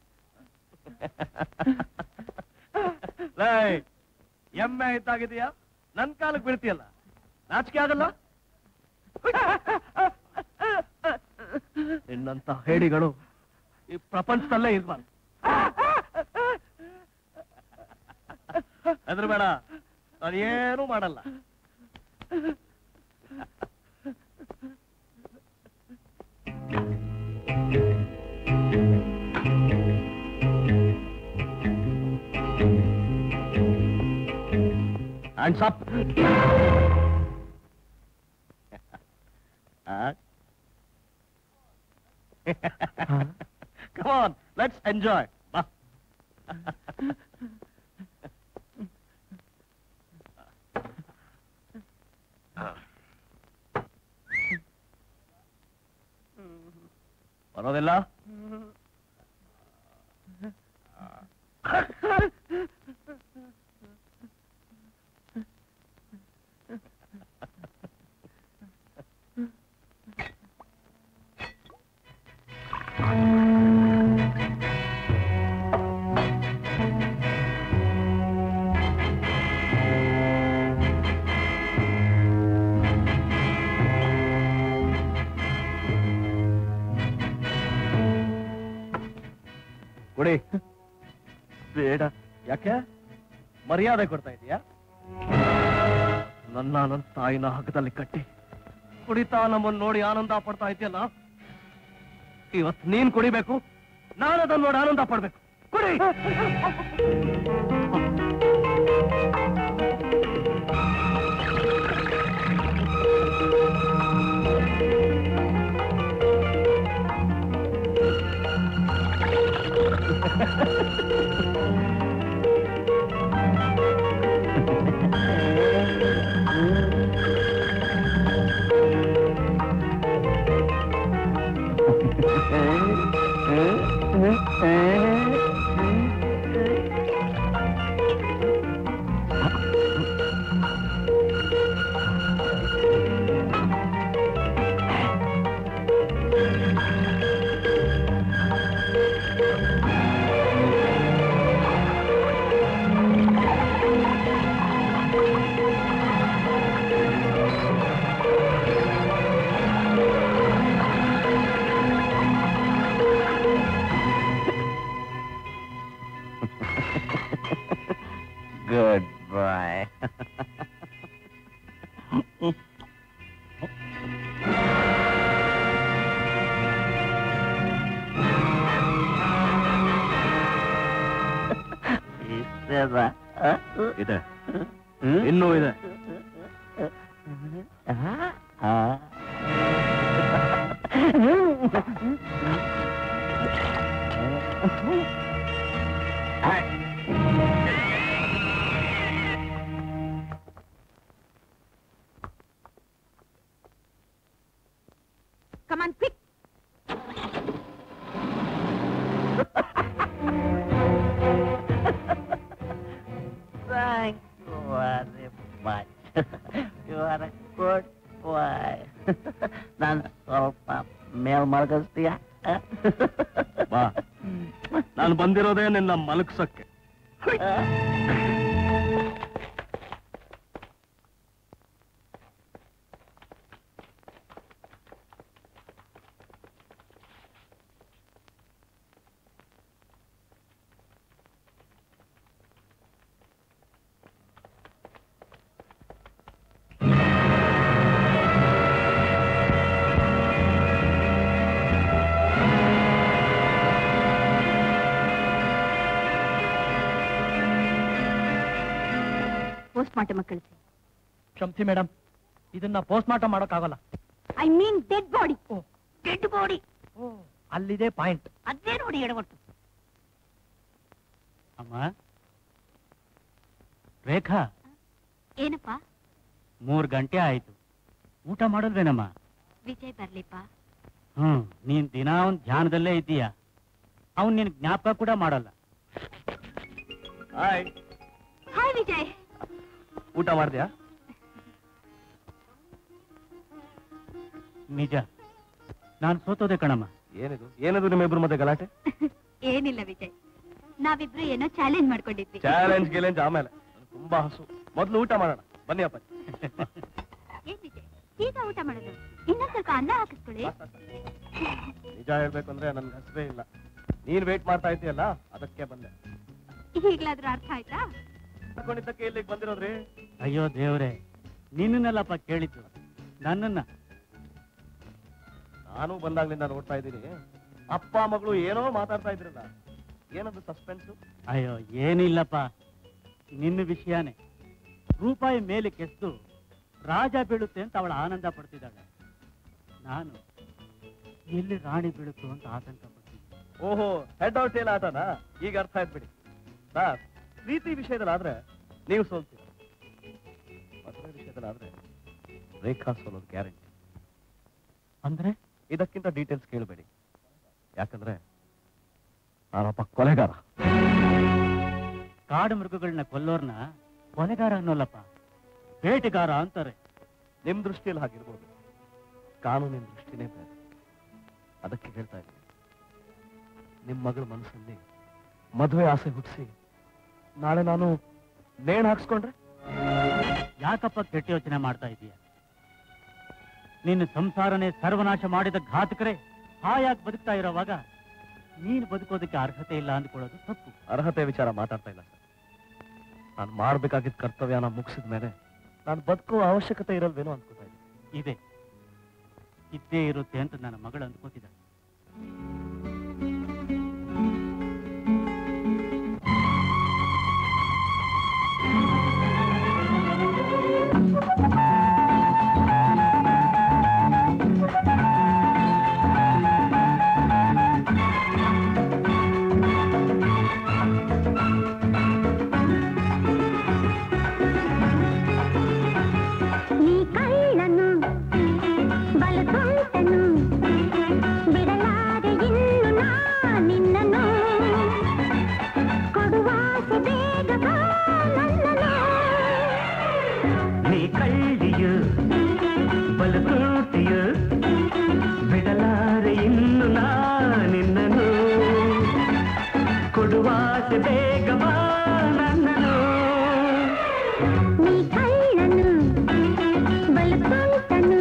ಲೈ, ಎಮ್ಮೆ ಇದ್ದಾಗಿದೆಯಾ ನನ್ ಕಾಲಕ್ಕೆ ಬೀಳ್ತೀಯಲ್ಲ ನಾಚಿಕೆ ಆಗಲ್ಲ ನಿನ್ನಂತ ಹೇಡಿಗಳು ಈ ಪ್ರಪಂಚದಲ್ಲೇ ಇರ್ಬಾರ್ದು ಹೆದರ್ಬೇಡ ನಾನೇನು ಮಾಡಲ್ಲ Hands up. Huh? Come on, let's enjoy. Bah. ಬರೋದಿಲ್ಲ ಕೊಡಿ ಬೇಡ ಯಾಕೆ ಮರ್ಯಾದೆ ಕೊಡ್ತಾ ಇದೀಯಾ ನನ್ನ ನನ್ನ ತಾಯಿನ ಹಗ್ಗದಲ್ಲಿ ಕಟ್ಟಿ ಕುಡಿತಾ ನಮ್ಮನ್ನು ನೋಡಿ ಆನಂದ ಪಡ್ತಾ ಇದೆಯಲ್ಲ ಇವತ್ತು ನೀನ್ ಕುಡಿಬೇಕು ನಾನು ಅದನ್ನ ನೋಡಿ ಆನಂದ ಪಡ್ಬೇಕು ಕುಡಿ Goodbye. ಇಷ್ಟೇನಾ? ಆ? ಇದೆ ಇನ್ನೂ ಇದೆ ಆ? Very much you are a good boy ನಾನು ಸ್ವಲ್ಪ ಮೇಲ್ ಮಲಗಿಸ್ತೀಯ ಬಾ ನಾನು ಬಂದಿರೋದೇ ನಿನ್ನ ಮಲಗ್ಸಕ್ಕೆ ಪೋಸ್ಟ್ ಮಾರ್ಟಮ್ ಕಳಿಸಿ ಕ್ಷಮಿಸಿ ಮೇಡಮ್ ಇದನ್ನ ಪೋಸ್ಟ್ ಮಾರ್ಟಮ್ ಮಾಡೋಕ್ಕಾಗಲ್ಲ I mean dead body dead body ಅಲ್ಲಿದೆ ಪಾಯಿಂಟ್ ಅದೇ ನೋಡಿ ಎಡವಟ್ಟು ಅಮ್ಮ ರೇಖಾ ಏನಪ್ಪ ಮೂರ್ ಗಂಟೆ ಆಯ್ತು ಊಟ ಮಾಡಲ್ವೇನಮ್ಮ ವಿಜಯ್ ಬರ್ಲಿಪ್ಪ ಹ್ಮ್ ನೀನ್ ದಿನಾ ಒಂದ್ ಧ್ಯಾನದಲ್ಲೇ ಇದ್ದೀಯ ಅವ್ನ್ ನಿನ್ ಜ್ಞಾಪಕ ಕೂಡ ಮಾಡಲ್ಲ ಹಾಯ್ ಹಾಯ್ ವಿಜಯ್ ಊಟ ಮಾಡ್ದ್ಯಾ ನಿಜ ನಾನ್ ಸೋತೋದೆ ಕಣಮ್ಮ ಏನಿದು ಏನದು ನಿಮ್ಮಿಬ್ರು ಮಧ್ಯೆ ಗಲಾಟೆ ಏನಿಲ್ಲ ವಿಜಯ್ ನಾವಿಬ್ರು ಏನೋ ಚಾಲೆಂಜ್ ಮಾಡ್ಕೊಂಡಿದ್ವಿ ಚಾಲೆಂಜ್ ಗಿಲೆಂಜ್ ಆಮೇಲೆ ನನ್ಗ್ ತುಂಬಾ ಹಸು ಮೊದ್ಲು ಊಟ ಮಾಡೋಣ ಬನ್ನಿ ಅಪ್ಪ ಏನ್ ವಿಜಯ್ ಈಗ ಊಟ ಮಾಡೋದು ಇನ್ನೊಂದ್ ಸ್ವಲ್ಪ ಅನ್ನ ಹಾಕಿಸ್ಕೊಳ್ಳಿ ನಿಜ ಹೇಳ್ಬೇಕು ಅಂದ್ರೆ ನನ್ಗೆ ಹಸುವೇ ಇಲ್ಲ ನೀನ್ ವೇಟ್ ಮಾಡ್ತಾ ಇದ್ದೀಯಲ್ಲ ಅದಕ್ಕೆ ಬಂದೆ ಈಗ್ಲಾದ್ರೂ ಅರ್ಥ ಆಯ್ತಾ ಅನ್ಕೊಂಡಿದ್ದಕ್ಕೆ ಇಲ್ಲಿಗೆ ಬಂದಿರೋದ್ರಿ ಅಯ್ಯೋ ದೇವ್ರೆ ನಿನ್ನನ್ನೆಲ್ಲಪ್ಪ ಕೇಳಿದ್ದು ನನ್ನನ್ನ ನಾನು ಬಂದಾಗ್ಲಿಂದ ನೋಡ್ತಾ ಇದ್ದೀನಿ ಅಪ್ಪ ಮಗಳು ಏನೋ ಮಾತಾಡ್ತಾ ಇದ್ರಲ್ಲ ಏನದು ಸಸ್ಪೆನ್ಸ್ ಅಯ್ಯೋ ಏನಿಲ್ಲಪ್ಪ ನಿನ್ನ ವಿಷಯನೇ ರೂಪಾಯಿ ಮೇಲೆ ಕೆಸ್ತು ರಾಜ ಬೀಳುತ್ತೆ ಅಂತ ಅವಳ ಆನಂದ ಪಡ್ತಿದ್ದಾಳೆ ನಾನು ಎಲ್ಲಿ ರಾಣಿ ಬೀಳುತ್ತು ಅಂತ ಆತಂಕ ಪಡ್ತೀನಿ ಓಹೋ ಹೆಡ್ ಔಟ್ ಏನ್ ಆಟನಾ ಈಗ ಅರ್ಥ ಆಯ್ತು ಬಿಡಿ ಸರ್ ಪ್ರೀತಿ ವಿಷಯದಲ್ಲಾದ್ರೆ ನೀವು ಸೋಲ್ತೀರ ಮದುವೆ ವಿಷಯದಲ್ಲಾದ್ರೆ ರೇಖಾ ಸೋಲೋದು ಗ್ಯಾರಂಟಿ ಅಂದ್ರೆ ಇದಕ್ಕಿಂತ ಡೀಟೇಲ್ಸ್ ಕೇಳಬೇಡಿ ಯಾಕಂದ್ರೆ ನಾನೊಬ್ಬ ಕೊಲೆಗಾರ ಕಾಡು ಮೃಗಗಳನ್ನ ಕೊಲ್ಲೋರ್ನ ಕೊಲೆಗಾರ ಅನ್ನೋಲ್ಲಪ್ಪ ಬೇಟೆಗಾರ ಅಂತಾರೆ ನಿಮ್ ದೃಷ್ಟಿಯಲ್ಲಿ ಹಾಗಿರ್ಬೋದು ಕಾನೂನಿನ ದೃಷ್ಟಿನೇ ಬೇರೆ ಅದಕ್ಕೆ ಹೇಳ್ತಾ ಇದ್ದೀನಿ ನಿಮ್ ಮಗಳ ಮನಸ್ಸಲ್ಲಿ ಮದುವೆ ಆಸೆ ಹುಟ್ಟಿಸಿ ನಾಳೆ ನಾನು ನೇಣು ಹಾಕ್ಸ್ಕೊಂಡ್ರೆ ಯಾಕಪ್ಪ ಕೆಟ್ಟ ಯೋಚನೆ ಮಾಡ್ತಾ ಇದೀಯ ನಿನ್ನ ಸಂಸಾರನೇ ಸರ್ವನಾಶ ಮಾಡಿದ ಘಾತಕರೇ ಹಾಯಾಗಿ ಬದುಕ್ತಾ ಇರೋವಾಗ ನೀನು ಬದುಕೋದಕ್ಕೆ ಅರ್ಹತೆ ಇಲ್ಲ ಅಂದ್ಕೊಳ್ಳೋದು ತಪ್ಪು ಅರ್ಹತೆ ವಿಚಾರ ಮಾತಾಡ್ತಾ ಇಲ್ಲ ಸರ್ ನಾನು ಮಾಡ್ಬೇಕಾಗಿದ್ದ ಕರ್ತವ್ಯನ ಮುಗಿಸಿದ ಮೇಲೆ ನಾನು ಬದುಕುವ ಅವಶ್ಯಕತೆ ಇರಲ್ವೇನೋ ಅನ್ಕೋತಾ ಇದ್ದೀನಿ ಇದೆ ಇದ್ದೇ ಇರುತ್ತೆ ಅಂತ ನನ್ನ ಮಗಳು ಅಂದ್ಕೋತಿದ್ದಾಳೆ ನೀ ಕಳ್ಳನು ಬಲಗುಂಟನು ಬಿಡಲಾರೆ ಇನ್ನು ನಾ ನಿನ್ನನು ಕೊಡುವಾಸೆ ಬೇಗ ಬಾ ನನ್ನನು ನೀ ಕಳ್ಳಿಯು ಬಲಗೂಟಿಯು ಬಿಡಲಾರೆ ಇನ್ನು ನಾ ನಿನ್ನನು ಕೊಡುವಾಸೆ ಬೇಗ ಬಾ ನನ್ನನು ನೀ ಕಳ್ಳನು ಬಲಗುಂಟನು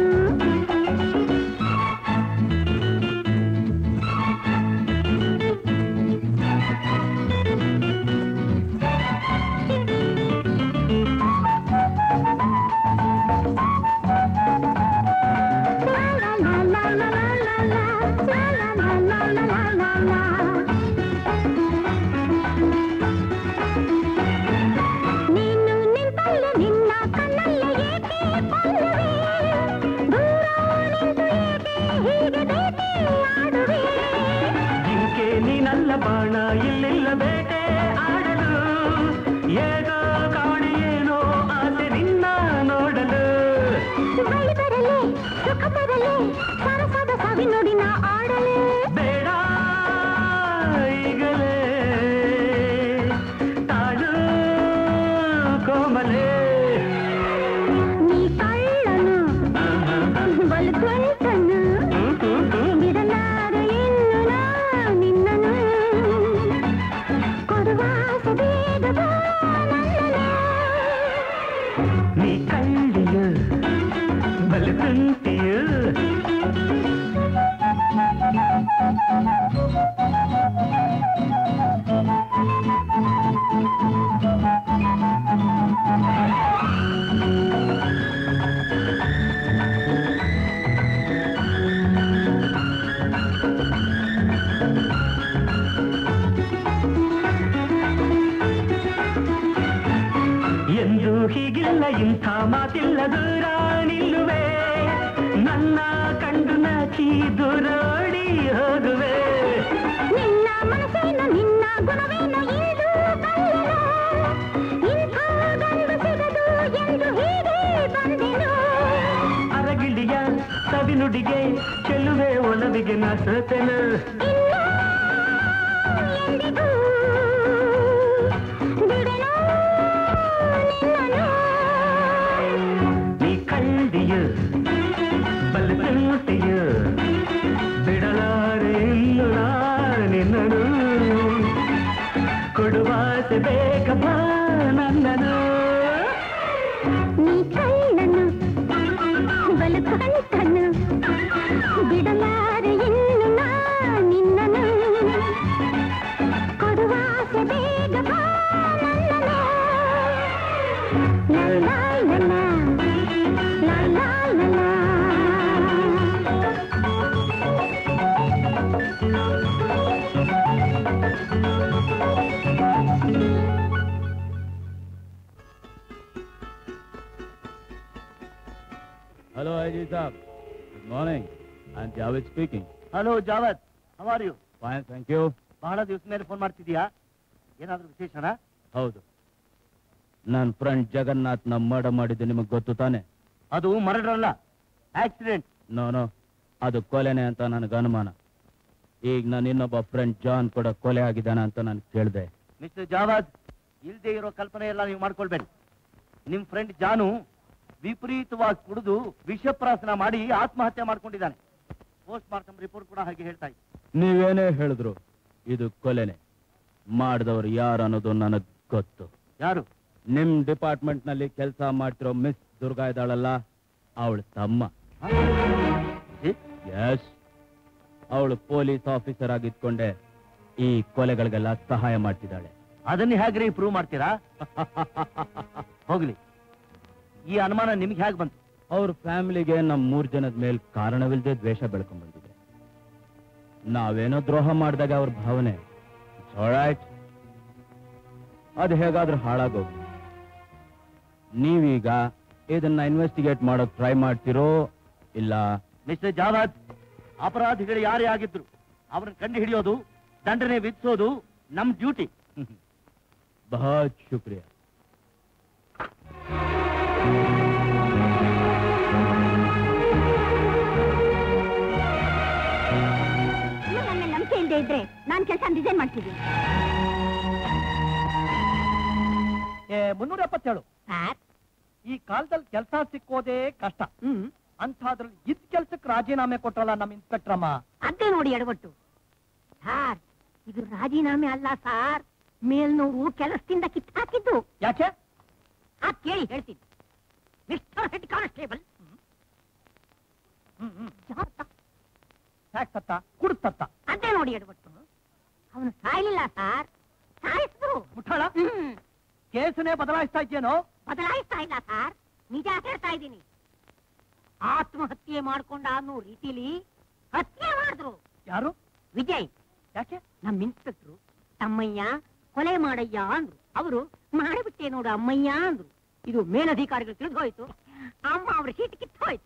ನೀನು ನಿಂತಲ್ಲ ನಿನ್ನ ಕಣ್ಣಲ್ಲ ಏಕೆ ಪಲ್ಲವಿ ದೂರ ನಿಂತು ಏಕೆ ಹೀಗೆ ಬೇಟೆ ಆಡುವೆ ಜಿಂಕೆ ನೀನಲ್ಲ ಬಾಣ ಇಲ್ಲಿಲ್ಲ ಬೇಟೆ ಆಡಲು ಏನೋ ಕಾಣೆಯೇನೋ ಆಸೆ ನಿನ್ನ ನೋಡಲು ಬಳಿ ಬರಲೆ ಸುಖ ತರಲೆ ಸರಸದ ಸವಿ ನುಡಿ ನಾ ಆಡಲೆ ಬೇಡ ಈಗಲೇ ತಾಳು ಕೋಮಲೆ ನೀ ಕಳ್ಳಿಯು ಬಲು ತುಂಟಿಯು ಎಂದು ಹೀಗಿಲ್ಲ ಇಂಥ ಮಾತಿಲ್ಲ ದೂರ ನಿಲ್ಲುವೆ ನನ್ನ ಕಂಡು ನಾಚಿ ದೂರೋಡಿ ಹೋಗುವೆ ನಿನ್ನ ಮನಸ್ಸೇನು ನಿನ್ನ ಗುಣವೇನು ಇಂದು ಬಲ್ಲೆನು ಇಂಥ ಗಂಡು ಸಿಗದು ಎಂದು ಹೀಗೆ ಬಂದೆನು ಅರಗಿಳಿಯ ಸವಿನುಡಿಗೆ ಚೆಲುವೆ ಒಲವಿಗೆ ನಾ ಸೋತೆನು ಎಂದಿಗೂ ಬಿಡೆನು ನಿನ್ನನು ನೀ ಕಂಡಿಯು ಬಲು ತುಂಟಿಯು ಬಿಡಲಾರೆ ಇನ್ನು ನಾ ನಿನ್ನನು ಕೊಡುವಾಸೆ ಬೇಗ ಬಾ ನನ್ನನು ನೀ ಕಳ್ಳನು ಬಲು ಕಳ್ತನು ಬಿಡಲಾರೆ ಇನ್ನು ನಾ ನಿನ್ನನು ಕೊಡುವಾಸೆ ಬೇಗ ಬಾ ನನ್ನನು ಲಾ ಲಾ ಲಾ ಲಾ ಲಾ ಲಾ ಲಾ Hello, IG Saab. Good morning. I'm Javed speaking. Hello Javed how are you Fine, thank you. ಬಹಳ ದಿವಸ ಮೇಲೆ ಫೋನ್ ಮಾಡ್ತಿದ್ಯಾ ಏನಾದ್ರೂ ವಿಶೇಷನಾ ಹೌದು ನನ್ನ ಫ್ರೆಂಡ್ ಜಗನ್ನಾಥ್ನ ಮರ್ಡರ್ ಮಾಡಿದ್ದು ನಿಮಗೆ ಗೊತ್ತು ತಾನೆ ಅದು ಮರ್ಡರ್ ಅಲ್ಲ ಆಕ್ಸಿಡೆಂಟ್ ನೋ ನೋ ಅದು ಕೊಲೆನೆ ಅಂತ ನನಗೆ ಅನುಮಾನ ಈಗ ನಾನು ಇನ್ನೊಬ್ಬ ಫ್ರೆಂಡ್ ಜಾನ್ ಕೂಡ ಕೊಲೆ ಆಗಿದ್ದಾನೆ ಅಂತ ನಾನು ಕೇಳಿದೆ ಮಿಸ್ಟರ್ ಜಾವದ್ ಇಲ್ದೇ ಇರೋ ಕಲ್ಪನೆ ಎಲ್ಲ ನೀವು ಮಾಡ್ಕೊಳ್ಬೇಡಿ ನಿಮ್ ಫ್ರೆಂಡ್ ಜಾನು ವಿಪರೀತವಾಗಿ ಕುಡಿದು ವಿಷಪ್ರಾಸನ ಮಾಡಿ ಆತ್ಮಹತ್ಯೆ ಮಾಡ್ಕೊಂಡಿದ್ದಾನೆ ಪೋಸ್ಟ್ ಮಾರ್ಟಮ್ ರಿಪೋರ್ಟ್ ಕೂಡ ಹಾಗೆ ಹೇಳ್ತಾ ಇದೆ ನೀವೇನೇ ಹೇಳಿದ್ರು ಇದು ಕೊಲೆನೆ ಮಾಡಿದವರು ಯಾರು ಅನ್ನೋದು ನನಗೆ ಗೊತ್ತು ಯಾರು ನಿಮ್ ಡಿಪಾರ್ಟ್ಮೆಂಟ್ ನಲ್ಲಿ ಕೆಲಸ ಮಾಡ್ತಿರೋ ಮಿಸ್ ದುರ್ಗಾ ಇದ್ದಾಳಲ್ಲ ಅವಳ ತಮ್ಮ ಎಸ್ ಅವಳು ಪೊಲೀಸ್ ಆಫೀಸರ್ ಆಗಿದ್ಕೊಂಡೆ ಈ ಕೊಲೆಗಳಿಗೆಲ್ಲ ಸಹಾಯ ಮಾಡ್ತಿದ್ದಾಳೆ ಅದನ್ನ ಹೇಗ್ರಿ ಪ್ರೂವ್ ಮಾಡ್ತೀರಾ ಹೋಗ್ಲಿ ಈ ಅನುಮಾನ ನಿಮ್ಗೆ ಹೇಗೆ ಬಂತು ಅವ್ರ ಫ್ಯಾಮಿಲಿಗೆ ನಮ್ ಮೂರ್ ಜನದ ಮೇಲ್ ಕಾರಣವಿಲ್ಲದೆ ದ್ವೇಷ ಬೆಳ್ಕೊಂಡ್ ಬಂದಿದೆ ನಾವೇನೋ ದ್ರೋಹ ಮಾಡಿದಾಗ ಅವ್ರ ಭಾವನೆ ಆಲ್ರೈಟ್ ಅದು ಹೇಗಾದ್ರೂ ಹಾಳಾಗೋಗಿ ನೀವೀಗ ಇದನ್ನ ಇನ್ವೆಸ್ಟಿಗೇಟ್ ಮಾಡೋಕ್ ಟ್ರೈ ಮಾಡ್ತಿರೋ ಇಲ್ಲ ಮಿಸ್ಟರ್ ಜಾವದ್ ಅಪರಾಧಿಗಳು ಯಾರೇ ಆಗಿದ್ರು ಅವ್ರನ್ನ ಕಂಡು ಹಿಡಿಯೋದು ದಂಡನೆ ವಿಧಿಸೋದು ನಮ್ ಡ್ಯೂಟಿ ಬಹುತ್ ಶುಕ್ರಿಯಾ ಇನ್ನು ನನ್ನ ನಂಬಿಕೆ ಇಲ್ಲದೆ ಇದ್ರೆ ನಾನ್ ಕೆಲಸ ಡಿಸೈನ್ ಮಾಡ್ತಿದ್ದೀನಿ ಮುನ್ನೂರ ಎಪ್ಪತ್ತೇಳು ಈ ಕಾಲದಲ್ಲಿ ಕೆಲಸ ಸಿಕ್ಕೋದೇ ಕಷ್ಟ ಅಂಥದ್ರಲ್ಲಿ ಇದ್ ಕೆಲ್ಸಕ್ಕೆ ರಾಜೀನಾಮೆ ಕೊಟ್ರಲ್ಲ ನಮ್ಮ ಇನ್ಸ್ಪೆಕ್ಟರ್ ಅಮ್ಮ ಅದೇ ನೋಡಿ ಎಡವಟ್ಟು ಸಾರ್ ಇದು ರಾಜೀನಾಮೆ ಅಲ್ಲ ಸಾರ್ ಮೇಲ್ನೋರು ಕೆಲಸದಿಂದ ಕಿತ್ತು ಹಾಕಿದ್ದು ಯಾಕೆ ಆ ಕೇಳಿ ಹೇಳ್ತೀನಿ ಮಿಸ್ಟರ್ ಹೆಡ್ ಕಾನ್ಸ್ಟೇಬಲ್ ಟ್ಯಾಕ್ಸ್ ತತ್ತ ಕುಡ್ತತ್ತ ಅದೇ ನೋಡಿ ಎಡವಟ್ಟು ಅವನು ಸಾಯ್ಲಿಲ್ಲ ಸಾರ್ ಸಾಯಿಸಿದ್ರು ಮುಟ್ಟಾಳ ಕೇಸನ್ನೇ ಬದಲಾಯಿಸ್ತಾ ಇದ್ದೇನೋ ಬದಲಾಯಿಸ್ತಾ ಇಲ್ಲ ಸಾರ್ ನಿಜ ಹೇಳ್ತಾ ಇದ್ದೀನಿ ಆತ್ಮಹತ್ಯೆ ಮಾಡ್ಕೊಂಡ ಅನ್ನೋ ರೀತಿಲಿ ಹತ್ಯೆ ಮಾಡಿದ್ರು ಯಾರು ವಿಜಯ್ ಯಾಕೆ ನಮ್ಮ ಇನ್ಸ್ಪೆಕ್ಟ್ರು ತಮ್ಮಯ್ಯ ಕೊಲೆ ಮಾಡಯ್ಯ ಅಂದ್ರು ಅವರು ಮಾಡಿಬಿಟ್ಟೆ ನೋಡು ಅಮ್ಮಯ್ಯ ಅಂದ್ರು ಇದು ಮೇಲಧಿಕಾರಿಗಳು ತಿಳಿದು ಹೋಯ್ತು ಅಮ್ಮ ಅವ್ರ ಸೀಟ್ ಕಿತ್ತು ಹೋಯ್ತು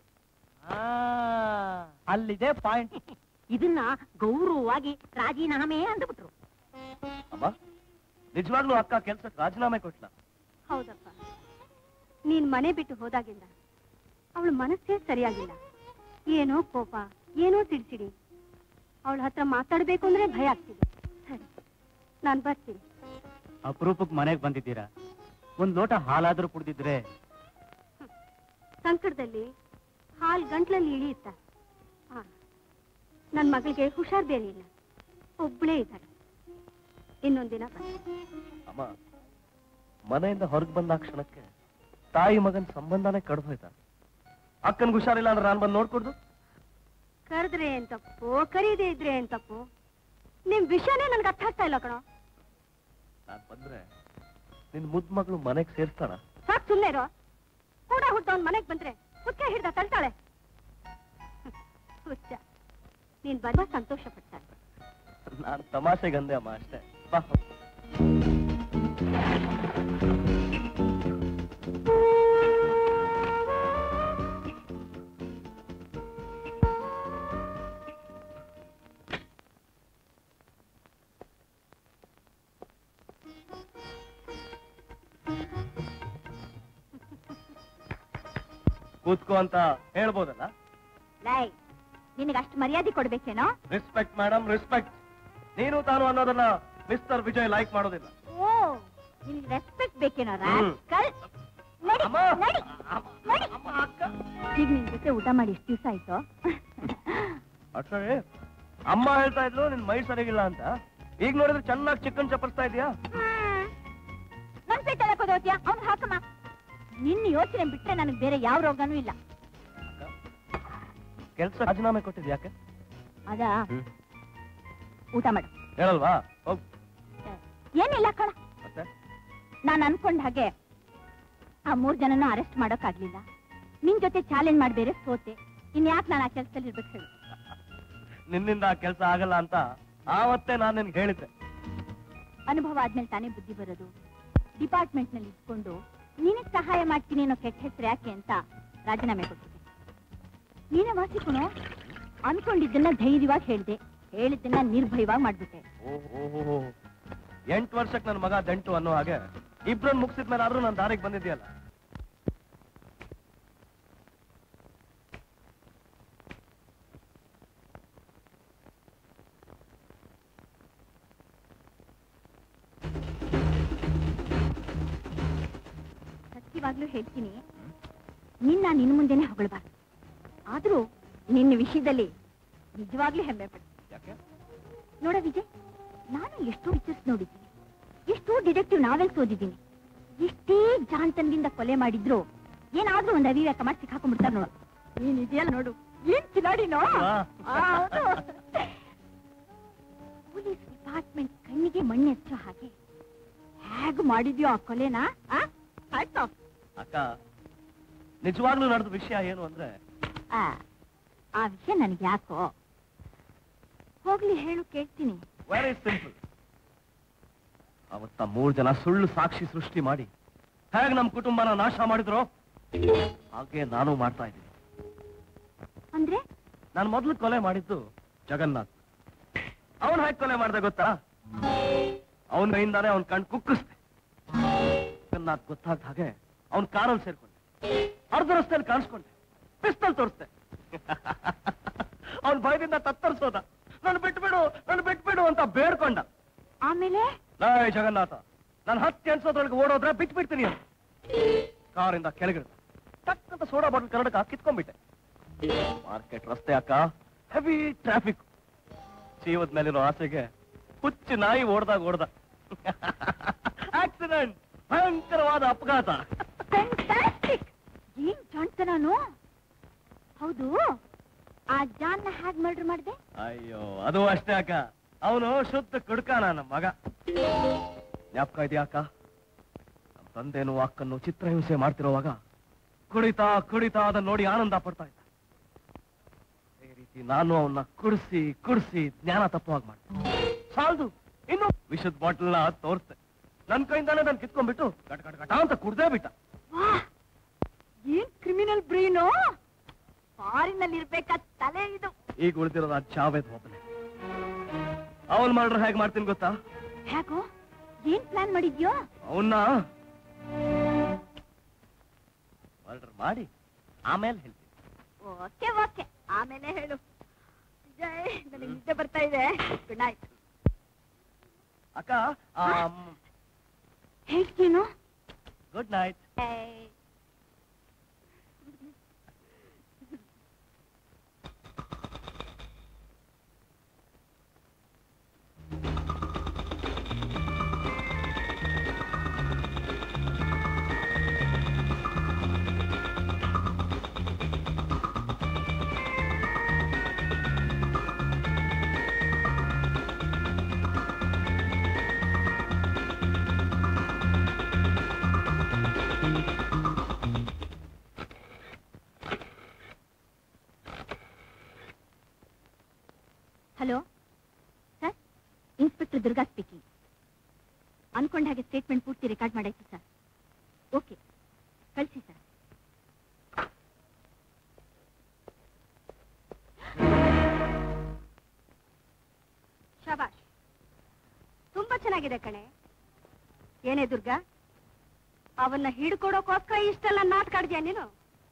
ಅಲ್ಲಿದೆ ಪಾಯಿಂಟ್ ಇದನ್ನ ಗೌರವವಾಗಿ ರಾಜೀನಾಮೆ ಅಂದ್ಬಿಟ್ರು ಅಮ್ಮ ನಿಜವಾಗ್ಲೂ ಅಕ್ಕ ಕೆಲ್ಸಕ್ಕೆ ರಾಜೀನಾಮೆ ಕೊಟ್ಲ ಹೌದಪ್ಪ ನೀನ್ ಮನೆ ಬಿಟ್ಟು ಹೋದಾಗಿಂದ ಅವಳ ಮನಸ್ಸೇ ಸರಿಯಾಗಿಲ್ಲ ಏನೋ ಕೋಪ ಏನೋ ಸಿಡಿಸಿಡಿ ಅವಳ ಹತ್ರ ಮಾತಾಡ್ಬೇಕು ಅಂದ್ರೆ ಭಯ ಆಗ್ತಿದೆ ಸರಿ ನಾನ್ ಬರ್ತೀನಿ ಅಪರೂಪಕ್ಕೆ ಮನೆಗೆ ಬಂದಿದ್ದೀರಾ ಒಂದ್ ಲೋಟ ಹಾಲಾದ್ರೂ ಕುಡ್ದಿದ್ರೆ ಸಂಕಟದಲ್ಲಿ ಹಾಲ್ ಗಂಟ್ಲಲ್ಲಿ ಇಳಿಯುತ್ತ ಹಾ ನನ್ ಮಗಳಿಗೆ ಹುಷಾರ್ ಬೇರೆ ಇಲ್ಲ ಒಬ್ಳೇ ಇದ್ದಾಳೆ ಇನ್ನೊಂದಿನ ಬರ್ತೀನಿ ಅಮ್ಮ ಮನೆಯಿಂದ ಹೊರಗೆ ಬಂದ ಕ್ಷಣಕ್ಕೆ ತಾಯಿ ಮಗನ್ ಸಂಬಂಧನೇ ಕಡ್ದು ಹೋಯ್ತಾ ಅಕ್ಕನ್ಗೆ ಹುಷಾರಿಲ್ಲ ಅಂದ್ರೆ ನಾನು ಬಂದು ನೋಡ್ಕೊಡ್ದು ಕರೆದ್ರೆ ಏನ್ ತಪ್ಪು ಕರೀದೇ ಇದ್ರೆ ಏನ್ ತಪ್ಪು ನಿಮ್ ವಿಷಯನೇ ನನ್ಗೆ ಅರ್ಥ ಆಗ್ತಾ ಇಲ್ಲ ಕಣೋ ನಾನ್ ಬಂದ್ರೆ ನಿನ್ ಮುದ್ ಮಗಳು ಮನೆಗ್ ಸೇರ್ತಾಳ ಸಾಕ್ ಸುಮ್ನೆ ಇರೋ ಕೂಡ ಹುಡ್ದವನ್ ಮನೆಗ್ ಬಂದ್ರೆ ಹುಚ್ಚ ಹಿಡ್ದ ತಳ್ತಾಳೆ ಹುಚ್ಚ ನೀನ್ ಬಂದ ಸಂತೋಷ ಪಡ್ತಾಳೆ ನಾನು ತಮಾಷೆಗಂದೆ ಅಮ್ಮ ಅಷ್ಟೇ ಬಾ ಕೂತ್ಕೋ ಅಂತ ಹೇಳ್ಬೋದಲ್ಲ ಲೈ ನಿನಗೆ ಅಷ್ಟು ಮರ್ಯಾದೆ ಕೊಡ್ಬೇಕೇನೋ ರೆಸ್ಪೆಕ್ಟ್ ಮೇಡಮ್ ರೆಸ್ಪೆಕ್ಟ್ ನೀನು ತಾನು ಅನ್ನೋದನ್ನ ಮಿಸ್ಟರ್ ವಿಜಯ್ ಲೈಕ್ ಮಾಡೋದಿಲ್ಲ ಓ ನಿನಗೆ ರೆಸ್ಪೆಕ್ಟ್ ಬೇಕೇನೋ ಹ್ಮ್. ರಾಸ್ಕಲ್ ನಡಿ ನಡಿ ನಡಿ ಈಗ ನಿನ್ ಜೊತೆ ಊಟ ಮಾಡಿ ಎಷ್ಟು ದಿವಸ ಆಯ್ತು ಅಕ್ಷಯ್ ಅಮ್ಮ ಹೇಳ್ತಾ ಇದ್ಲು ನಿನ್ ಮೈ ಸರಿಗಿಲ್ಲ ಅಂತ ಈಗ ನೋಡಿದ್ರೆ ಚೆನ್ನಾಗಿ ಚಿಕನ್ ಚಪ್ಪರಿಸ್ತಾ ಇದೀಯಾ ನನ್ ಪೇಟೆ ಹೋದ್ಯಾ ಅವ್ನ್ ಹಾಕಮ್ಮ ನಿನ್ನ ಯೋಚನೆ ಬಿಟ್ರೆ ನನಗೆ ಬೇರೆ ಯಾವ ರೋಗನೂ ಇಲ್ಲ ಕೆಲ್ಸ ರಾಜೀನಾಮೆ ಕೊಟ್ಟಿದ್ ಯಾಕೆ ಅದಾ ಊಟ ಮಾಡು ಹೇಳಲ್ವಾ ಹೋಗ್ ಏನಿಲ್ಲ ಕಣ ಮತ್ತೆ ನಾನು ಅನ್ಕೊಂಡ ಹಾಗೆ ಆ ಮೂರ್ ಜನನೂ ಅರೆಸ್ಟ್ ಮಾಡೋಕ್ಕಾಗ್ಲಿಲ್ಲ ನಿನ್ ಜೊತೆ ಚಾಲೆಂಜ್ ಮಾಡಿ ಬೇರೆ ಸೋತೆ ಇನ್ಯಾಕ್ ನಾನು ಆ ಕೆಲ್ಸದಲ್ಲಿ ಇರ್ಬೇಕು ಹೇಳು ನಿನ್ನಿಂದ ಆ ಕೆಲಸ ಆಗಲ್ಲ ಅಂತ ಆವತ್ತೇ ನಾನು ನಿನ್ಗೆ ಹೇಳಿದ್ದೆ ಅನುಭವ ಆದ್ಮೇಲೆ ತಾನೇ ಬುದ್ಧಿ ಬರೋದು ಡಿಪಾರ್ಟ್ಮೆಂಟ್ ನಲ್ಲಿ ಇದ್ಕೊಂಡು ನಿನಗ್ ಸಹಾಯ ಮಾಡ್ತೀನಿ ಅನ್ನೋ ಕೆಟ್ಟ ಹೆಸರು ಯಾಕೆ ಅಂತ ರಾಜೀನಾಮೆ ಕೊಟ್ಟಿದ್ದೆ ನೀನೇ ವಾಸಿಕುಣು ಅನ್ಕೊಂಡಿದ್ದನ್ನ ಧೈರ್ಯವಾಗಿ ಹೇಳ್ದೆ ಹೇಳಿದ್ದನ್ನ ನಿರ್ಭಯವಾಗಿ ಮಾಡ್ಬಿಟ್ಟೆ ಓಹೋ ಎಂಟು ವರ್ಷಕ್ಕೆ ನನ್ನ ಮಗ ದಂಟು ಅನ್ನೋ ಹಾಗೆ ಇಬ್ರನ್ನ ಮುಗಿಸಿದ ಮೇಲೆ ಆದ್ರೂ ನನ್ನ ದಾರಿಗೆ ಬಂದಿದ್ಯಲ್ಲ ಸತ್ಯವಾಗ್ಲೂ ಹೇಳ್ತೀನಿ ನಿನ್ನ ನಿನ್ನ ಮುಂದೆನೆ ಹೊಗಳಬಾರ್ದು ಆದ್ರೂ ನಿನ್ನ ವಿಷಯದಲ್ಲಿ ನಿಜವಾಗ್ಲೂ ಹೆಮ್ಮೆ ಪಡ್ತೀನಿ ಯಾಕೆ ನೋಡ ವಿಜಯ್ ನಾನು ಎಷ್ಟೋ ಪಿಕ್ಚರ್ಸ್ ನೋಡಿದ್ದೀನಿ ಎಷ್ಟೋ ಡಿಟೆಕ್ಟಿವ್ ನಾವೆಲ್ಸ್ ಓದಿದ್ದೀನಿ ಎಷ್ಟೇ ಜಾನ್ತನದಿಂದ ಕೊಲೆ ಮಾಡಿದ್ರು ಏನಾದ್ರೂ ಒಂದು ಅವಿವೇಕ ಮಾಡಿ ಸಿಕ್ಕಾಕೊಂಡ್ಬಿಡ್ತಾರೆ ನೋಡು ನೀನ್ ಇದೆಯಲ್ಲ ನೋಡು ಏನ್ ಕಿಲಾಡಿನೋ ಆ, ಹೌದು. ಪೊಲೀಸ್ ಡಿಪಾರ್ಟ್ಮೆಂಟ್ ಕಣ್ಣಿಗೆ ಮಣ್ಣೆಚ್ಚೋ ಹಾಗೆ ಹೇಗ್ ಮಾಡಿದ್ಯೋ ಆ ಕೊಲೆನಾ ಆ? ಆಯ್ತು ಅಕ್ಕ ನಿಜವಾಗ್ಲೂ ನಡೆದ ವಿಷಯ ಏನು ಅಂದ್ರೆ ಆ, ಆ ವಿಷಯ ನನಗೆ ಯಾಕೋ ಹೋಗ್ಲಿ ಹೇಳು ಕೇಳ್ತೀನಿ ವೆರಿ ಸಿಂಪಲ್ ಅವತ್ತ ಮೂರ್ ಜನ ಸುಳ್ಳು ಸಾಕ್ಷಿ ಸೃಷ್ಟಿ ಮಾಡಿ ಹೇಗೆ ನಮ್ಮ ಕುಟುಂಬನ ನಾಶ ಮಾಡಿದ್ರು ಹಾಗೆ ನಾನು ಮಾಡ್ತಾ ಇದ್ದೀನಿ ಅಂದ್ರೆ ನಾನು ಮೊದಲು ಕೊಲೆ ಮಾಡಿದ್ದು ಜಗನ್ನಾಥ್ ಅವನ್ ಹೇಗೆ ಕೊಲೆ ಮಾಡ್ದೆ ಗೊತ್ತಾ ಅವನ ಕೈಯಿಂದಾನೆ ಅವನ್ ಕಣ್ ಕುಕ್ಕಿಸ್ದೆ ಜಗನ್ನಾಥ್ ಗೊತ್ತಾದ ಹಾಗೆ ಅವನ್ ಕಾರಲ್ಲಿ ಸೇರ್ಕೊಂಡೆ ಅರ್ಧ ರಸ್ತೆಯಲ್ಲಿ ಕಾಣಿಸ್ಕೊಂಡೆ ಪಿಸ್ತಲ್ ತೋರಿಸ್ದೆ ಅವನ್ ಭಯದಿಂದ ತತ್ತರಿಸೋದ ನಾನು ಬಿಟ್ಬಿಡು ನಾನು ಬಿಟ್ಬಿಡು ಅಂತ ಬೇಡ್ಕೊಂಡ ಆಮೇಲೆ ಲೇ ಜಗನ್ನಾಥ ನಾನು ಹತ್ತಿ ಅನ್ಸೋದ್ರೊಳಗೆ ಓಡೋದ್ರೆ ಬಿಟ್ಬಿಡ್ತೀನಿ ಅಂತ ಕಾರಿಂದ ಕೆಳಗಿಳಿದ ಟಕ್ಕಂತ ಸೋಡಾ ಬಾಟಲ್ ಕನ್ನಡಕ ಕಿತ್ಕೊಂಡ್ಬಿಟ್ಟೆ ಮಾರ್ಕೆಟ್ ರಸ್ತೆ ಅಕ್ಕ ಹೆವಿ ಟ್ರಾಫಿಕ್ ಜೀವದ ಮೇಲಿರೋ ಆಸೆಗೆ ಹುಚ್ಚು ನಾಯಿ ಓಡ್ದಾಗ ಓಡ್ದ ಆಕ್ಸಿಡೆಂಟ್ ಭಯಂಕರವಾದ ಅಪಘಾತ ಫ್ಯಾಂಟಾಸ್ಟಿಕ್ ಏನ್ ಜಾಣ್ತನಾನು ಹೌದು ಆ ಜಾನ್ನ ಹ್ಯಾಗ್ ಮರ್ಡರ್ ಮಾಡಿದೆ ಅಯ್ಯೋ ಅದು ಅಷ್ಟೇ ಅಕ್ಕ ಅವನು ಶುದ್ಧ ಕುಡ್ಕ ನನ್ನ ಮಗ ಜ್ಞಾಪಕ ಇದೆಯಾ ಅಕ್ಕ ನಮ್ಮ ತಂದೆನು ಅಕ್ಕನ್ನು ಚಿತ್ರಹಿಂಸೆ ಮಾಡ್ತಿರುವಾಗ ಕುಡಿತಾ ಕುಡಿತಾ ಅದನ್ನ ನೋಡಿ ಆನಂದ ಪಡ್ತಾ ಇದ್ದ ಅದೇ ರೀತಿ ನಾನು ಅವನ್ನ ಕುಡಿಸಿ ಕುಡಿಸಿ ಜ್ಞಾನ ತಪ್ಪುವಾಗ ಮಾಡ್ದೆ ಸಾಲ್ದು ಇನ್ನು ವಿಷದ ಬಾಟಲ್ನ ತೋರಿಸ್ದೆ ನನ್ ಕೈಯಿಂದಾನೆ ನಾನು ಕಿತ್ಕೊಂಡ್ಬಿಟ್ಟು ಗಟ್ ಗಟ್ ಗಟ ಅಂತ ಕುಡ್ದೇ ಬಿಟ್ಟ ಏನ್ ಕ್ರಿಮಿನಲ್ ಬ್ರೈನು ಫಾರಿನಲ್ಲಿ ಇರ್ಬೇಕಾದ ತಲೆ ಇದು ಈಗ ಉಳಿದಿರೋದು ಆ ಜಾವೇದ್ ಒಬ್ಬನೇ ಅವನ್ ಮಾಡ್ರೆ ಹೇಗೆ ಮಾಡ್ತೀನಿ ಗೊತ್ತಾ ಹೇಗೋ ಏನ್ ಪ್ಲಾನ್ ಮಾಡಿದ್ಯೋ ಅವನ್ನ ಮರ್ಡರ್ ಮಾಡಿ ಆಮೇಲೆ ಹೇಳ್ತೀನಿ ಓಕೆ ಓಕೆ ಆಮೇಲೆ ಹೇಳು ಜೈ ನನಗೆ ನಿದ್ದೆ ಬರ್ತಾ ಇದೆ ಗುಡ್ ನೈಟ್ ಅಕ್ಕ ಹೇಳ್ತೀನು good night hello sir inspector Durga speaking ಅನ್ಕೊಂಡ ಹಾಗೆ ಸ್ಟೇಟ್ಮೆಂಟ್ ಪೂರ್ತಿ ರೆಕಾರ್ಡ್ ಮಾಡಾಯ್ತು ಸರ್ ಓಕೆ ಕಳಿಸಿ ಸರ್ ಶಬಾಷ್ ತುಂಬಾ ಚೆನ್ನಾಗಿದೆ ಕಣೆ ಏನೇ ದುರ್ಗಾ ಅವನ್ನ ಹಿಡ್ಕೊಡೋಕೋಸ್ಕರ ಇಷ್ಟೆಲ್ಲ ನಾಟಕ ಆಡ್ದ್ಯಾ ನೀನು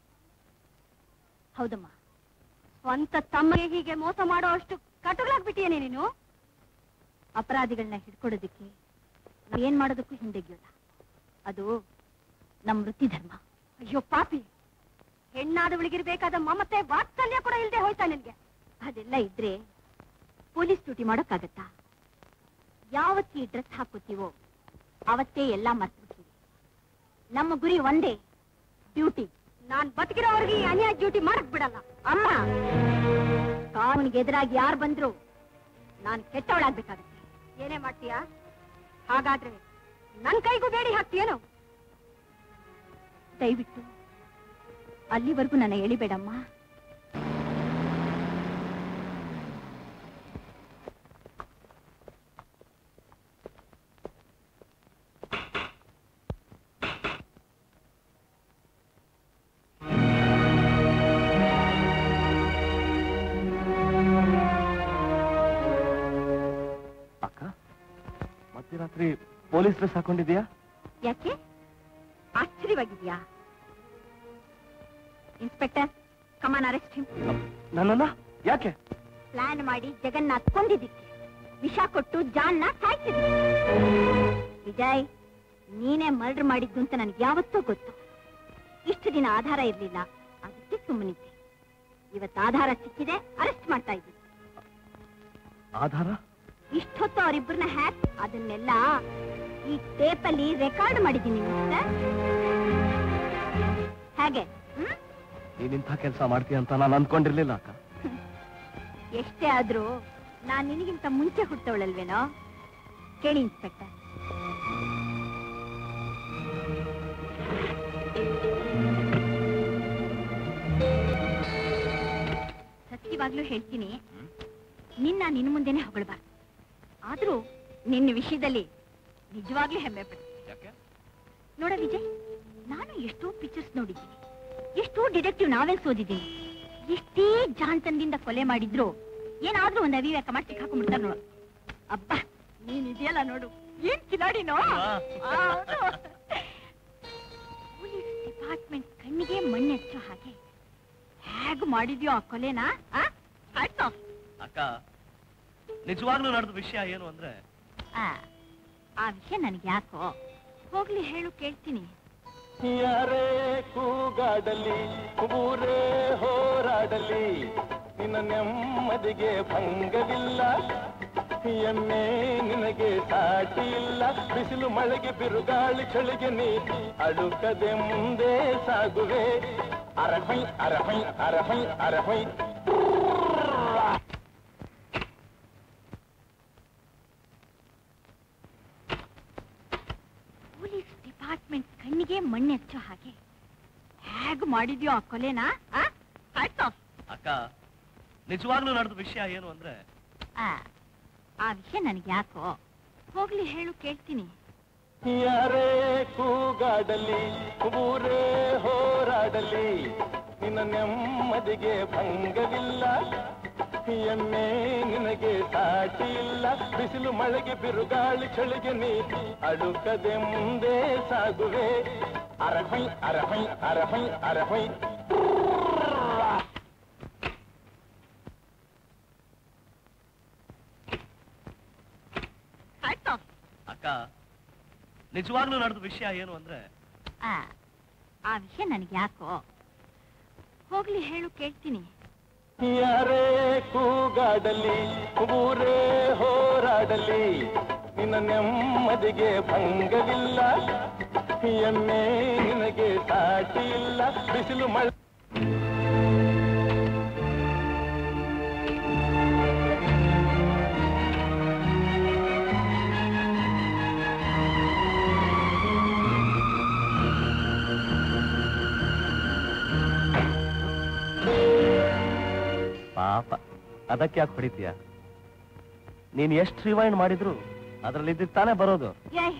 ಹೌದಮ್ಮ ಸ್ವಂತ ತಮ್ಮಗೆ ಹೀಗೆ ಮೋಸ ಮಾಡೋ ಅಷ್ಟು ಕಟುಗಳಾಗ್ಬಿಟ್ಟಿಯೇನೆ ನೀನು ಅಪರಾಧಿಗಳನ್ನ ಹಿಡ್ಕೊಡೋದಕ್ಕೆ ನಾವ್ ಏನ್ ಮಾಡೋದಕ್ಕೂ ಹಿಂದೆಗೆಯೋಲ್ಲ ಅದು ನಮ್ಮ ವೃತ್ತಿ ಧರ್ಮ ಅಯ್ಯೋ ಪಾಪಿ ಹೆಣ್ಣಾದವಳಿಗಿರ್ಬೇಕಾದ ಮಮತೆ ವಾತ್ಸಲ್ಯ ಕೂಡ ಇಲ್ದೆ ಹೋಯ್ತಾ ನಿನ್ಗೆ ಅದೆಲ್ಲ ಇದ್ರೆ ಪೊಲೀಸ್ ಡ್ಯೂಟಿ ಮಾಡೋಕ್ಕಾಗತ್ತಾ ಯಾವತ್ತಿ ಈ ಡ್ರೆಸ್ ಹಾಕೋತೀವೋ ಅವತ್ತೇ ಎಲ್ಲ ಮರ್ತ್ಬಿಡ್ತೀವಿ ನಮ್ಮ ಗುರಿ ಒಂದೇ ಡ್ಯೂಟಿ ನಾನ್ ಬದುಕಿರೋವ್ರಿಗೆ ಈ ಅನ್ಯಾಯ ಡ್ಯೂಟಿ ಮಾಡಕ್ ಬಿಡಲ್ಲ ಅಮ್ಮ ಕಾನೂನಿಗೆ ಎದುರಾಗಿ ಯಾರು ಬಂದ್ರು ನಾನು ಕೆಟ್ಟವಳಾಗ್ಬೇಕಾಗತ್ತೆ ಏನೇ ಮಾಡ್ತೀಯಾ ಹಾಗಾದ್ರೆ ನನ್ ಕೈಗೂ ಬೇಡಿ ಹಾಕ್ತೀಯೇನು ದಯವಿಟ್ಟು ಅಲ್ಲಿವರೆಗೂ ನನ್ನ ಎಳಿಬೇಡಮ್ಮ ಅಕ್ಕ ಮಧ್ಯರಾತ್ರಿ ಪೊಲೀಸ್ ಡ್ರೆಸ್ ಹಾಕೊಂಡಿದ್ಯಾ ಯಾಕೆ ಆಶ್ಚರ್ಯವಾಗಿದ್ಯಾ ಇನ್ಸ್ಪೆಕ್ಟರ್ ಕಮಾನ್ ಅರೆಸ್ಟ್ ಹಿಮ್ ನನ್ನನ್ನ ಯಾಕೆ ಪ್ಲಾನ್ ಮಾಡಿ ಜಗನ್ನಾಥ್ ಕೊಂದಿದ್ದಕ್ಕೆ ವಿಷ ಕೊಟ್ಟು ಜಾನ್ನ ಸಾಯ್ತಿದ್ದೆ ವಿಜಯ್ ನೀನೇ ಮರ್ಡರ್ ಮಾಡಿದ್ದು ಅಂತ ನನಗೆ ಯಾವತ್ತೂ ಗೊತ್ತು ಇಷ್ಟು ದಿನ ಆಧಾರ ಇರ್ಲಿಲ್ಲ ಅದಕ್ಕೆ ಸುಮ್ಮನಿದ್ದೆ ಇವತ್ತು ಆಧಾರ ಸಿಕ್ಕಿದೆ ಅರೆಸ್ಟ್ ಮಾಡ್ತಾ ಇದ್ದೀನಿ ಆಧಾರ ಇಷ್ಟೊತ್ತು ಅವರಿಬ್ಬರನ್ನ ಹ್ಯಾಕ್ ಅದನ್ನೆಲ್ಲ ಈ ಟೇಪಲ್ಲಿ ರೆಕಾರ್ಡ್ ಮಾಡಿದ್ದೀನಿ ಮಿಸ್ಟರ್ ಹೇಗೆ ಹ್ಮ್ ನೀನಿಂಥ ಕೆಲಸ ಮಾಡ್ತೀಯ ಅಂತ ನಾನು ಅನ್ಕೊಂಡಿರ್ಲಿಲ್ಲ ಅಕ್ಕ ಎಷ್ಟೇ ಆದ್ರೂ ನಾನ್ ನಿನಗಿಂತ ಮುಂಚೆ ಹುಟ್ಟವಳಲ್ವೇನೋ ಕೇಳಿ ಇನ್ಸ್ಪೆಕ್ಟರ್ ಸತ್ಯವಾಗ್ಲೂ ಹೇಳ್ತೀನಿ ನಿನ್ನ ನಿನ್ನ ಮುಂದೆನೆ ಹೊಗಳಬಾರ್ದು ಆದ್ರೂ ನಿನ್ನ ವಿಷಯದಲ್ಲಿ ನಿಜವಾಗ್ಲೂ ಹೆಮ್ಮೆ ಪಡ್ತೀನಿ ನೋಡ ವಿಜಯ್ ನಾನು ಎಷ್ಟೋ ಪಿಕ್ಚರ್ಸ್ ನೋಡಿದ್ದೀನಿ ಎಷ್ಟೋ ಡಿಟೆಕ್ಟಿವ್ ನಾವೆಲ್ಸ್ ಓದಿದ್ದೀನಿ ಎಷ್ಟೇ ಜಾಣ್ತನದಿಂದ ಕೊಲೆ ಮಾಡಿದ್ರು ಏನಾದ್ರೂ ಒಂದು ಅವಿವೇಕ ಮಾಡಿ ಸಿಕ್ಕಾಕೊಂಡ್ಬಿಡ್ತಾರೆ ನೋಡು ಅಬ್ಬಾ ನೀನ್ ಇದೆಯಲ್ಲ ನೋಡು ಏನ್ ಕಿಲಾಡಿನೋ ಪೊಲೀಸ್ ಡಿಪಾರ್ಟ್ಮೆಂಟ್ ಕಣ್ಣಿಗೆ ಮಣ್ಣೆಚ್ಚೋ ಹಾಗೆ ಹೇಗ್ ಮಾಡಿದ್ಯೋ ಆ ಕೊಲೆನಾ ಆ? Hats off. ಅಕ್ಕ ನಿಜವಾಗ್ಲೂ ನಡೆದ ವಿಷಯ ಏನು ಅಂದ್ರೆ ಆ, ಆ ವಿಷಯ ನನಗೆ ಯಾಕೋ ಹೋಗ್ಲಿ ಹೇಳು ಕೇಳ್ತೀನಿ ಯಾರೇ ಕೂಗಾಡಲಿ ಊರೇ ಹೋರಾಡಲಿ ನಿನ್ನ ನೆಮ್ಮದಿಗೆ ಭಂಗವಿಲ್ಲ ಎಮ್ಮೆ ನಿನಗೆ ಸಾಟಿ ಇಲ್ಲ ಬಿಸಿಲು ಮಳೆಗೆ ಬಿರುಗಾಳಿ ಚಳಿಗೆ ನೀ ಅಡುಕದೆ ಮುಂದೆ ಸಾಗುವೆ ಅರಹೈ ಅರಹೈ ಅರಹೈ ಅರಹೈ ಪೊಲೀಸ್ ಡಿಪಾರ್ಟ್ಮೆಂಟ್ ಕಣ್ಣಿಗೆ ಮಣ್ಣೆಚ್ಚೋ ಹಾಗೆ ಹೇಗ್ ಮಾಡಿದ್ಯೋ ಆ ಕೊಲೆನಾ ಆ? Hats off. ಅಕ್ಕ ನಿಜವಾಗ್ಲೂ ನಡೆದ ವಿಷಯ ಏನು ಅಂದ್ರೆ ಆ, ಆ ವಿಷಯ ನನಗೆ ಯಾಕೋ ಹೋಗ್ಲಿ ಹೇಳು ಕೇಳ್ತೀನಿ ಯಾರೇ ಕೂಗಾಡಲಿ ಊರೇ ಹೋರಾಡಲಿ ನಿನ್ನ ನೆಮ್ಮದಿಗೆ ಭಂಗವಿಲ್ಲ ಎಮ್ಮೆ ನಿನಗೆ ಸಾಟಿ ಇಲ್ಲ ಬಿಸಿಲು ಮಳೆಗೆ ಬಿರುಗಾಳಿ ಚಳಿಗೆ ನೀ ಅಡುಕದೆ ಮುಂದೆ ಸಾಗುವೆ ಅರಹೈ ಅರಹೈ ಅರಹೈ ಅರಹೈ Hats off. ಅಕ್ಕ ನಿಜವಾಗ್ಲೂ ನಡೆದ ವಿಷಯ ಏನು ಅಂದ್ರೆ ಆ, ಆ ವಿಷಯ ನನಗೆ ಯಾಕೋ ಹೋಗ್ಲಿ ಹೇಳು ಕೇಳ್ತೀನಿ ಯಾರೇ ಕೂಗಾಡಲಿ ಊರೇ ಹೋರಾಡಲಿ ನಿನ್ನ ನೆಮ್ಮದಿಗೆ ಭಂಗವಿಲ್ಲ ಎಮ್ಮೆ ನಿನಗೆ ಸಾಟಿ ಇಲ್ಲ ಬಿಸಿಲು ಮಳೆ ಪಾಪ ಅದಕ್ಕೆ ಯಾಕೆ ಹೊಡಿತೀಯ ನೀನ್ ಎಷ್ಟು ರಿವೈಂಡ್ ಮಾಡಿದ್ರು ಅದ್ರಲ್ಲಿ ಇದ್ದಿದ್ ತಾನೇ ಬರೋದು ಏಯ್,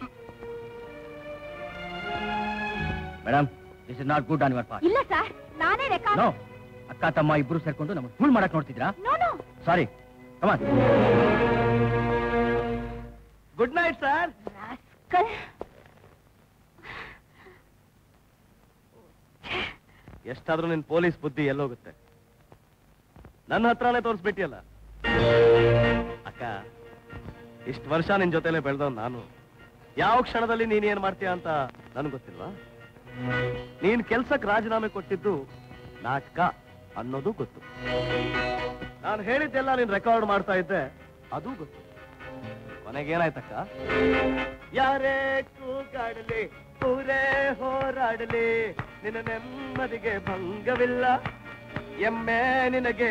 madam this is not good on your part ಇಲ್ಲ ಸರ್ ನಾನೇ ರೆಕಾರ್ಡ್ ನೋ ಅಕ್ಕ ತಮ್ಮ ಇಬ್ರು ಸೇರ್ಕೊಂಡು ನಮ್ಮನ್ನು ಫುಲ್ ಮಾಡಕ್ ನೋಡ್ತಿದ್ರಾ no no sorry come on good night sir ಎಷ್ಟಾದ್ರೂ ನಿನ್ ಪೊಲೀಸ್ ಬುದ್ಧಿ ಎಲ್ಲೋಗುತ್ತೆ ನನ್ನ ಹತ್ರನೇ ತೋರಿಸ್ಬಿಟ್ಟಿಯಲ್ಲ ಅಕ್ಕ ಇಷ್ಟು ವರ್ಷ ನಿನ್ ಜೊತೆಲೆ ಬೆಳೆದವ್ ನಾನು ಯಾವ ಕ್ಷಣದಲ್ಲಿ ನೀನ್ ಏನ್ ಮಾಡ್ತೀಯ ಅಂತ ನನ್ಗೆ ಗೊತ್ತಿಲ್ವಾ ನೀನ್ ಕೆಲ್ಸಕ್ಕೆ ರಾಜೀನಾಮೆ ಕೊಟ್ಟಿದ್ದು ನಾಟಕ ಅನ್ನೋದು ಗೊತ್ತು ನಾನು ಹೇಳಿದ್ದೆಲ್ಲ ನೀನ್ ರೆಕಾರ್ಡ್ ಮಾಡ್ತಾ ಇದ್ದೆ ಅದು ಗೊತ್ತು ಕೊನೆಗೇನಾಯ್ತಕ್ಕ ಯಾರೇ ಕೂಗಾಡಲಿ ಊರೇ ಹೋರಾಡಲಿ ನಿನ್ನ ನೆಮ್ಮದಿಗೆ ಭಂಗವಿಲ್ಲ ಎಮ್ಮೆ ನಿನಗೆ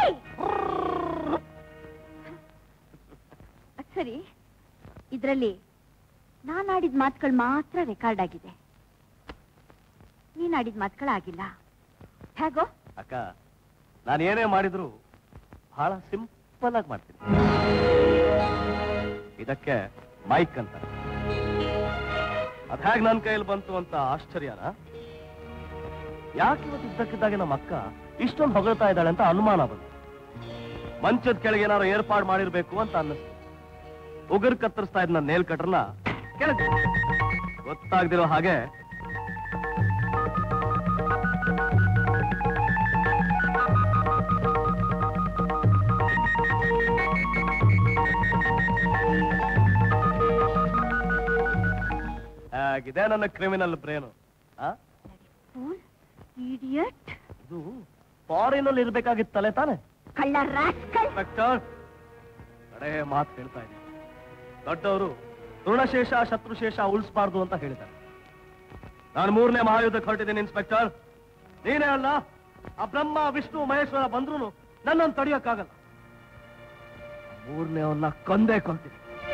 ಅದ್ ಸರಿ ಇದ್ರಲ್ಲಿ ನಾನ್ ಆಡಿದ ಮಾತುಗಳು ಮಾತ್ರ ರೆಕಾರ್ಡ್ ಆಗಿದೆ ನೀನ್ ಆಡಿದ ಮಾತುಗಳಾಗಿಲ್ಲ ಹೇಗೋ ಅಕ್ಕ ನಾನು ಏನೇ ಮಾಡಿದ್ರು ಬಹಳ ಸಿಂಪಲ್ ಆಗಿ ಮಾಡ್ತೀನಿ ಇದಕ್ಕೆ ಮೈಕ್ ಅಂತ ಅದ್ ಹೇಗ್ ನನ್ನ ಕೈಯಲ್ಲಿ ಬಂತು ಅಂತ ಆಶ್ಚರ್ಯನ ಯಾಕೆ ಇವತ್ತು ಇದ್ದಕ್ಕಿದ್ದಾಗೆ ನಮ್ಮ ಅಕ್ಕ ಇಷ್ಟೊಂದು ಹೊಗಳ್ತಾ ಇದ್ದಾಳೆ ಅಂತ ಅನುಮಾನ ಬಂತು ಮಂಚದ ಕೆಳಗೆ ಏನಾದ್ರು ಏರ್ಪಾಡು ಮಾಡಿರ್ಬೇಕು ಅಂತ ಅನ್ನಿಸ್ತು ಉಗುರ್ ಕತ್ತರಿಸ್ತಾ ಇದ್ದ ನೇಲ್ ಕಟ್ರನ್ನ ಕೆಳಗೆ ಗೊತ್ತಾಗ್ದಿರೋ ಹಾಗೆ ಆಗಿದೆ ನನ್ನ ಕ್ರಿಮಿನಲ್ ಬ್ರೇನು ಇಡಿಯಟ್ ಇದು ಫಾರಿನ್ ಅಲ್ಲಿ ಇರ್ಬೇಕಾಗಿತ್ತು ತಲೆ ತಾನೆ ಕಳ್ಳ ರಾಸ್ಕಲ್ ಇನ್ಸ್ಪೆಕ್ಟರ್ ಕಡೆ ಮಾತು ಹೇಳ್ತಾ ಇದ್ದೀನಿ ದೊಡ್ಡವರು ಋಣಶೇಷ ಶತ್ರುಶೇಷ ಉಳಿಸಬಾರ್ದು ಅಂತ ಹೇಳಿದ್ದಾರೆ ನಾನು ಮೂರನೇ ಮಹಾಯುದ್ಧಕ್ಕೆ ಹೊರಟಿದ್ದೀನಿ ಇನ್ಸ್ಪೆಕ್ಟರ್ ನೀನೇ ಅಲ್ಲ ಆ ಬ್ರಹ್ಮ ವಿಷ್ಣು ಮಹೇಶ್ವರ ಬಂದ್ರು ನನ್ನನ್ನು ತಡೆಯೋಕ್ಕಾಗಲ್ಲ ಮೂರನೇ ಅವನ್ನ ಕೊಂದೇ ಕೊಂತೀನಿ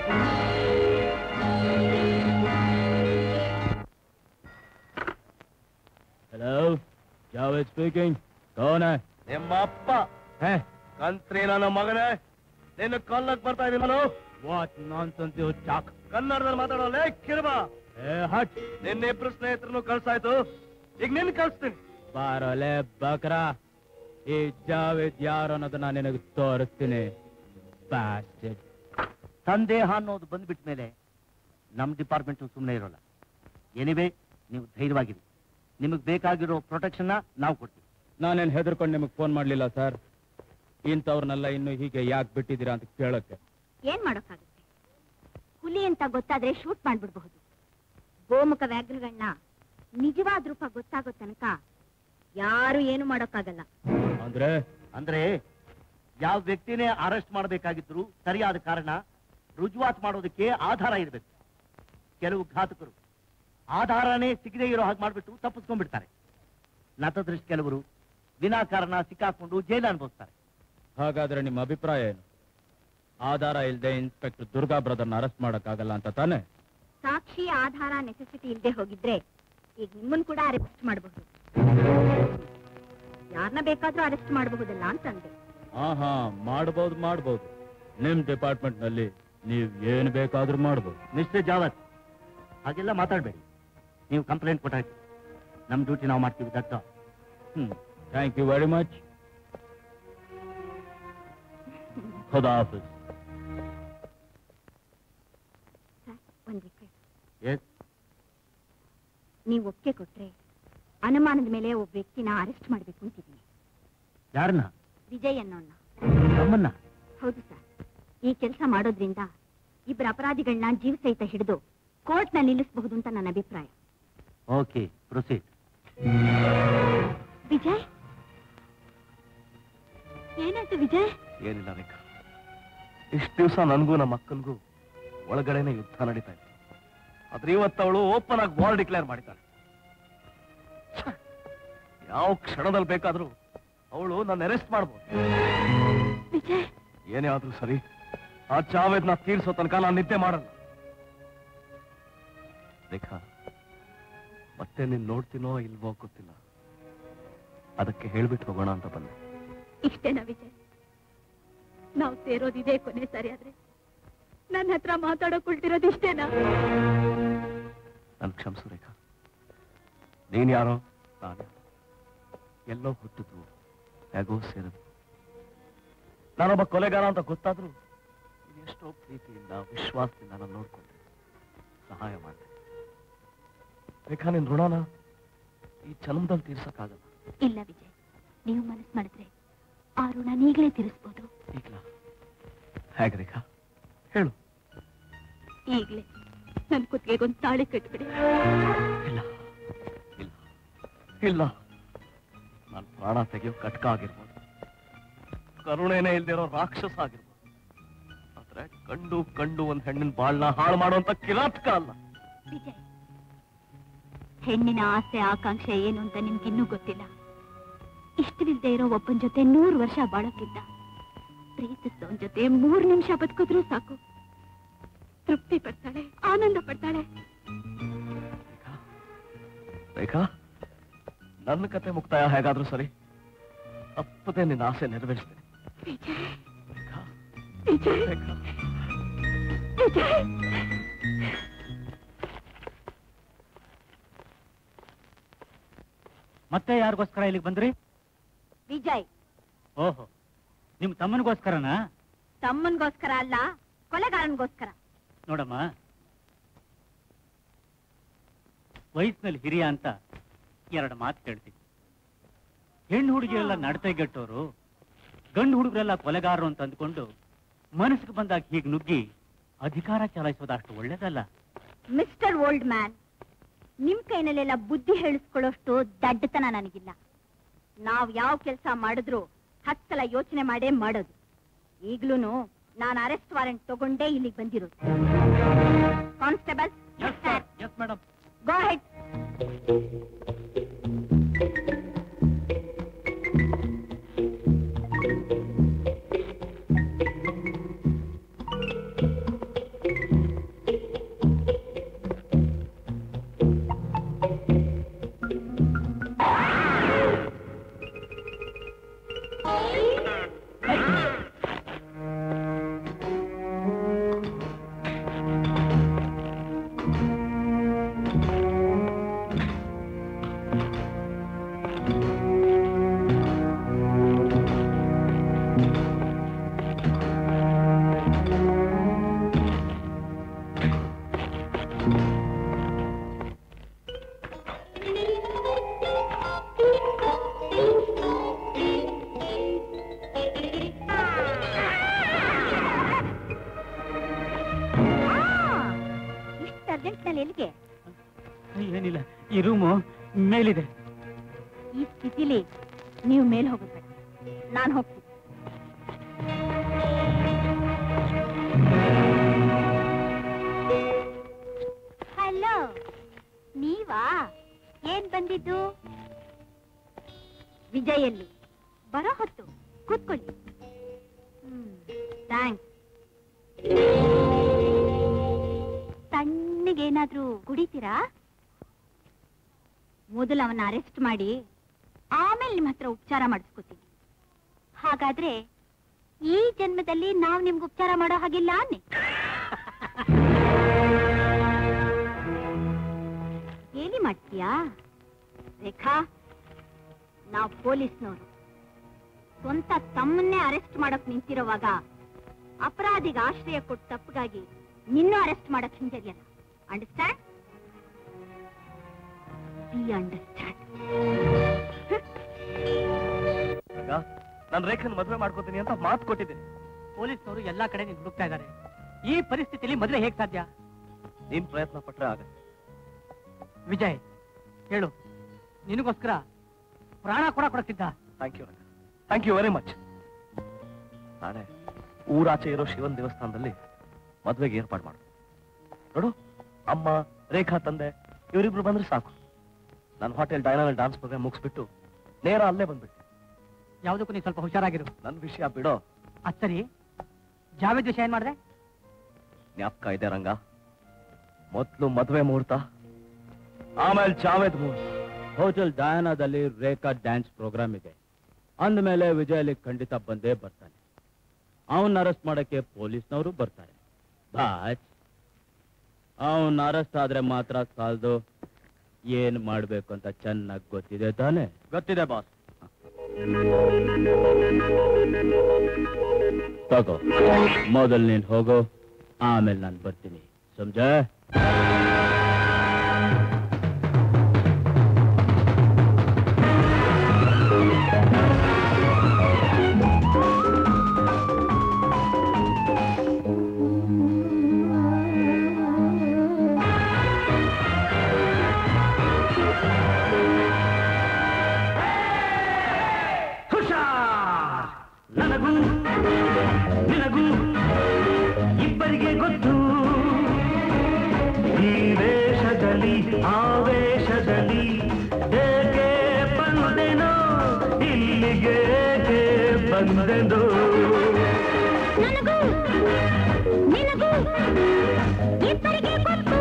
हेलो जावेद स्पीकिंग कौन है ನಿಮ್ಮ ಅಪ್ಪ है ಕಂತ್ರಿ ನನ್ನ ಮಗನೇ ನಿನ್ನ ಕೊಲ್ಲಕ್ ಬರ್ತಾ ಇದೀನಿ ನಾನು ವಾಟ್ ನಾನ್ಸೆನ್ಸ್ ಯು ಚಾಕ್ ಕನ್ನಡದಲ್ಲಿ ಮಾತಾಡೋ ಲೇ ಕಿರ್ಬಾ ಏ ಹಟ್ ನಿನ್ನ ಇಬ್ರು ಸ್ನೇಹಿತರನ್ನು ಕಳ್ಸಾಯ್ತು ಈಗ ನಿನ್ ಕಳ್ಸ್ತೀನಿ ಬಾರೋಲೆ ಬಕ್ರ ಈ ಜಾವೇದ್ ಯಾರು ಅನ್ನೋದನ್ನ ನಿನಗೆ ತೋರಿಸ್ತೀನಿ Bastard. ಸಂದೇಹ ಅನ್ನೋದು ಬಂದ್ಬಿಟ್ಟ ಮೇಲೆ ನಮ್ಮ ಡಿಪಾರ್ಟ್ಮೆಂಟ್ ಸುಮ್ಮನೆ ಇರೋಲ್ಲ ಎನಿವೇ ನೀವು ಧೈರ್ಯವಾಗಿರಿ ನಿಮಗೆ ಬೇಕಾಗಿರೋ ಪ್ರೊಟೆಕ್ಷನ್ನ ನಾವು ಕೊಡ್ತೀವಿ ನಾನೇನ್ ಹೆದರ್ಕೊಂಡು ನಿಮಗೆ ಫೋನ್ ಮಾಡ್ಲಿಲ್ಲ ಸರ್ ಇಂಥವ್ರನ್ನೆಲ್ಲ ಇನ್ನು ಹೀಗೆ ಯಾಕೆ ಬಿಟ್ಟಿದ್ದೀರಾ ಅಂತ ಕೇಳಕ್ಕೆ ಏನ್ ಮಾಡೋಕ್ಕಾಗುತ್ತೆ ಹುಲಿ ಅಂತ ಗೊತ್ತಾದ್ರೆ ಶೂಟ್ ಮಾಡ್ಬಿಡ್ಬಹುದು ಗೋಮುಖ ವ್ಯಾಘ್ರಗಳನ್ನ ನಿಜವಾದ ರೂಪ ಗೊತ್ತಾಗೋ ತನಕ ಯಾರು ಏನು ಮಾಡೋಕ್ಕಾಗಲ್ಲ ಅಂದ್ರೆ ಅಂದ್ರೆ ಯಾವ ವ್ಯಕ್ತಿನೇ ಅರೆಸ್ಟ್ ಮಾಡಬೇಕಾಗಿದ್ರು ಸರಿಯಾದ ಕಾರಣ ರುಜುವಾತ್ ಮಾಡೋದಕ್ಕೆ ಆಧಾರ ಇರಬೇಕು ಕೆಲವು ಘಾತಕರು ಆಧಾರನೇ ಸಿಗದೇ ಇರೋ ಹಾಗೆ ಮಾಡ್ಬಿಟ್ಟು ತಪ್ಪಿಸ್ಕೊಂಡ್ಬಿಡ್ತಾರೆ ನತದೃಷ್ಟ ಕೆಲವರು ವಿನಾಕಾರಣ ಸಿಕ್ಕಾಕೊಂಡು ಜೈಲು ಅನುಭವಿಸ್ತಾರೆ ಹಾಗಾದ್ರೆ ನಿಮ್ಮ ಅಭಿಪ್ರಾಯ ಏನು ಆಧಾರ ಇಲ್ಲದೆ ಇನ್ಸ್ಪೆಕ್ಟರ್ ದುರ್ಗಾ ಬ್ರದರ್ನ ಅರೆಸ್ಟ್ ಮಾಡಕ್ಕಾಗಲ್ಲ ಅಂತ ತಾನೆ ಸಾಕ್ಷಿ ಆಧಾರ ನೆಸೆಸಿಟಿ ಇಲ್ಲದೆ ಹೋಗಿದ್ರೆ ಈಗ ನಿಮ್ಮನ್ ಕೂಡ ಅರೆಸ್ಟ್ ಮಾಡಬಹುದು ಯಾರನ್ನ ಬೇಕಾದ್ರೂ ಅರೆಸ್ಟ್ ಮಾಡಬಹುದಲ್ಲ ಅಂತಂದೆ ಹಾ ಹಾ ಮಾಡ್ಬೋದು ಮಾಡ್ಬೋದು ನಿಮ್ ಡಿಪಾರ್ಟ್ಮೆಂಟ್ ನಲ್ಲಿ ನೀವ್ ಏನ್ ಬೇಕಾದ್ರೂ ಮಾಡ್ಬೋದು ಮಿಸ್ಟರ್ ಜಾವತ್ ಹಾಗೆಲ್ಲ ಮಾತಾಡಬೇಡಿ ನೀವು ಕಂಪ್ಲೇಂಟ್ ಕೊಟ್ಟಾಯ್ತು ನಮ್ಮ ಡ್ಯೂಟಿ ನಾವು ಮಾಡ್ತೀವಿ ದತ್ತ ಹ್ಮ್ ಥ್ಯಾಂಕ್ ಯು ವೆರಿ ಮಚ್ ಖುದಾ ಹಾಫಿಸ್ ಒಂದ್ ರಿಕ್ವೆಸ್ಟ್ ಎಸ್ ನೀವು ಒಪ್ಪಿಗೆ ಕೊಟ್ರೆ ಅನುಮಾನದ ಮೇಲೆ ಒಬ್ಬ ವ್ಯಕ್ತಿನ ಅರೆಸ್ಟ್ ಮಾಡ್ಬೇಕು ಅಂತಿದ್ದೀನಿ ಯಾರನ್ನ ವಿಜಯ್ ಅನ್ನೋಣ ನಮ್ಮನ್ನ ಹೌದು ಸರ್ ಈ ಕೆಲಸ ಮಾಡೋದ್ರಿಂದ ಇಬ್ಬರ ಅಪರಾಧಿಗಳನ್ನ ಜೀವ ಸಹಿತ ಹಿಡಿದು ಕೋರ್ಟ್ನ ನಿಲ್ಲಿಸಬಹುದು ಅಂತ ನನ್ನ ಅಭಿಪ್ರಾಯ ಓಕೆ ಪ್ರೊಸೀಡ್ ವಿಜಯ್ ಏನಾಯ್ತು ವಿಜಯ್ ಏನಿಲ್ಲ ರೇಖಾ ಇಷ್ಟು ದಿವಸ ನನಗೂ ನಮ್ಮ ಅಕ್ಕನಿಗೂ ಒಳಗಡೆನೆ ಯುದ್ಧ ನಡೀತಾ ಇತ್ತು ಆದ್ರೆ ಇವತ್ತು ಅವಳು ಓಪನ್ ಆಗಿ ವಾರ್ ಡಿಕ್ಲೇರ್ ಮಾಡಿದ್ದಾಳೆ ಛೆ, ಯಾವ ಕ್ಷಣದಲ್ಲಿ ಬೇಕಾದ್ರೂ ಅವಳು ನನ್ನ ಅರೆಸ್ಟ್ ಮಾಡ್ಬೋದು ವಿಜಯ್ ಏನೇ ಆದ್ರೂ ಸರಿ ಆ ಜಾವೇದ್ನ ತೀರ್ಸೋ ತನಕ ನಾನು ನಿದ್ದೆ ಮಾಡಲ್ಲ ರೇಖಾ ಮತ್ತೆ ನೀನ್ ನೋಡ್ತೀನೋ ಇಲ್ವೋ ಗೊತ್ತಿಲ್ಲ ಅದಕ್ಕೆ ಹೇಳ್ಬಿಟ್ಟು ಹೋಗೋಣ ಅಂತ ಬಂದೆ ಇಷ್ಟೇನಾ ವಿಜಯ್ ನಾವು ಸೇರೋದಿದೆ ಕೊನೆ ಸರಿ ಆದ್ರೆ ನನ್ನ ಹತ್ರ ಮಾತಾಡೋಕ್ ಹೊರಟಿರೋದು ಇಷ್ಟೇನಾ ನನ್ ಕ್ಷಮಿಸು ರೇಖಾ ನೀನ್ ಯಾರೋ ನಾನು ಎಲ್ಲೋ ಹುಟ್ಟಿದ್ವು ಹೇಗೋ ಸೇರಿದ್ವು ನಾನೊಬ್ಬ ಕೊಲೆಗಾರ ಅಂತ ಗೊತ್ತಾದ್ರೂ ನೀನ್ ಎಷ್ಟೋ ಪ್ರೀತಿಯಿಂದ ವಿಶ್ವಾಸದಿಂದ ನಾನು ನೋಡ್ಕೊಂಡೆ ಸಹಾಯ ಮಾಡಿದೆ ರೇಖಾ ನಿನ್ ಋಣನ ಈ ಜನ್ಮದಲ್ಲಿ ತೀರ್ಸಕ್ಕಾಗಲ್ಲ ಇಲ್ಲ ವಿಜಯ್ ನೀವು ಮನಸ್ಸು ಮಾಡಿದ್ರೆ ಆ ಋಣ ನೀಗಲೇ ತೀರಿಸ್ಬೋದು ಈಗ್ಲ ಹೇಗೆ ರೇಖಾ ಹೇಳು ಈಗ್ಲೇ ನನ್ ಕುತ್ತಿಗೆಗೊಂದು ತಾಳಿ ಕಟ್ಬಿಡಿ ಇಲ್ಲ ನಾನು ಪ್ರಾಣ ತೆಗೆಯೋ ಕಟ್ಕ ಆಗಿರ್ಬೋದು ಕರುಣೆನೇ ಇಲ್ದಿರೋ ರಾಕ್ಷಸ ಆಗಿರ್ಬೋದು ಆದ್ರೆ ಕಂಡು ಕಂಡು ಒಂದ್ ಹೆಣ್ಣಿನ ಬಾಳ್ನ ಹಾಳು ಮಾಡುವಂತ ಕಿರಾತಕ ಅಲ್ಲ ವಿಜಯ್ ಹೆಣ್ಣಿನ ಆಸೆ ಆಕಾಂಕ್ಷೆ ಏನು ಅಂತ ನಿಮ್ಗಿನ್ನೂ ಗೊತ್ತಿಲ್ಲ ಇಷ್ಟವಿಲ್ದೇ ಇರೋ ಒಬ್ಬನ ಜೊತೆ ನೂರು ವರ್ಷ ಬಾಳೋಕ್ಕಿಂತ ಪ್ರೀತಿಸೋನ್ ಜೊತೆ ಮೂರ್ ನಿಮಿಷ ಬದುಕಿದ್ರೂ ಸಾಕು ತೃಪ್ತಿ ಪಡ್ತಾಳೆ ಆನಂದ ಪಡ್ತಾಳೆ ರೇಖಾ ನನ್ನ ಕತೆ ಮುಕ್ತಾಯ ಹೇಗಾದ್ರೂ ಸರಿ ತಪ್ಪದೆ ನಿನ್ನ ಆಸೆ ನೆರವೇರಿಸ್ತೇನೆ ವಿಜಯ್ ರೇಖಾ ವಿಜಯ್ ರೇಖಾ ವಿಜಯ್ ಮತ್ತೆ ಯಾರಿಗೋಸ್ಕರ ಇಲ್ಲಿಗೆ ಬಂದ್ರಿ ವಿಜಯ್ ಓಹೋ ನಿಮ್ ತಮ್ಮನಿಗೋಸ್ಕರನಾ ತಮ್ಮನ್ಗೋಸ್ಕರ ಅಲ್ಲ ಕೊಲೆಗಾರನ್ಗೋಸ್ಕರ ನೋಡಮ್ಮ ವಯಸ್ಸಿನಲ್ಲಿ ಹಿರಿಯ ಅಂತ ಎರಡು ಮಾತು ಕೇಳ್ತೀನಿ ಹೆಣ್ಣು ಹುಡುಗಿರೆಲ್ಲ ನಡತೆಗೆಟ್ಟೋರು ಗಂಡು ಹುಡುಗರೆಲ್ಲ ಕೊಲೆಗಾರರು ಅಂತ ಅಂದ್ಕೊಂಡು ಮನಸ್ಸಿಗೆ ಬಂದಾಗ ಹೀಗೆ ನುಗ್ಗಿ ಅಧಿಕಾರ ಚಲಾಯಿಸೋದು ಅಷ್ಟು ಒಳ್ಳೇದಲ್ಲ ಮಿಸ್ಟರ್ ಓಲ್ಡ್ ಮ್ಯಾನ್ ನಿಮ್ ಕೈನಲ್ಲೆಲ್ಲ ಬುದ್ಧಿ ಹೇಳಿಸ್ಕೊಳ್ಳೋಷ್ಟು ದಡ್ಡತನ ನನಗಿಲ್ಲ ನಾವ್ ಯಾವ ಕೆಲಸ ಮಾಡಿದ್ರು ಹತ್ತು ಸಲ ಯೋಚನೆ ಮಾಡೇ ಮಾಡೋದು ಈಗ್ಲೂನು ನಾನು ಅರೆಸ್ಟ್ ವಾರೆಂಟ್ ತಗೊಂಡೇ ಇಲ್ಲಿಗೆ ಬಂದಿರೋದು constable yes madam go ahead ಇಷ್ಟು ಅರ್ಜೆಂಟ್ನಲ್ಲಿ ಎಲ್ಲಿಗೆ ಏನಿಲ್ಲ ಈ ರೂಮು ಮೇಲಿದೆ ಈ ಸ್ಥಿತಿಲಿ ನೀವು ಮೇಲೆ ಹೋಗುತ್ತೆ ನಾನು ಹೋಗ್ತೀನಿ ಹಲೋ ನೀವಾ ಏನ್ ಬಂದಿದ್ದು ವಿಜಯಲ್ಲಿ ಬರೋ ಹೊತ್ತು ಕೂತ್ಕೊಳ್ಳಿ ಥ್ಯಾಂಕ್ಸ್ ತಣ್ಣಗೇನಾದ್ರೂ ಕುಡಿತೀರಾ ಮೊದಲು ಅವನ್ನ ಅರೆಸ್ಟ್ ಮಾಡಿ ಆಮೇಲೆ ನಿಮ್ಮ ಹತ್ರ ಉಪಚಾರ ಮಾಡಿಸ್ಕೊತೀನಿ ಹಾಗಾದ್ರೆ ಈ ಜನ್ಮದಲ್ಲಿ ನಾವು ನಿಮ್ಗೆ ಉಪಚಾರ ಮಾಡೋ ಹಾಗಿಲ್ಲ ಅನ್ನಿ ಏನಿ ಮಾಡ್ತೀಯಾ ರೇಖಾ ನಾವು ಪೊಲೀಸ್ನವರು ಸ್ವಂತ ತಮ್ಮನ್ನೇ ಅರೆಸ್ಟ್ ಮಾಡಕ್ ನಿಂತಿರೋವಾಗ ಅಪರಾಧಿಗೆ ಆಶ್ರಯ ಕೊಟ್ಟ ತಪ್ಪಿಗಾಗಿ ನಿನ್ನೂ ಅರೆಸ್ಟ್ ಮಾಡಕ್ ಹಿಂಜರಿಯಲ್ಲ ಅಂಡರ್ಸ್ಟ್ಯಾಂಡ್ ಬಿ ಅಂಡರ್ಸ್ಟ್ಯಾಂಡ್ ನಾನು ರೇಖನ್ ಮದುವೆ ಮಾಡ್ಕೋತೀನಿ ಅಂತ ಮಾತು ಕೊಟ್ಟಿದ್ದೀನಿ ಪೊಲೀಸ್ನವರು ಎಲ್ಲಾ ಕಡೆ ನಿನ್ ಹುಡುಕ್ತಾ ಇದ್ದಾರೆ ಈ ಪರಿಸ್ಥಿತಿಯಲ್ಲಿ ಮದುವೆ ಹೇಗ್ ಸಾಧ್ಯ ನೀನ್ ಪ್ರಯತ್ನ ಪಟ್ರೆ ಆಗತ್ತೆ ವಿಜಯ್ ಹೇಳು ನಿನಗೋಸ್ಕರ ಪ್ರಾಣ ಕೂಡ ಕೊಡಕ್ತಿದ್ದ thank you thank you very much ನಾಳೆ ಊರಾಚೆ ಇರೋ ಶಿವನ್ ದೇವಸ್ಥಾನದಲ್ಲಿ ಮದ್ವೆಗೆ ಏರ್ಪಾಡು ಮಾಡು ನೋಡು ಅಮ್ಮ ರೇಖಾ ತಂದೆ ಇವರಿಬ್ರು ಬಂದ್ರೆ ಸಾಕು ನಾನು ಹೋಟೆಲ್ ಡೈನಾನಲ್ಲಿ ಡಾನ್ಸ್ ಪ್ರೋಗ್ರಾಮ್ ಮುಗಿಸ್ಬಿಟ್ಟು ನೇರ ಅಲ್ಲೇ ಬಂದ್ಬಿಟ್ಟೆ ಯಾವ್ದಕ್ಕೂ ನೀನ್ ಸ್ವಲ್ಪ ಹುಷಾರಾಗಿರು ನನ್ನ ವಿಷಯ ಬಿಡೋ ಅದ್ ಸರಿ ಜಾವೇದ್ ವಿಷಯ ಏನ್ ಮಾಡಿದೆ ಜ್ಞಾಪಕ ಇದೆ ರಂಗ ಮೊದ್ಲು ಮದ್ವೆ ಮುಹೂರ್ತ ಆಮೇಲೆ ಜಾವೇದ್ ಮುಹೂರ್ತ ಹೋಟೆಲ್ ಡಯಾನಾದಲ್ಲಿ ರೇಖಾ ಡ್ಯಾನ್ಸ್ ಪ್ರೋಗ್ರಾಮ್ ಇದೆ ಅಂದಮೇಲೆ ವಿಜಯ್ ಅಲ್ಲಿ ಖಂಡಿತ ಬಂದೇ ಬರ್ತಾನೆ ಅವನ್ನ ಅರೆಸ್ಟ್ ಮಾಡಕ್ಕೆ ಪೊಲೀಸ್ನವರು ಬರ್ತಾರೆ ಬಾಚ್ ಅವನ್ ಅರೆಸ್ಟ್ ಆದ್ರೆ ಮಾತ್ರ ಸಾಲದು ಏನ್ ಮಾಡ್ಬೇಕು ಅಂತ ಚೆನ್ನಾಗಿ ಗೊತ್ತಿದೆ ತಾನೆ ಗೊತ್ತಿದೆ ಬಾಸ್ ತಗೋ ಮೊದಲ್ ನೀನ್ ಹೋಗೋ ಆಮೇಲೆ ನಾನು ಬರ್ತೀನಿ ಸಮಜ ಹುಷಾರ್ ನನಗೂ ನಿನಗೂ ಇಬ್ಬರಿಗೆ ಗೊತ್ತು ಈ ವೇಷದಲ್ಲಿ ಆವೇಶದಲ್ಲಿ ಏಕೆ ಬಂದೆನೋ ಇಲ್ಲಿಗೆ ಏಕೆ ಬಂದೆನೋ ನನಗೂ ನಿನಗೂ ಇಬ್ಬರಿಗೆ ಗೊತ್ತು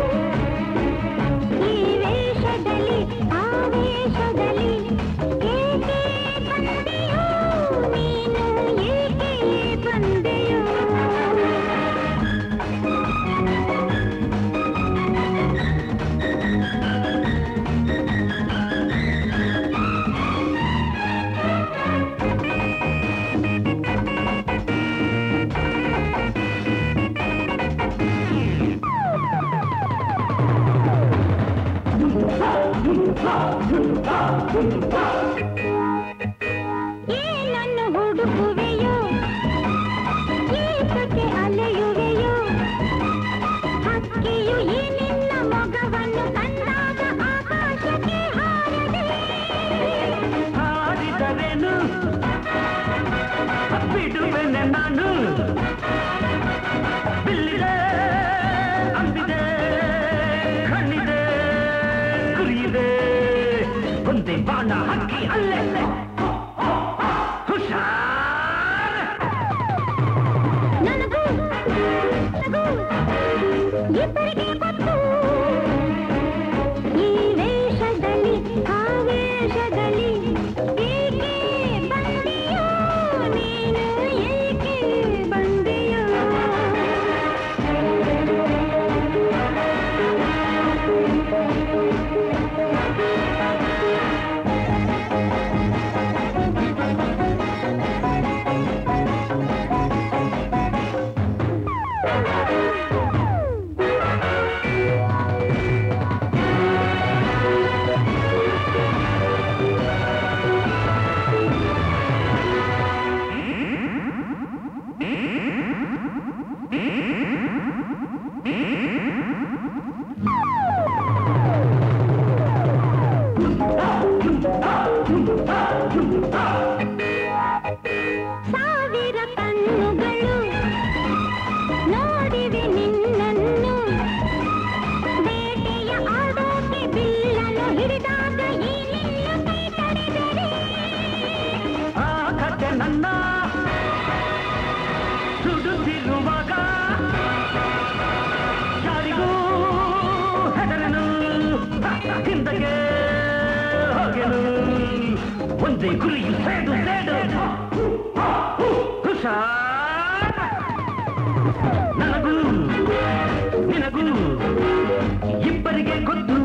ಈ ವೇಷದಲ್ಲಿ ಆವೇಶದಲ್ಲಿ ಏಕೆ ಬಂದೆಯೋ ನೀನು ಏಕೆ ಬಂದೆಯೋ ಏನನ್ನು ಹುಡುಕುವೆಯೋ ಏತಕ್ಕೆ ಅಲೆಯುವೆಯೋ ಹಕ್ಕಿಯು ಈ ನಿನ್ನ ಮೊಗವನ್ನು ಕಂಡಾಗ ಆಕಾಶಕ್ಕೆ ಹಾರದೆ ಹಾರಿದರೇನು ಬಿಡುವೆನೆ ನಾನು ಬಿಲ್ಲಿದೆ ಅಂಬಿದೆ ಕಣ್ಣಿದೆ ಗುರಿಯಿದೆ ಒಂದೇ ಬಾಣ ಹಕ್ಕಿ ಅಲ್ಲೆಲ್ಲೆ ಹುಷಾರ್ ನನಗೂ ನನಗೂ ಇಬ್ಬರಿಗೆ ಗೊತ್ತು ಈ ವೇಷದಲ್ಲಿ ಆವೇಶದಲ್ಲಿ ಏಕೆ ಬಂದೆಯೋ ನೀನು ಏಕೆ ಬಂದೆಯೋ ಸಾವಿರ ಕಣ್ಣುಗಳು ನೋಡಿವೆ ನಿನ್ನನ್ನು ಬೇಟೆಯ ಆಡೋಕೆ ಬಿಲ್ಲನ್ನು ಹಿಡಿದಾಗ ಈ ನಿನ್ನ ಕೈ ತಡೆದರೆ ಆ ಕತೆ ನನ್ನ ಸುಡುತ್ತಿರುವಾಗ ಯಾರಿಗೂ ಹೆದರನು ಹಿಂದಕ್ಕೆ ಹೋಗೆನು ಒಂದೇ ಗುರಿಯು ಸೇಡು ಸೇಡು ಹುಷಾರ್ ನನಗೂ ನಿನಗೂ ಇಬ್ಬರಿಗೆ ಗೊತ್ತು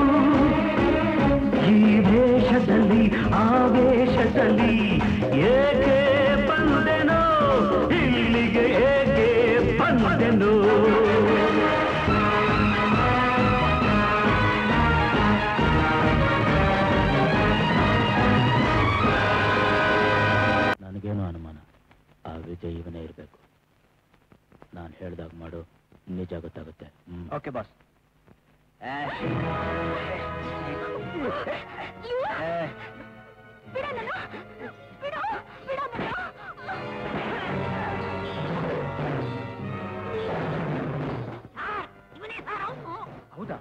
ಈ ವೇಷದಲ್ಲಿ ಆವೇಶದಲ್ಲಿ ಏಕೆ ಬಂದೆನೋ ಇಲ್ಲಿಗೆ ಏಕೆ ಬಂದೆನೋ ನನಗೇನು ಅನುಮಾನ ಆ ವಿಜಯ್ ಇವನೇ ಇರಬೇಕು ನಾನು ಹೇಳ್ದಾಗ ಮಾಡು ನಿಜ ಗೊತ್ತಾಗುತ್ತೆ ಹ್ಮ್. ಓಕೆ ಬಾಸ್ ಹೌದಾ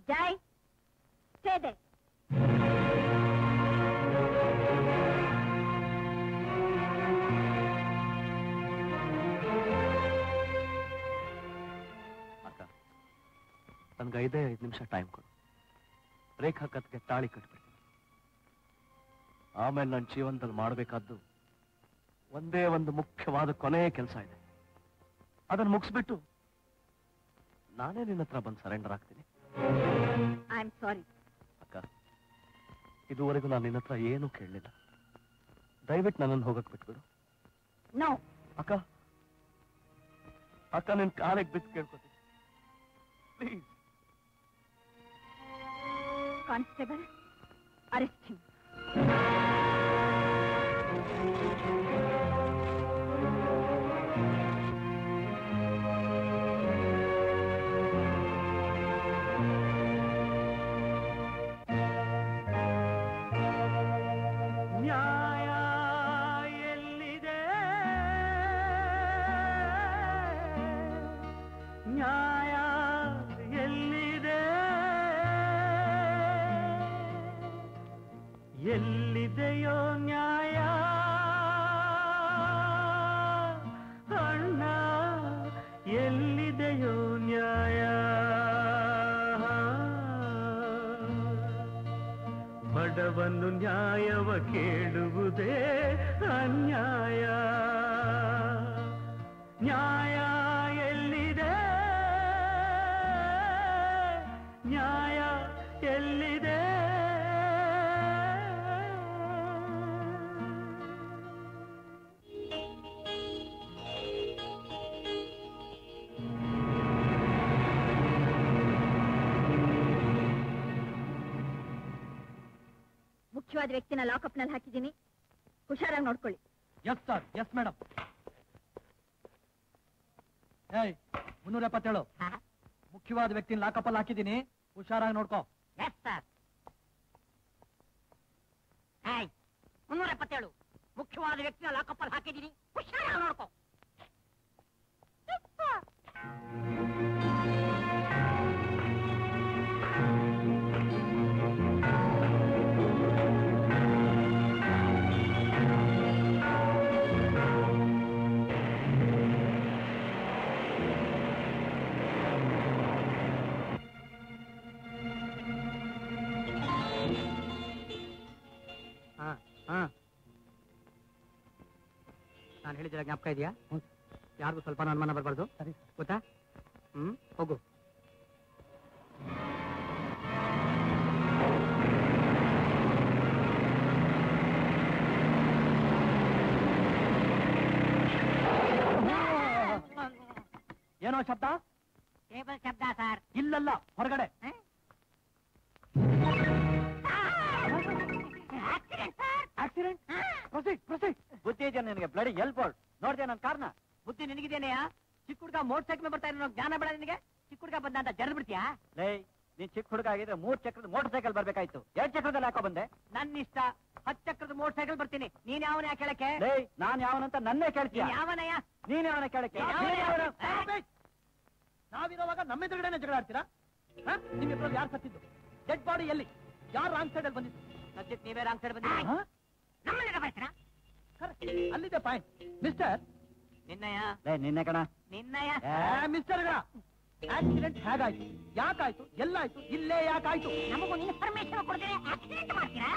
ಜೈ ಸ್ಟೇ ಅಕ್ಕ ನನ್ಗೆ ಐದೇ ಐದು ನಿಮಿಷ ಟೈಮ್ ಕೊಡು ರೇಖಾ ಕತ್ಗೆ ತಾಳಿ ಕಟ್ಬಿಡ್ತೀನಿ ಆಮೇಲೆ ನನ್ನ ಜೀವನದಲ್ಲಿ ಮಾಡಬೇಕಾದ್ದು ಒಂದೇ ಒಂದು ಮುಖ್ಯವಾದ ಕೊನೆಯ ಕೆಲಸ ಇದೆ ಅದನ್ನು ಮುಗಿಸ್ಬಿಟ್ಟು ನಾನೇ ನಿನ್ನ ಹತ್ರ ಬಂದು ಸರೆಂಡರ್ ಆಗ್ತೀನಿ ಐ ಆಮ್ ಸಾರಿ ಅಕ್ಕ ಇದುವರೆಗೂ ನಾನು ನಿನ್ನ ಹತ್ರ ಏನೂ ಕೇಳಲಿಲ್ಲ ದಯವಿಟ್ಟು ನನ್ನನ್ನು ಹೋಗಕ್ ಬಿಟ್ಬಿಡು ನೋ ಅಕ್ಕ ಅಕ್ಕ ನಿನ್ ಕಾಲಿಗೆ ಬಿದ್ದು ಕೇಳ್ಕೊತೀನಿ ಪ್ಲೀಸ್ ಕಾನ್ಸ್ಟೇಬಲ್ ಅರೆಸ್ಟ್ ಹಿಮ್ ನ್ಯಾಯ ಎಲ್ಲಿದೆ ನ್ಯಾಯ ಎಲ್ಲಿದೆ ಎಲ್ಲಿದೆಯೋ ನ್ಯಾಯ ಅಣ್ಣ ಎಲ್ಲಿದೆಯೋ ನ್ಯಾಯ ಬಡವನ್ನು ನ್ಯಾಯವ ಕೇಳುವುದೇ ಅನ್ಯಾಯ ನ್ಯಾಯ ಎಲ್ಲಿದೆ ನ್ಯಾಯ ಎಲ್ಲಿದೆ ಮುಖ್ಯವಾದ ವ್ಯಕ್ತಿನ ಲಾಕಪ್ ನಲ್ಲಿ ಹಾಕಿದ್ದೀನಿ ಹುಷಾರಾಗಿ ನೋಡ್ಕೊಳ್ಳಿ ಎಸ್ ಸರ್ ಎಸ್ ಮೇಡಮ್ ಏಯ್ ಮುನ್ನೂರ ಎಪ್ಪತ್ತೇಳು ಮುಖ್ಯವಾದ ವ್ಯಕ್ತಿನ ಲಾಕಪ್ಪಲ್ಲಿ ಹಾಕಿದ್ದೀನಿ ಹುಷಾರಾಗಿ ನೋಡ್ಕೋ ಎಸ್ ಸರ್ ಹಾಯ್ ಮುನ್ನೂರ ಎಪ್ಪತ್ತೇಳು ಮುಖ್ಯವಾದ ವ್ಯಕ್ತಿನ ಲಾಕಪ್ಪಲ್ಲಿ ಹಾಕಿದ್ದೀನಿ ಹುಷಾರಾಗಿ ನೋಡ್ಕೋ ಹಾ ಹಾ ನಾನು ಹೇಳಿದಿರ ಜ್ಞಾಪಕ ಇದೆಯಾ ಯಾರಿಗೂ ಸ್ವಲ್ಪ ಅನುಮಾನ ಬರಬಾರ್ದು ಸರಿ ಗೊತ್ತಾ ಹ್ಮ್ ಹೋಗು ಏನೋ ಶಬ್ದ ಟೇಬಲ್ ಶಬ್ದ ಸರ್ ಇಲ್ಲಲ್ಲ ಹೊರಗಡೆ ಆಕ್ಸಿಡೆಂಟ್ ಪ್ರೊಸೀಡ್ ಪ್ರೊಸೀಡ್ ಬುದ್ಧಿ ಇದೆಯಾ ನಿನಗೆ ಬ್ಲಡಿ ಎಲ್ಬೋರ್ಡ್ ನೋಡ್ದೆ ನನ್ನ ಕಾರ್ನ ಬುದ್ಧಿ ನಿನಗಿದೇನೆಯಾ ಚಿಕ್ಕ ಹುಡುಗ ಮೋಟರ್ ಸೈಕಲ್ ಬರ್ತಾ ಇರೋ ಜ್ಞಾನ ಬೇಡ ನಿನಗೆ ಚಿಕ್ಕ ಹುಡುಗ ಬಂದ ಅಂತ ಜರ್ದ್ ಬಿಡ್ತೀಯಾ ಲೇ ನೀನ್ ಚಿಕ್ಕ ಹುಡುಗ ಆಗಿದ್ರೆ ಮೂರ್ ಚಕ್ರದ ಮೋಟರ್ ಸೈಕಲ್ ಬರ್ಬೇಕಾಯ್ತು ಎರಡ್ ಚಕ್ರದಲ್ಲಿ ಹಾಕೋ ಬಂದೆ ನನ್ನ ಇಷ್ಟ ಹತ್ತು ಚಕ್ರದ ಮೋಟರ್ ಸೈಕಲ್ ಬರ್ತೀನಿ ನೀನ್ ಯಾವನ ಕೇಳಕ್ಕೆ ಲೇ ನಾನ್ ಯಾವನಂತ ನನ್ನೇ ಕೇಳ್ತೀಯ ನೀನ್ ಯಾವನಯ್ಯ ನೀನ್ ಯಾವನ ಕೇಳಕ್ಕೆ ನೀನ್ ಯಾವನ? ನೀನ್ ಯಾವನ? ನಾವಿರುವಾಗ ನಮ್ಮೆದುರುಗಡೆನೆ ಜಗಳ ಆಡ್ತೀರಾ ನಿಮ್ಮಿಬ್ರಲ್ಲಿ ಯಾರು ಸತ್ತಿದ್ದು ಡೆಡ್ ಬಾಡಿ ಎಲ್ಲಿ ಯಾರು ರಾಂಗ್ ಸೈಡ್ ಅಲ್ಲಿ ಬಂದಿದ್ದು ಸದ್ಯಕ್ಕೆ ನೀವೇ ರಾಂಗ್ ಸೈಡ್ ಬಂದಿದ್ದೀರಿ ಹಾ? ನಮ್ಮನ್ನ ಬರ್ತೀರಾ Correct. ಅಲ್ಲಿದೆ ಪಾಯಿಂಟ್ ಮಿಸ್ಟರ್ ನಿನ್ನಯ್ಯ ಲೇ ನಿನ್ನೆ ಕಣ ನಿನ್ನಯ್ಯ ಮಿಸ್ಟರ್ ಆಕ್ಸಿಡೆಂಟ್ ಹೇಗಾಯ್ತು ಯಾಕಾಯ್ತು ಎಲ್ಲಾಯ್ತು ಇಲ್ಲೇ ಯಾಕಾಯ್ತು ನಮಗೊಂದು ಇನ್ಫಾರ್ಮೇಶನ್ ಕೊಡ್ತೀರಾ ಆಕ್ಸಿಡೆಂಟ್ ಮಾಡ್ತೀರಾ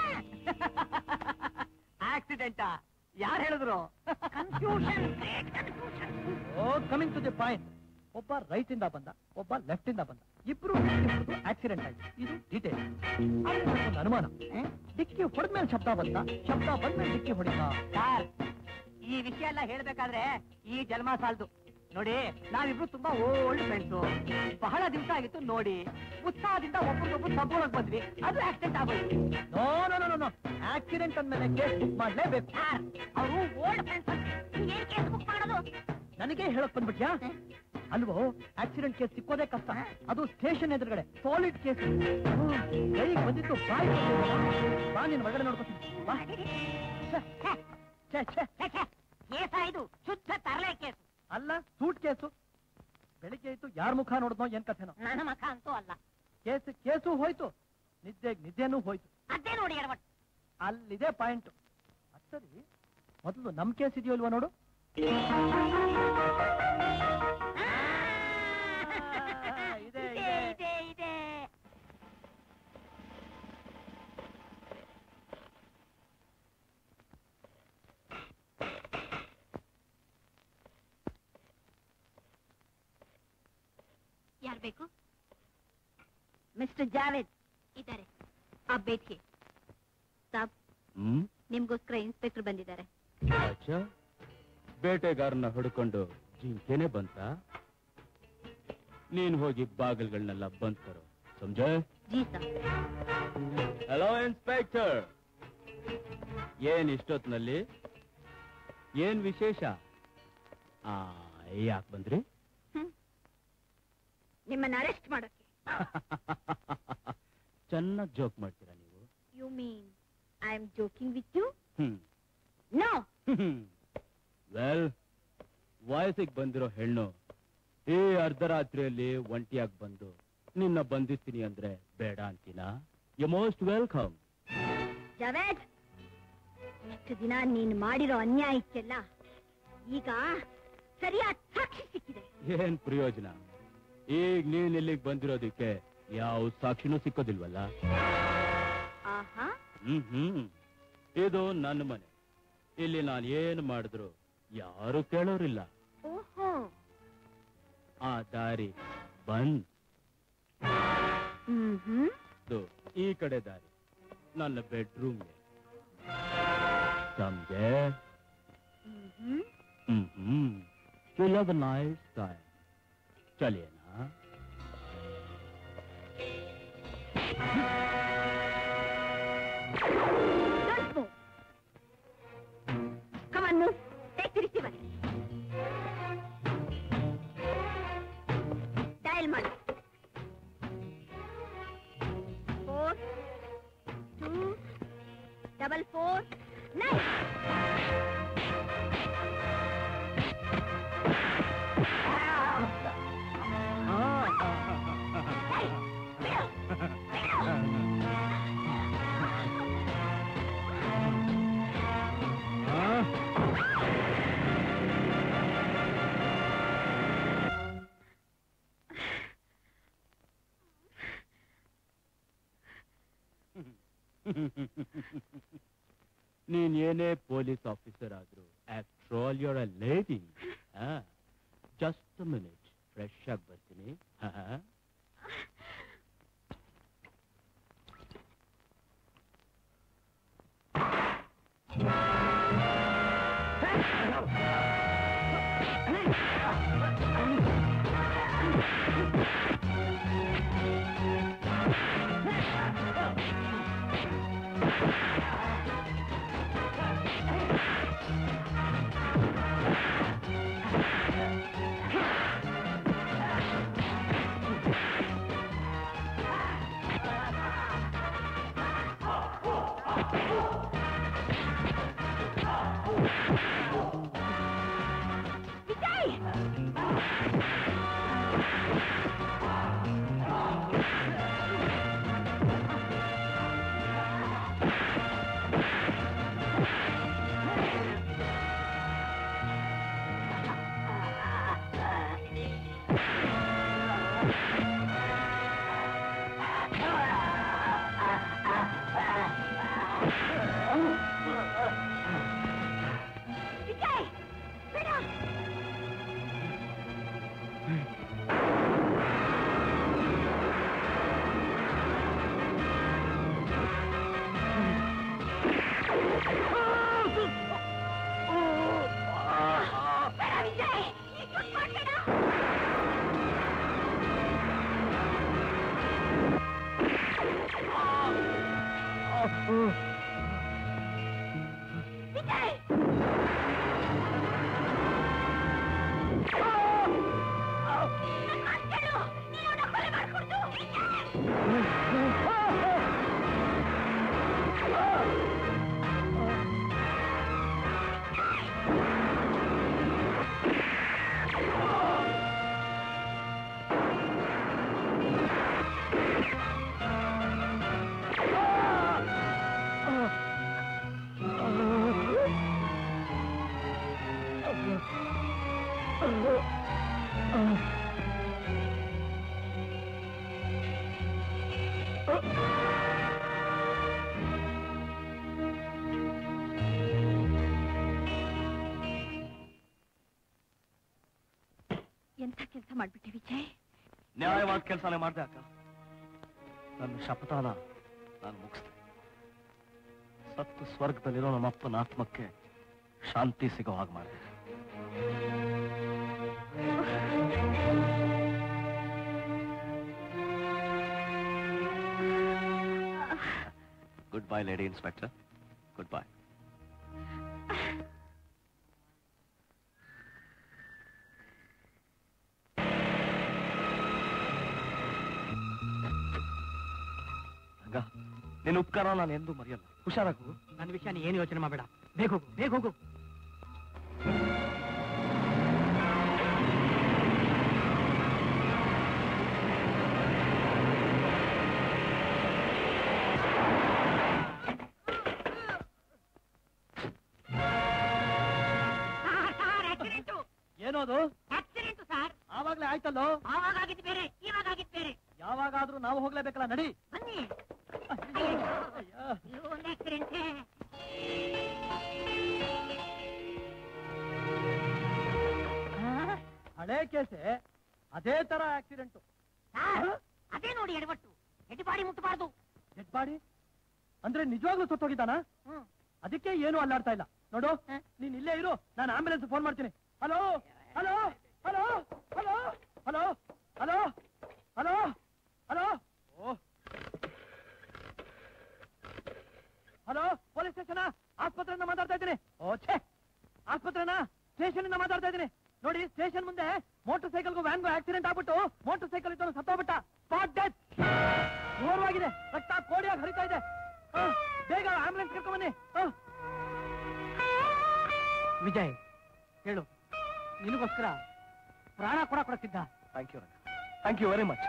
ಆಕ್ಸಿಡೆಂಟಾ ಯಾರು ಹೇಳಿದ್ರು confusion oh coming to the point ಒಬ್ಬ ರೈಟ್ ಇಂದ ಬಂದ ಒಬ್ಬ ಲೆಫ್ಟ್ ಇಂದ ಬಂದ ಇಬ್ರು ಆಕ್ಸಿಡೆಂಟ್ ಆಯ್ತು ಇದು ಡೀಟೇಲ್ ಒಂದು ಅನುಮಾನ ಡಿಕ್ಕಿ ಹೊಡೆದ್ಮೇಲೆ ಶಬ್ದ ಬಂತ ಶಬ್ದ ಬಂದ್ಮೇಲೆ ಡಿಕ್ಕಿ ಹೊಡಿತ ಸರ್ ಈ ವಿಷಯ ಎಲ್ಲ ಹೇಳ್ಬೇಕಾದ್ರೆ ಈ ಜನ್ಮ ಸಾಲ್ದು ನೋಡಿ ನಾವಿಬ್ರು ತುಂಬಾ ಓಲ್ಡ್ ಫ್ರೆಂಡ್ಸು ಬಹಳ ದಿವಸ ಆಗಿತ್ತು ನೋಡಿ ಉತ್ಸಾಹದಿಂದ ಒಬ್ಬರಿಗೊಬ್ರು ತಗೊಳಕ್ ಬಂದ್ವಿ ಅದು ಆಕ್ಸಿಡೆಂಟ್ ಆಗೋಯ್ತು no no no no accident ಅಂದ್ಮೇಲೆ ಕೇಸ್ ಬುಕ್ ಮಾಡ್ಲೇಬೇಕು ಅವರು ಓಲ್ಡ್ ಫ್ರೆಂಡ್ಸ್ ಏನ್ ಕೇಸ್ ಬುಕ್ ಮಾಡೋದು ನನಗೆ ಹೇಳಕ್ ಬಂದ್ಬಿಟ್ಯಾ ಅಲ್ವೋ ಆಕ್ಸಿಡೆಂಟ್ ಕೇಸ್ ಸಿಕ್ಕೋದೇ ಕಷ್ಟ ಅದು ಸ್ಟೇಷನ್ ಎದುರುಗಡೆ ಸಾಲಿಡ್ ಕೇಸ್ ಕೈಗೆ ಬಂದಿತ್ತು ಬಾಯಿ ಬಂದಿತ್ತು. ಬಾ ನೀನ್ ಒಳಗಡೆ ನೋಡ್ಕೊತೀನಿ ಬಾ ಛೆ, ಛೆ, ಛೆ. ಕೇಸ ಇದು ಶುದ್ಧ ತರಲೆ ಕೇಸ್ ಅಲ್ಲ ಸೂಟ್ ಕೇಸು ಬೆಳಿಗ್ಗೆ ಇತ್ತು ಯಾರ ಮುಖ ನೋಡಿದ್ನೋ ಏನ್ ಕಥೆನೋ ನನ್ನ ಮಖ ಅಂತೂ ಅಲ್ಲ ಕೇಸ್ ಕೇಸು ಹೋಯ್ತು ನಿದ್ದೆಗ್ ನಿದ್ದೆನೂ ಹೋಯ್ತು ಅದೇ ನೋಡಿ ಎಡವಟ್ ಅಲ್ಲಿದೆ ಪಾಯಿಂಟ್ ಸರಿ ಮೊದಲು ನಮ್ ಕೇಸ್ ಇದೆಯೋ ಇಲ್ವಾ ನೋಡು ಇದೆ ಇದೆ ಇದೆ ಇದೆ ಯಾರು ಬೇಕು ಮಿಸ್ಟರ್ ಜಾವೇದ್ ಇದ್ದಾರೆ ಆ ಬೇಟ್ಗೆ ಸಾಬ್ ಹ್ಮ್ ನಿಮ್ಗೋಸ್ಕರ ಇನ್ಸ್ಪೆಕ್ಟರ್ ಬಂದಿದ್ದಾರೆ ಅಚ್ಚಾ ಬೇಟೆಗಾರನ ಹುಡ್ಕೊಂಡು ಜಿಂಕೆನೆ ಬಂತ ನೀನ್ ಹೋಗಿ ಬಾಗಿಲ್ಗಳನ್ನೆಲ್ಲ ಬಂದ್ ಕರೋ ಸಮಜ ಜಿ ಸಾಬ್ ಹಲೋ ಇನ್ಸ್ಪೆಕ್ಟರ್ ಏನ್ ಇಷ್ಟೊತ್ನಲ್ಲಿ ಏನ್ ವಿಶೇಷ ಆ ಯಾಕೆ ಬಂದ್ರಿ ನಿಮ್ಮನ್ನ ಅರೆಸ್ಟ್ ಮಾಡಕ್ಕೆ ಚೆನ್ನಾಗಿ ಜೋಕ್ ಮಾಡ್ತೀರಾ ನೀವು you mean I am joking with you hmm no well ವಯಸ್ಸಿಗೆ ಬಂದಿರೋ ಹೆಣ್ಣು ಈ ಅರ್ಧರಾತ್ರಿಯಲ್ಲಿ ಒಂಟಿಯಾಗಿ ಬಂದು ನಿನ್ನ ಬಂಧಿಸ್ತೀನಿ ಅಂದ್ರೆ ಬೇಡ ಅಂತೀನಾ ಯು ಮೋಸ್ಟ್ ವೆಲ್ಕಮ್ ಜಾವೇದ್ ಇಷ್ಟು ದಿನ ನೀನ್ ಮಾಡಿರೋ ಅನ್ಯಾಯಕ್ಕೆಲ್ಲ ಈಗ ಸರಿಯಾದ ಸಾಕ್ಷಿ ಸಿಕ್ಕಿದೆ ಏನ್ ಪ್ರಯೋಜನ ಈಗ ನೀನ್ ಇಲ್ಲಿಗೆ ಬಂದಿರೋದಕ್ಕೆ ಯಾವ ಸಾಕ್ಷಿನೂ ಸಿಕ್ಕೋದಿಲ್ವಲ್ಲ ಆಹಾ ಹ್ಮ್ ಹ್ಮ್ ಇದು ನನ್ನ ಮನೆ ಇಲ್ಲಿ ನಾನು ಏನ್ ಮಾಡಿದ್ರು ಯಾರು ಕೇಳೋರಿಲ್ಲ ಓಹೋ ಆ ದಾರಿ ಬಂದ್ ಹ್ಮ್ ಹ್ಮ್ ಇದು ಈ ಕಡೆ ದಾರಿ ನನ್ನ ಬೆಡ್ರೂಮ್ ಸಮಜೆ hmm hmm hmm will have a nice time ಚಲಿಯನಾ Don't move. Come on, move. Take the receiver. Dial ಮಾಡಿ four two double four nine ನೀನ್ ಏನೇ ಪೊಲೀಸ್ ಆಫೀಸರ್ ಆದ್ರೂ after all your a lady just minute fresh ಆಗಿ ಬರ್ತೀನಿ ಹಾ ವಿಜಯ್ ಬೇಡ ಬೇಡ ವಿಜಯ್ ಈ ಸುತ್ತ ಮಾಡ್ಬೇಡ ವಿಜಯ್ ಆ ಎಂಥ ಕೆಲಸ ಮಾಡ್ಬಿಟ್ಟೆ ವಿಜಯ್ ನ್ಯಾಯವಾದ ಕೆಲಸನೇ ಮಾಡ್ದೆ ಅಕ್ಕ ನನ್ನ ಶಪಥನ ನಾನು ಮುಗಿಸ್ದೆ ಸತ್ತು ಸ್ವರ್ಗದಲ್ಲಿರೋ ನಮ್ಮ ಅಪ್ಪನ ಆತ್ಮಕ್ಕೆ ಶಾಂತಿ ಸಿಗೋ ಹಾಗೆ ಮಾಡಿದೆ good bye lady inspector good bye Ranga ನಿನ್ನ ಉಪಕಾರ ನಾನು ಎಂದೂ ಮರೆಯಲ್ಲ ಹುಷಾರಾಗು ನನ್ನ ವಿಷಯ ನೀ ಏನು ಯೋಚನೆ ಮಾಡಬೇಡ ಬೇಗ ಹೋಗು ಬೇಗ ಹೋಗು ಏನೋದು ಆಕ್ಸಿಡೆಂಟ್ ಸರ್ ಆವಾಗ್ಲೇ ಆಯ್ತಲ್ಲೋ ಆವಾಗ ಆಗಿದ್ದು ಬೇರೆ ಇವಾಗ ಆಗಿದ್ದು ಬೇರೆ ಯಾವಾಗಾದ್ರೂ ನಾವು ಹೋಗ್ಲೇಬೇಕಲ್ಲ ನಡಿ ಬನ್ನಿ ಇದು ಒಂದು ಆಕ್ಸಿಡೆಂಟ್ ಹಳೆ ಕೇಸೆ ಅದೇ ತರ ಆಕ್ಸಿಡೆಂಟ್ ಅದೇ ನೋಡಿ ಎಡವಟ್ಟು ಎಡಿ ಬಾಡಿ ಮುಟ್ಟಬಾರ್ದು ಡೆಡ್ ಬಾಡಿ ಅಂದ್ರೆ ನಿಜವಾಗ್ಲೂ ಸತ್ತೋಗಿದ್ದಾನ ಹ್ಮ್ ಅದಕ್ಕೆ ಏನು ಅಲ್ಲಾಡ್ತಾ ಇಲ್ಲ ನೋಡು ನೀನ್ ಇಲ್ಲೇ ಇರು ನಾನು ಆಂಬುಲೆನ್ಸ್ ಫೋನ್ ಮಾಡ್ತೀನಿ hello hello hello hello hello hello hello hello oh hello police station ಆಸ್ಪತ್ರೆಯಿಂದ ಮಾತಾಡ್ತಾ ಇದ್ದೀನಿ ಓ ಛೇ ಆಸ್ಪತ್ರೆನ ಸ್ಟೇಷನ್ ಇಂದ ಮಾತಾಡ್ತಾ ಇದ್ದೀನಿ ನೋಡಿ ಸ್ಟೇಷನ್ ಮುಂದೆ ಮೋಟರ್ ಸೈಕಲ್ಗೂ ವ್ಯಾನ್ಗೂ ಆಕ್ಸಿಡೆಂಟ್ ಆಗ್ಬಿಟ್ಟು ಮೋಟರ್ ಸೈಕಲ್ ಇದ್ದವನು ಸತ್ತೋಗ್ಬಿಟ್ಟ ಸ್ಪಾಟ್ ಡೆತ್ ಘೋರವಾಗಿದೆ ರಕ್ತ ಕೋಡಿಯಾಗಿ ಹರಿತಾ ಇದೆ ಆ, ಬೇಗ ಆಂಬುಲೆನ್ಸ್ ಕರ್ಕೊಂಡ್ ಬನ್ನಿ ಆ. ವಿಜಯ್ ಹೇಳು ನಿನಗೋಸ್ಕರ ಪ್ರಾಣ ಕೂಡ ಕೊಡಕ್ತಿದ್ದ thank you thank you very much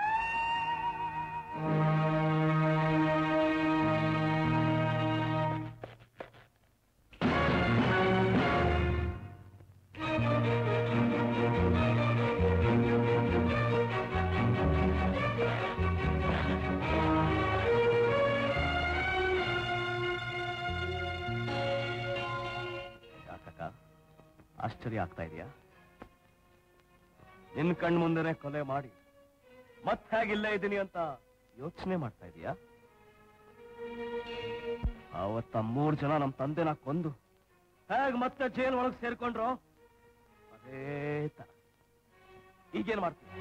ಯಾಕಕ್ಕ ಆಶ್ಚರ್ಯ ಆಗ್ತಾ ಇದೆಯಾ ನಿನ್ ಕಣ್ ಮುಂದೆನೆ ಕೊಲೆ ಮಾಡಿ ಮತ್ ಹೇಗಿಲ್ಲೇ ಇದ್ದೀನಿ ಅಂತ ಯೋಚನೆ ಮಾಡ್ತಾ ಇದೀಯಾ ಅವತ್ತ ಮೂರ್ ಜನ ನಮ್ ತಂದೆನ ಕೊಂದು ಹೇಗ್ ಮತ್ತೆ ಜೈಲ್ ಒಳಗ್ ಸೇರ್ಕೊಂಡ್ರು ಅದೇ ತರ ಈಗೇನ್ ಮಾಡ್ತೀನಿ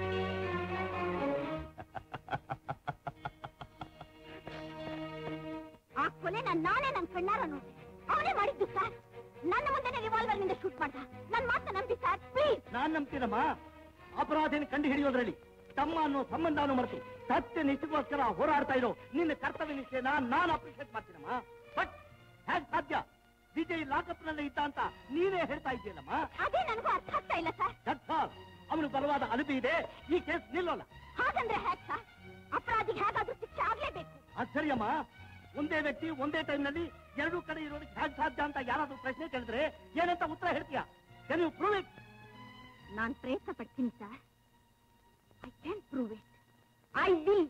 ಆ ಕೊಲೆನ ನಾನೇ ನನ್ ಕಣ್ಣಾರ ನೋಡಿದೆ ಅವನೇ ಮಾಡಿದ್ದು ಸರ್ ನನ್ನ ಮುಂದೆನೆ ರಿವಾಲ್ವರ್ ನಿಂದ ಶೂಟ್ ಮಾಡ್ದ ನನ್ ಮಾತನ್ನ ನಂಬಿ ಸರ್ ಪ್ಲೀಸ್ ನಾನ್ ನಂಬ್ತೀನಮ್ಮ ಅಪರಾಧಿನ ಕಂಡು ಹಿಡಿಯೋದ್ರಲ್ಲಿ ತಮ್ಮ ಅನ್ನೋ ಸಂಬಂಧವನ್ನು ಮರೆತು ಸತ್ಯ ನಿಷ್ಠಗೋಸ್ಕರ ಹೋರಾಡ್ತಾ ಇರೋ ನಿನ್ನ ಕರ್ತವ್ಯ ನಿಷ್ಠೆನ ನಾನು ಅಪ್ರಿಷಿಯೇಟ್ ಮಾಡ್ತೀನಮ್ಮ ಬಟ್ ಹೇಗ್ ಸಾಧ್ಯ ವಿಜಯ್ ಲಾಕಪ್ ನಲ್ಲಿ ಇದ್ದ ಅಂತ ನೀನೇ ಹೇಳ್ತಾ ಇದೆಯಲ್ಲಮ್ಮ ಅದೇ ನನಗೂ ಅರ್ಥ ಆಗ್ತಾ ಇಲ್ಲ ಸರ್ ಅವನು ಬಲವಾದ ಅನುಭವ ಇದೆ ಈ ಕೇಸ್ ನಿಲ್ಲೋಲ್ಲ ಹಾಗಂದ್ರೆ ಹೇಗ್ ಸರ್ ಅಪರಾಧಿಗೆ ಹೇಗಾದ್ರೂ ಶಿಕ್ಷೆ ಆಗ್ಲೇಬೇಕು ಆಶ್ಚರ್ಯಮ್ಮ ಒಂದೇ ವ್ಯಕ್ತಿ ಒಂದೇ ಟೈಮ್ ನಲ್ಲಿ ಎರಡೂ ಕಡೆ ಇರೋದಕ್ಕೆ ಹೇಗೆ ಸಾಧ್ಯ ಅಂತ ಯಾರಾದ್ರೂ ಪ್ರಶ್ನೆ ಕೇಳಿದ್ರೆ ಏನಂತ ಉತ್ತರ ಹೇಳ್ತೀಯಾ ಕೆನ್ ಯು ಪ್ರೂವ್ ಇಟ್ ನಾನ್ ಪ್ರಯತ್ನ ಪಡ್ತೀನಿ sir I can prove it I will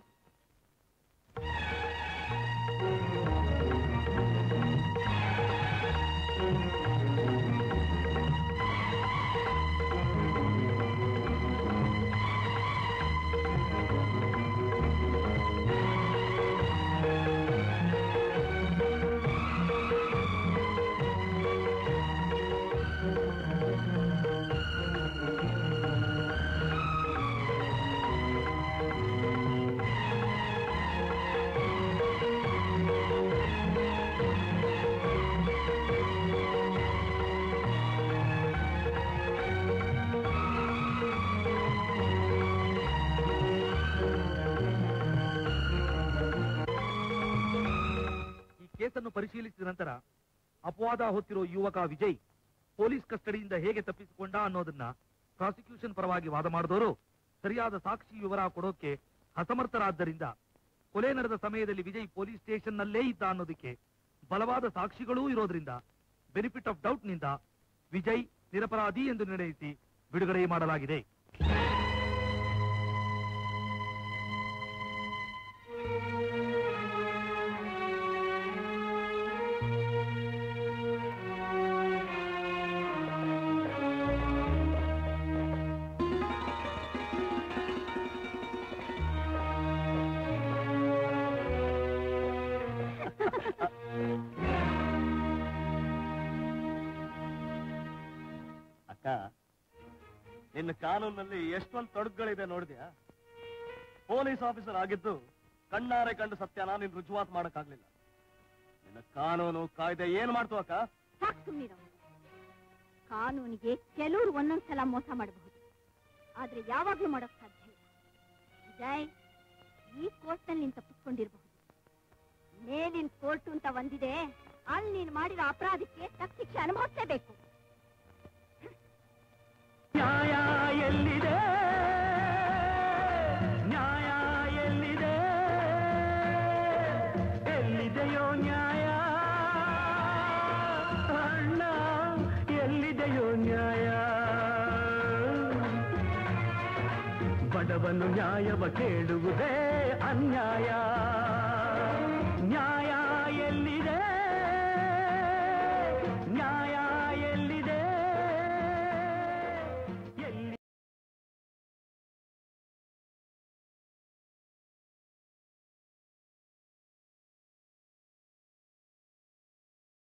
ಈ ಕೇಸನ್ನು ಪರಿಶೀಲಿಸಿದ ನಂತರ ಅಪವಾದ ಹೊತ್ತಿರೋ ಯುವಕ ವಿಜಯ್ ಪೊಲೀಸ್ ಕಸ್ಟಡಿಯಿಂದ ಹೇಗೆ ತಪ್ಪಿಸಿಕೊಂಡ ಅನ್ನೋದನ್ನ ಪ್ರಾಸಿಕ್ಯೂಷನ್ ಪರವಾಗಿ ವಾದ ಮಾಡಿದವರು ಸರಿಯಾದ ಸಾಕ್ಷಿ ವಿವರ ಕೊಡೋಕೆ ಅಸಮರ್ಥರಾದ್ದರಿಂದ ಕೊಲೆ ನಡೆದ ಸಮಯದಲ್ಲಿ ವಿಜಯ್ ಪೊಲೀಸ್ ಸ್ಟೇಷನ್ ನಲ್ಲೇ ಇದ್ದ ಅನ್ನೋದಕ್ಕೆ ಬಲವಾದ ಸಾಕ್ಷಿಗಳೂ ಇರೋದ್ರಿಂದ ಬೆನಿಫಿಟ್ ಆಫ್ ಡೌಟ್ ನಿಂದ ವಿಜಯ್ ನಿರಪರಾಧಿ ಎಂದು ನಿರ್ಣಯಿಸಿ ಬಿಡುಗಡೆ ಮಾಡಲಾಗಿದೆ ನಿನ್ನ ಕಾನೂನಲ್ಲಿ ಎಷ್ಟೊಂದು ತೊಡಗುಗಳಿದೆ ನೋಡಿದ್ಯಾ ಪೊಲೀಸ್ ಆಫೀಸರ್ ಆಗಿದ್ದು ಕಣ್ಣಾರೆ ಕಂಡು ಸತ್ಯನ ನೀನ್ ರುಜುವಾತ್ ಮಾಡಕ್ಕಾಗ್ಲಿಲ್ಲ ನಿನ್ನ ಕಾನೂನು ಕಾಯ್ದೆ ಏನ್ ಮಾಡ್ತು ಅಕ್ಕ ಸಾಕು ಸುಮ್ಮನಿರೋ ಕಾನೂನಿಗೆ ಕೆಲವರು ಒಂದೊಂದ್ಸಲ ಮೋಸ ಮಾಡಬಹುದು ಆದ್ರೆ ಯಾವಾಗ್ಲೂ ಮಾಡೋಕ್ ಸಾಧ್ಯ ಇಲ್ಲ ವಿಜಯ್ ಈ ಕೋರ್ಟ್ನಲ್ಲಿ ನೀನ್ ತಪ್ಪಿಸ್ಕೊಂಡಿರ್ಬಹುದು ಮೇಲಿನ ಕೋರ್ಟ್ ಅಂತ ಒಂದಿದೆ ಅಲ್ಲಿ ನೀನ್ ಮಾಡಿರೋ ಅಪರಾಧಕ್ಕೆ ತಕ್ಕ ಶಿಕ್ಷೆ ಅನುಭವಿಸಲೇಬೇಕು ನ್ಯಾಯ ಎಲ್ಲಿದೆ ನ್ಯಾಯ ಎಲ್ಲಿದೆ ಎಲ್ಲಿದೆಯೋ ನ್ಯಾಯ ಅಣ್ಣ ಎಲ್ಲಿದೆಯೋ ನ್ಯಾಯ ಬಡವನು ನ್ಯಾಯವ ಕೇಳುವುದೇ ಅನ್ಯಾಯ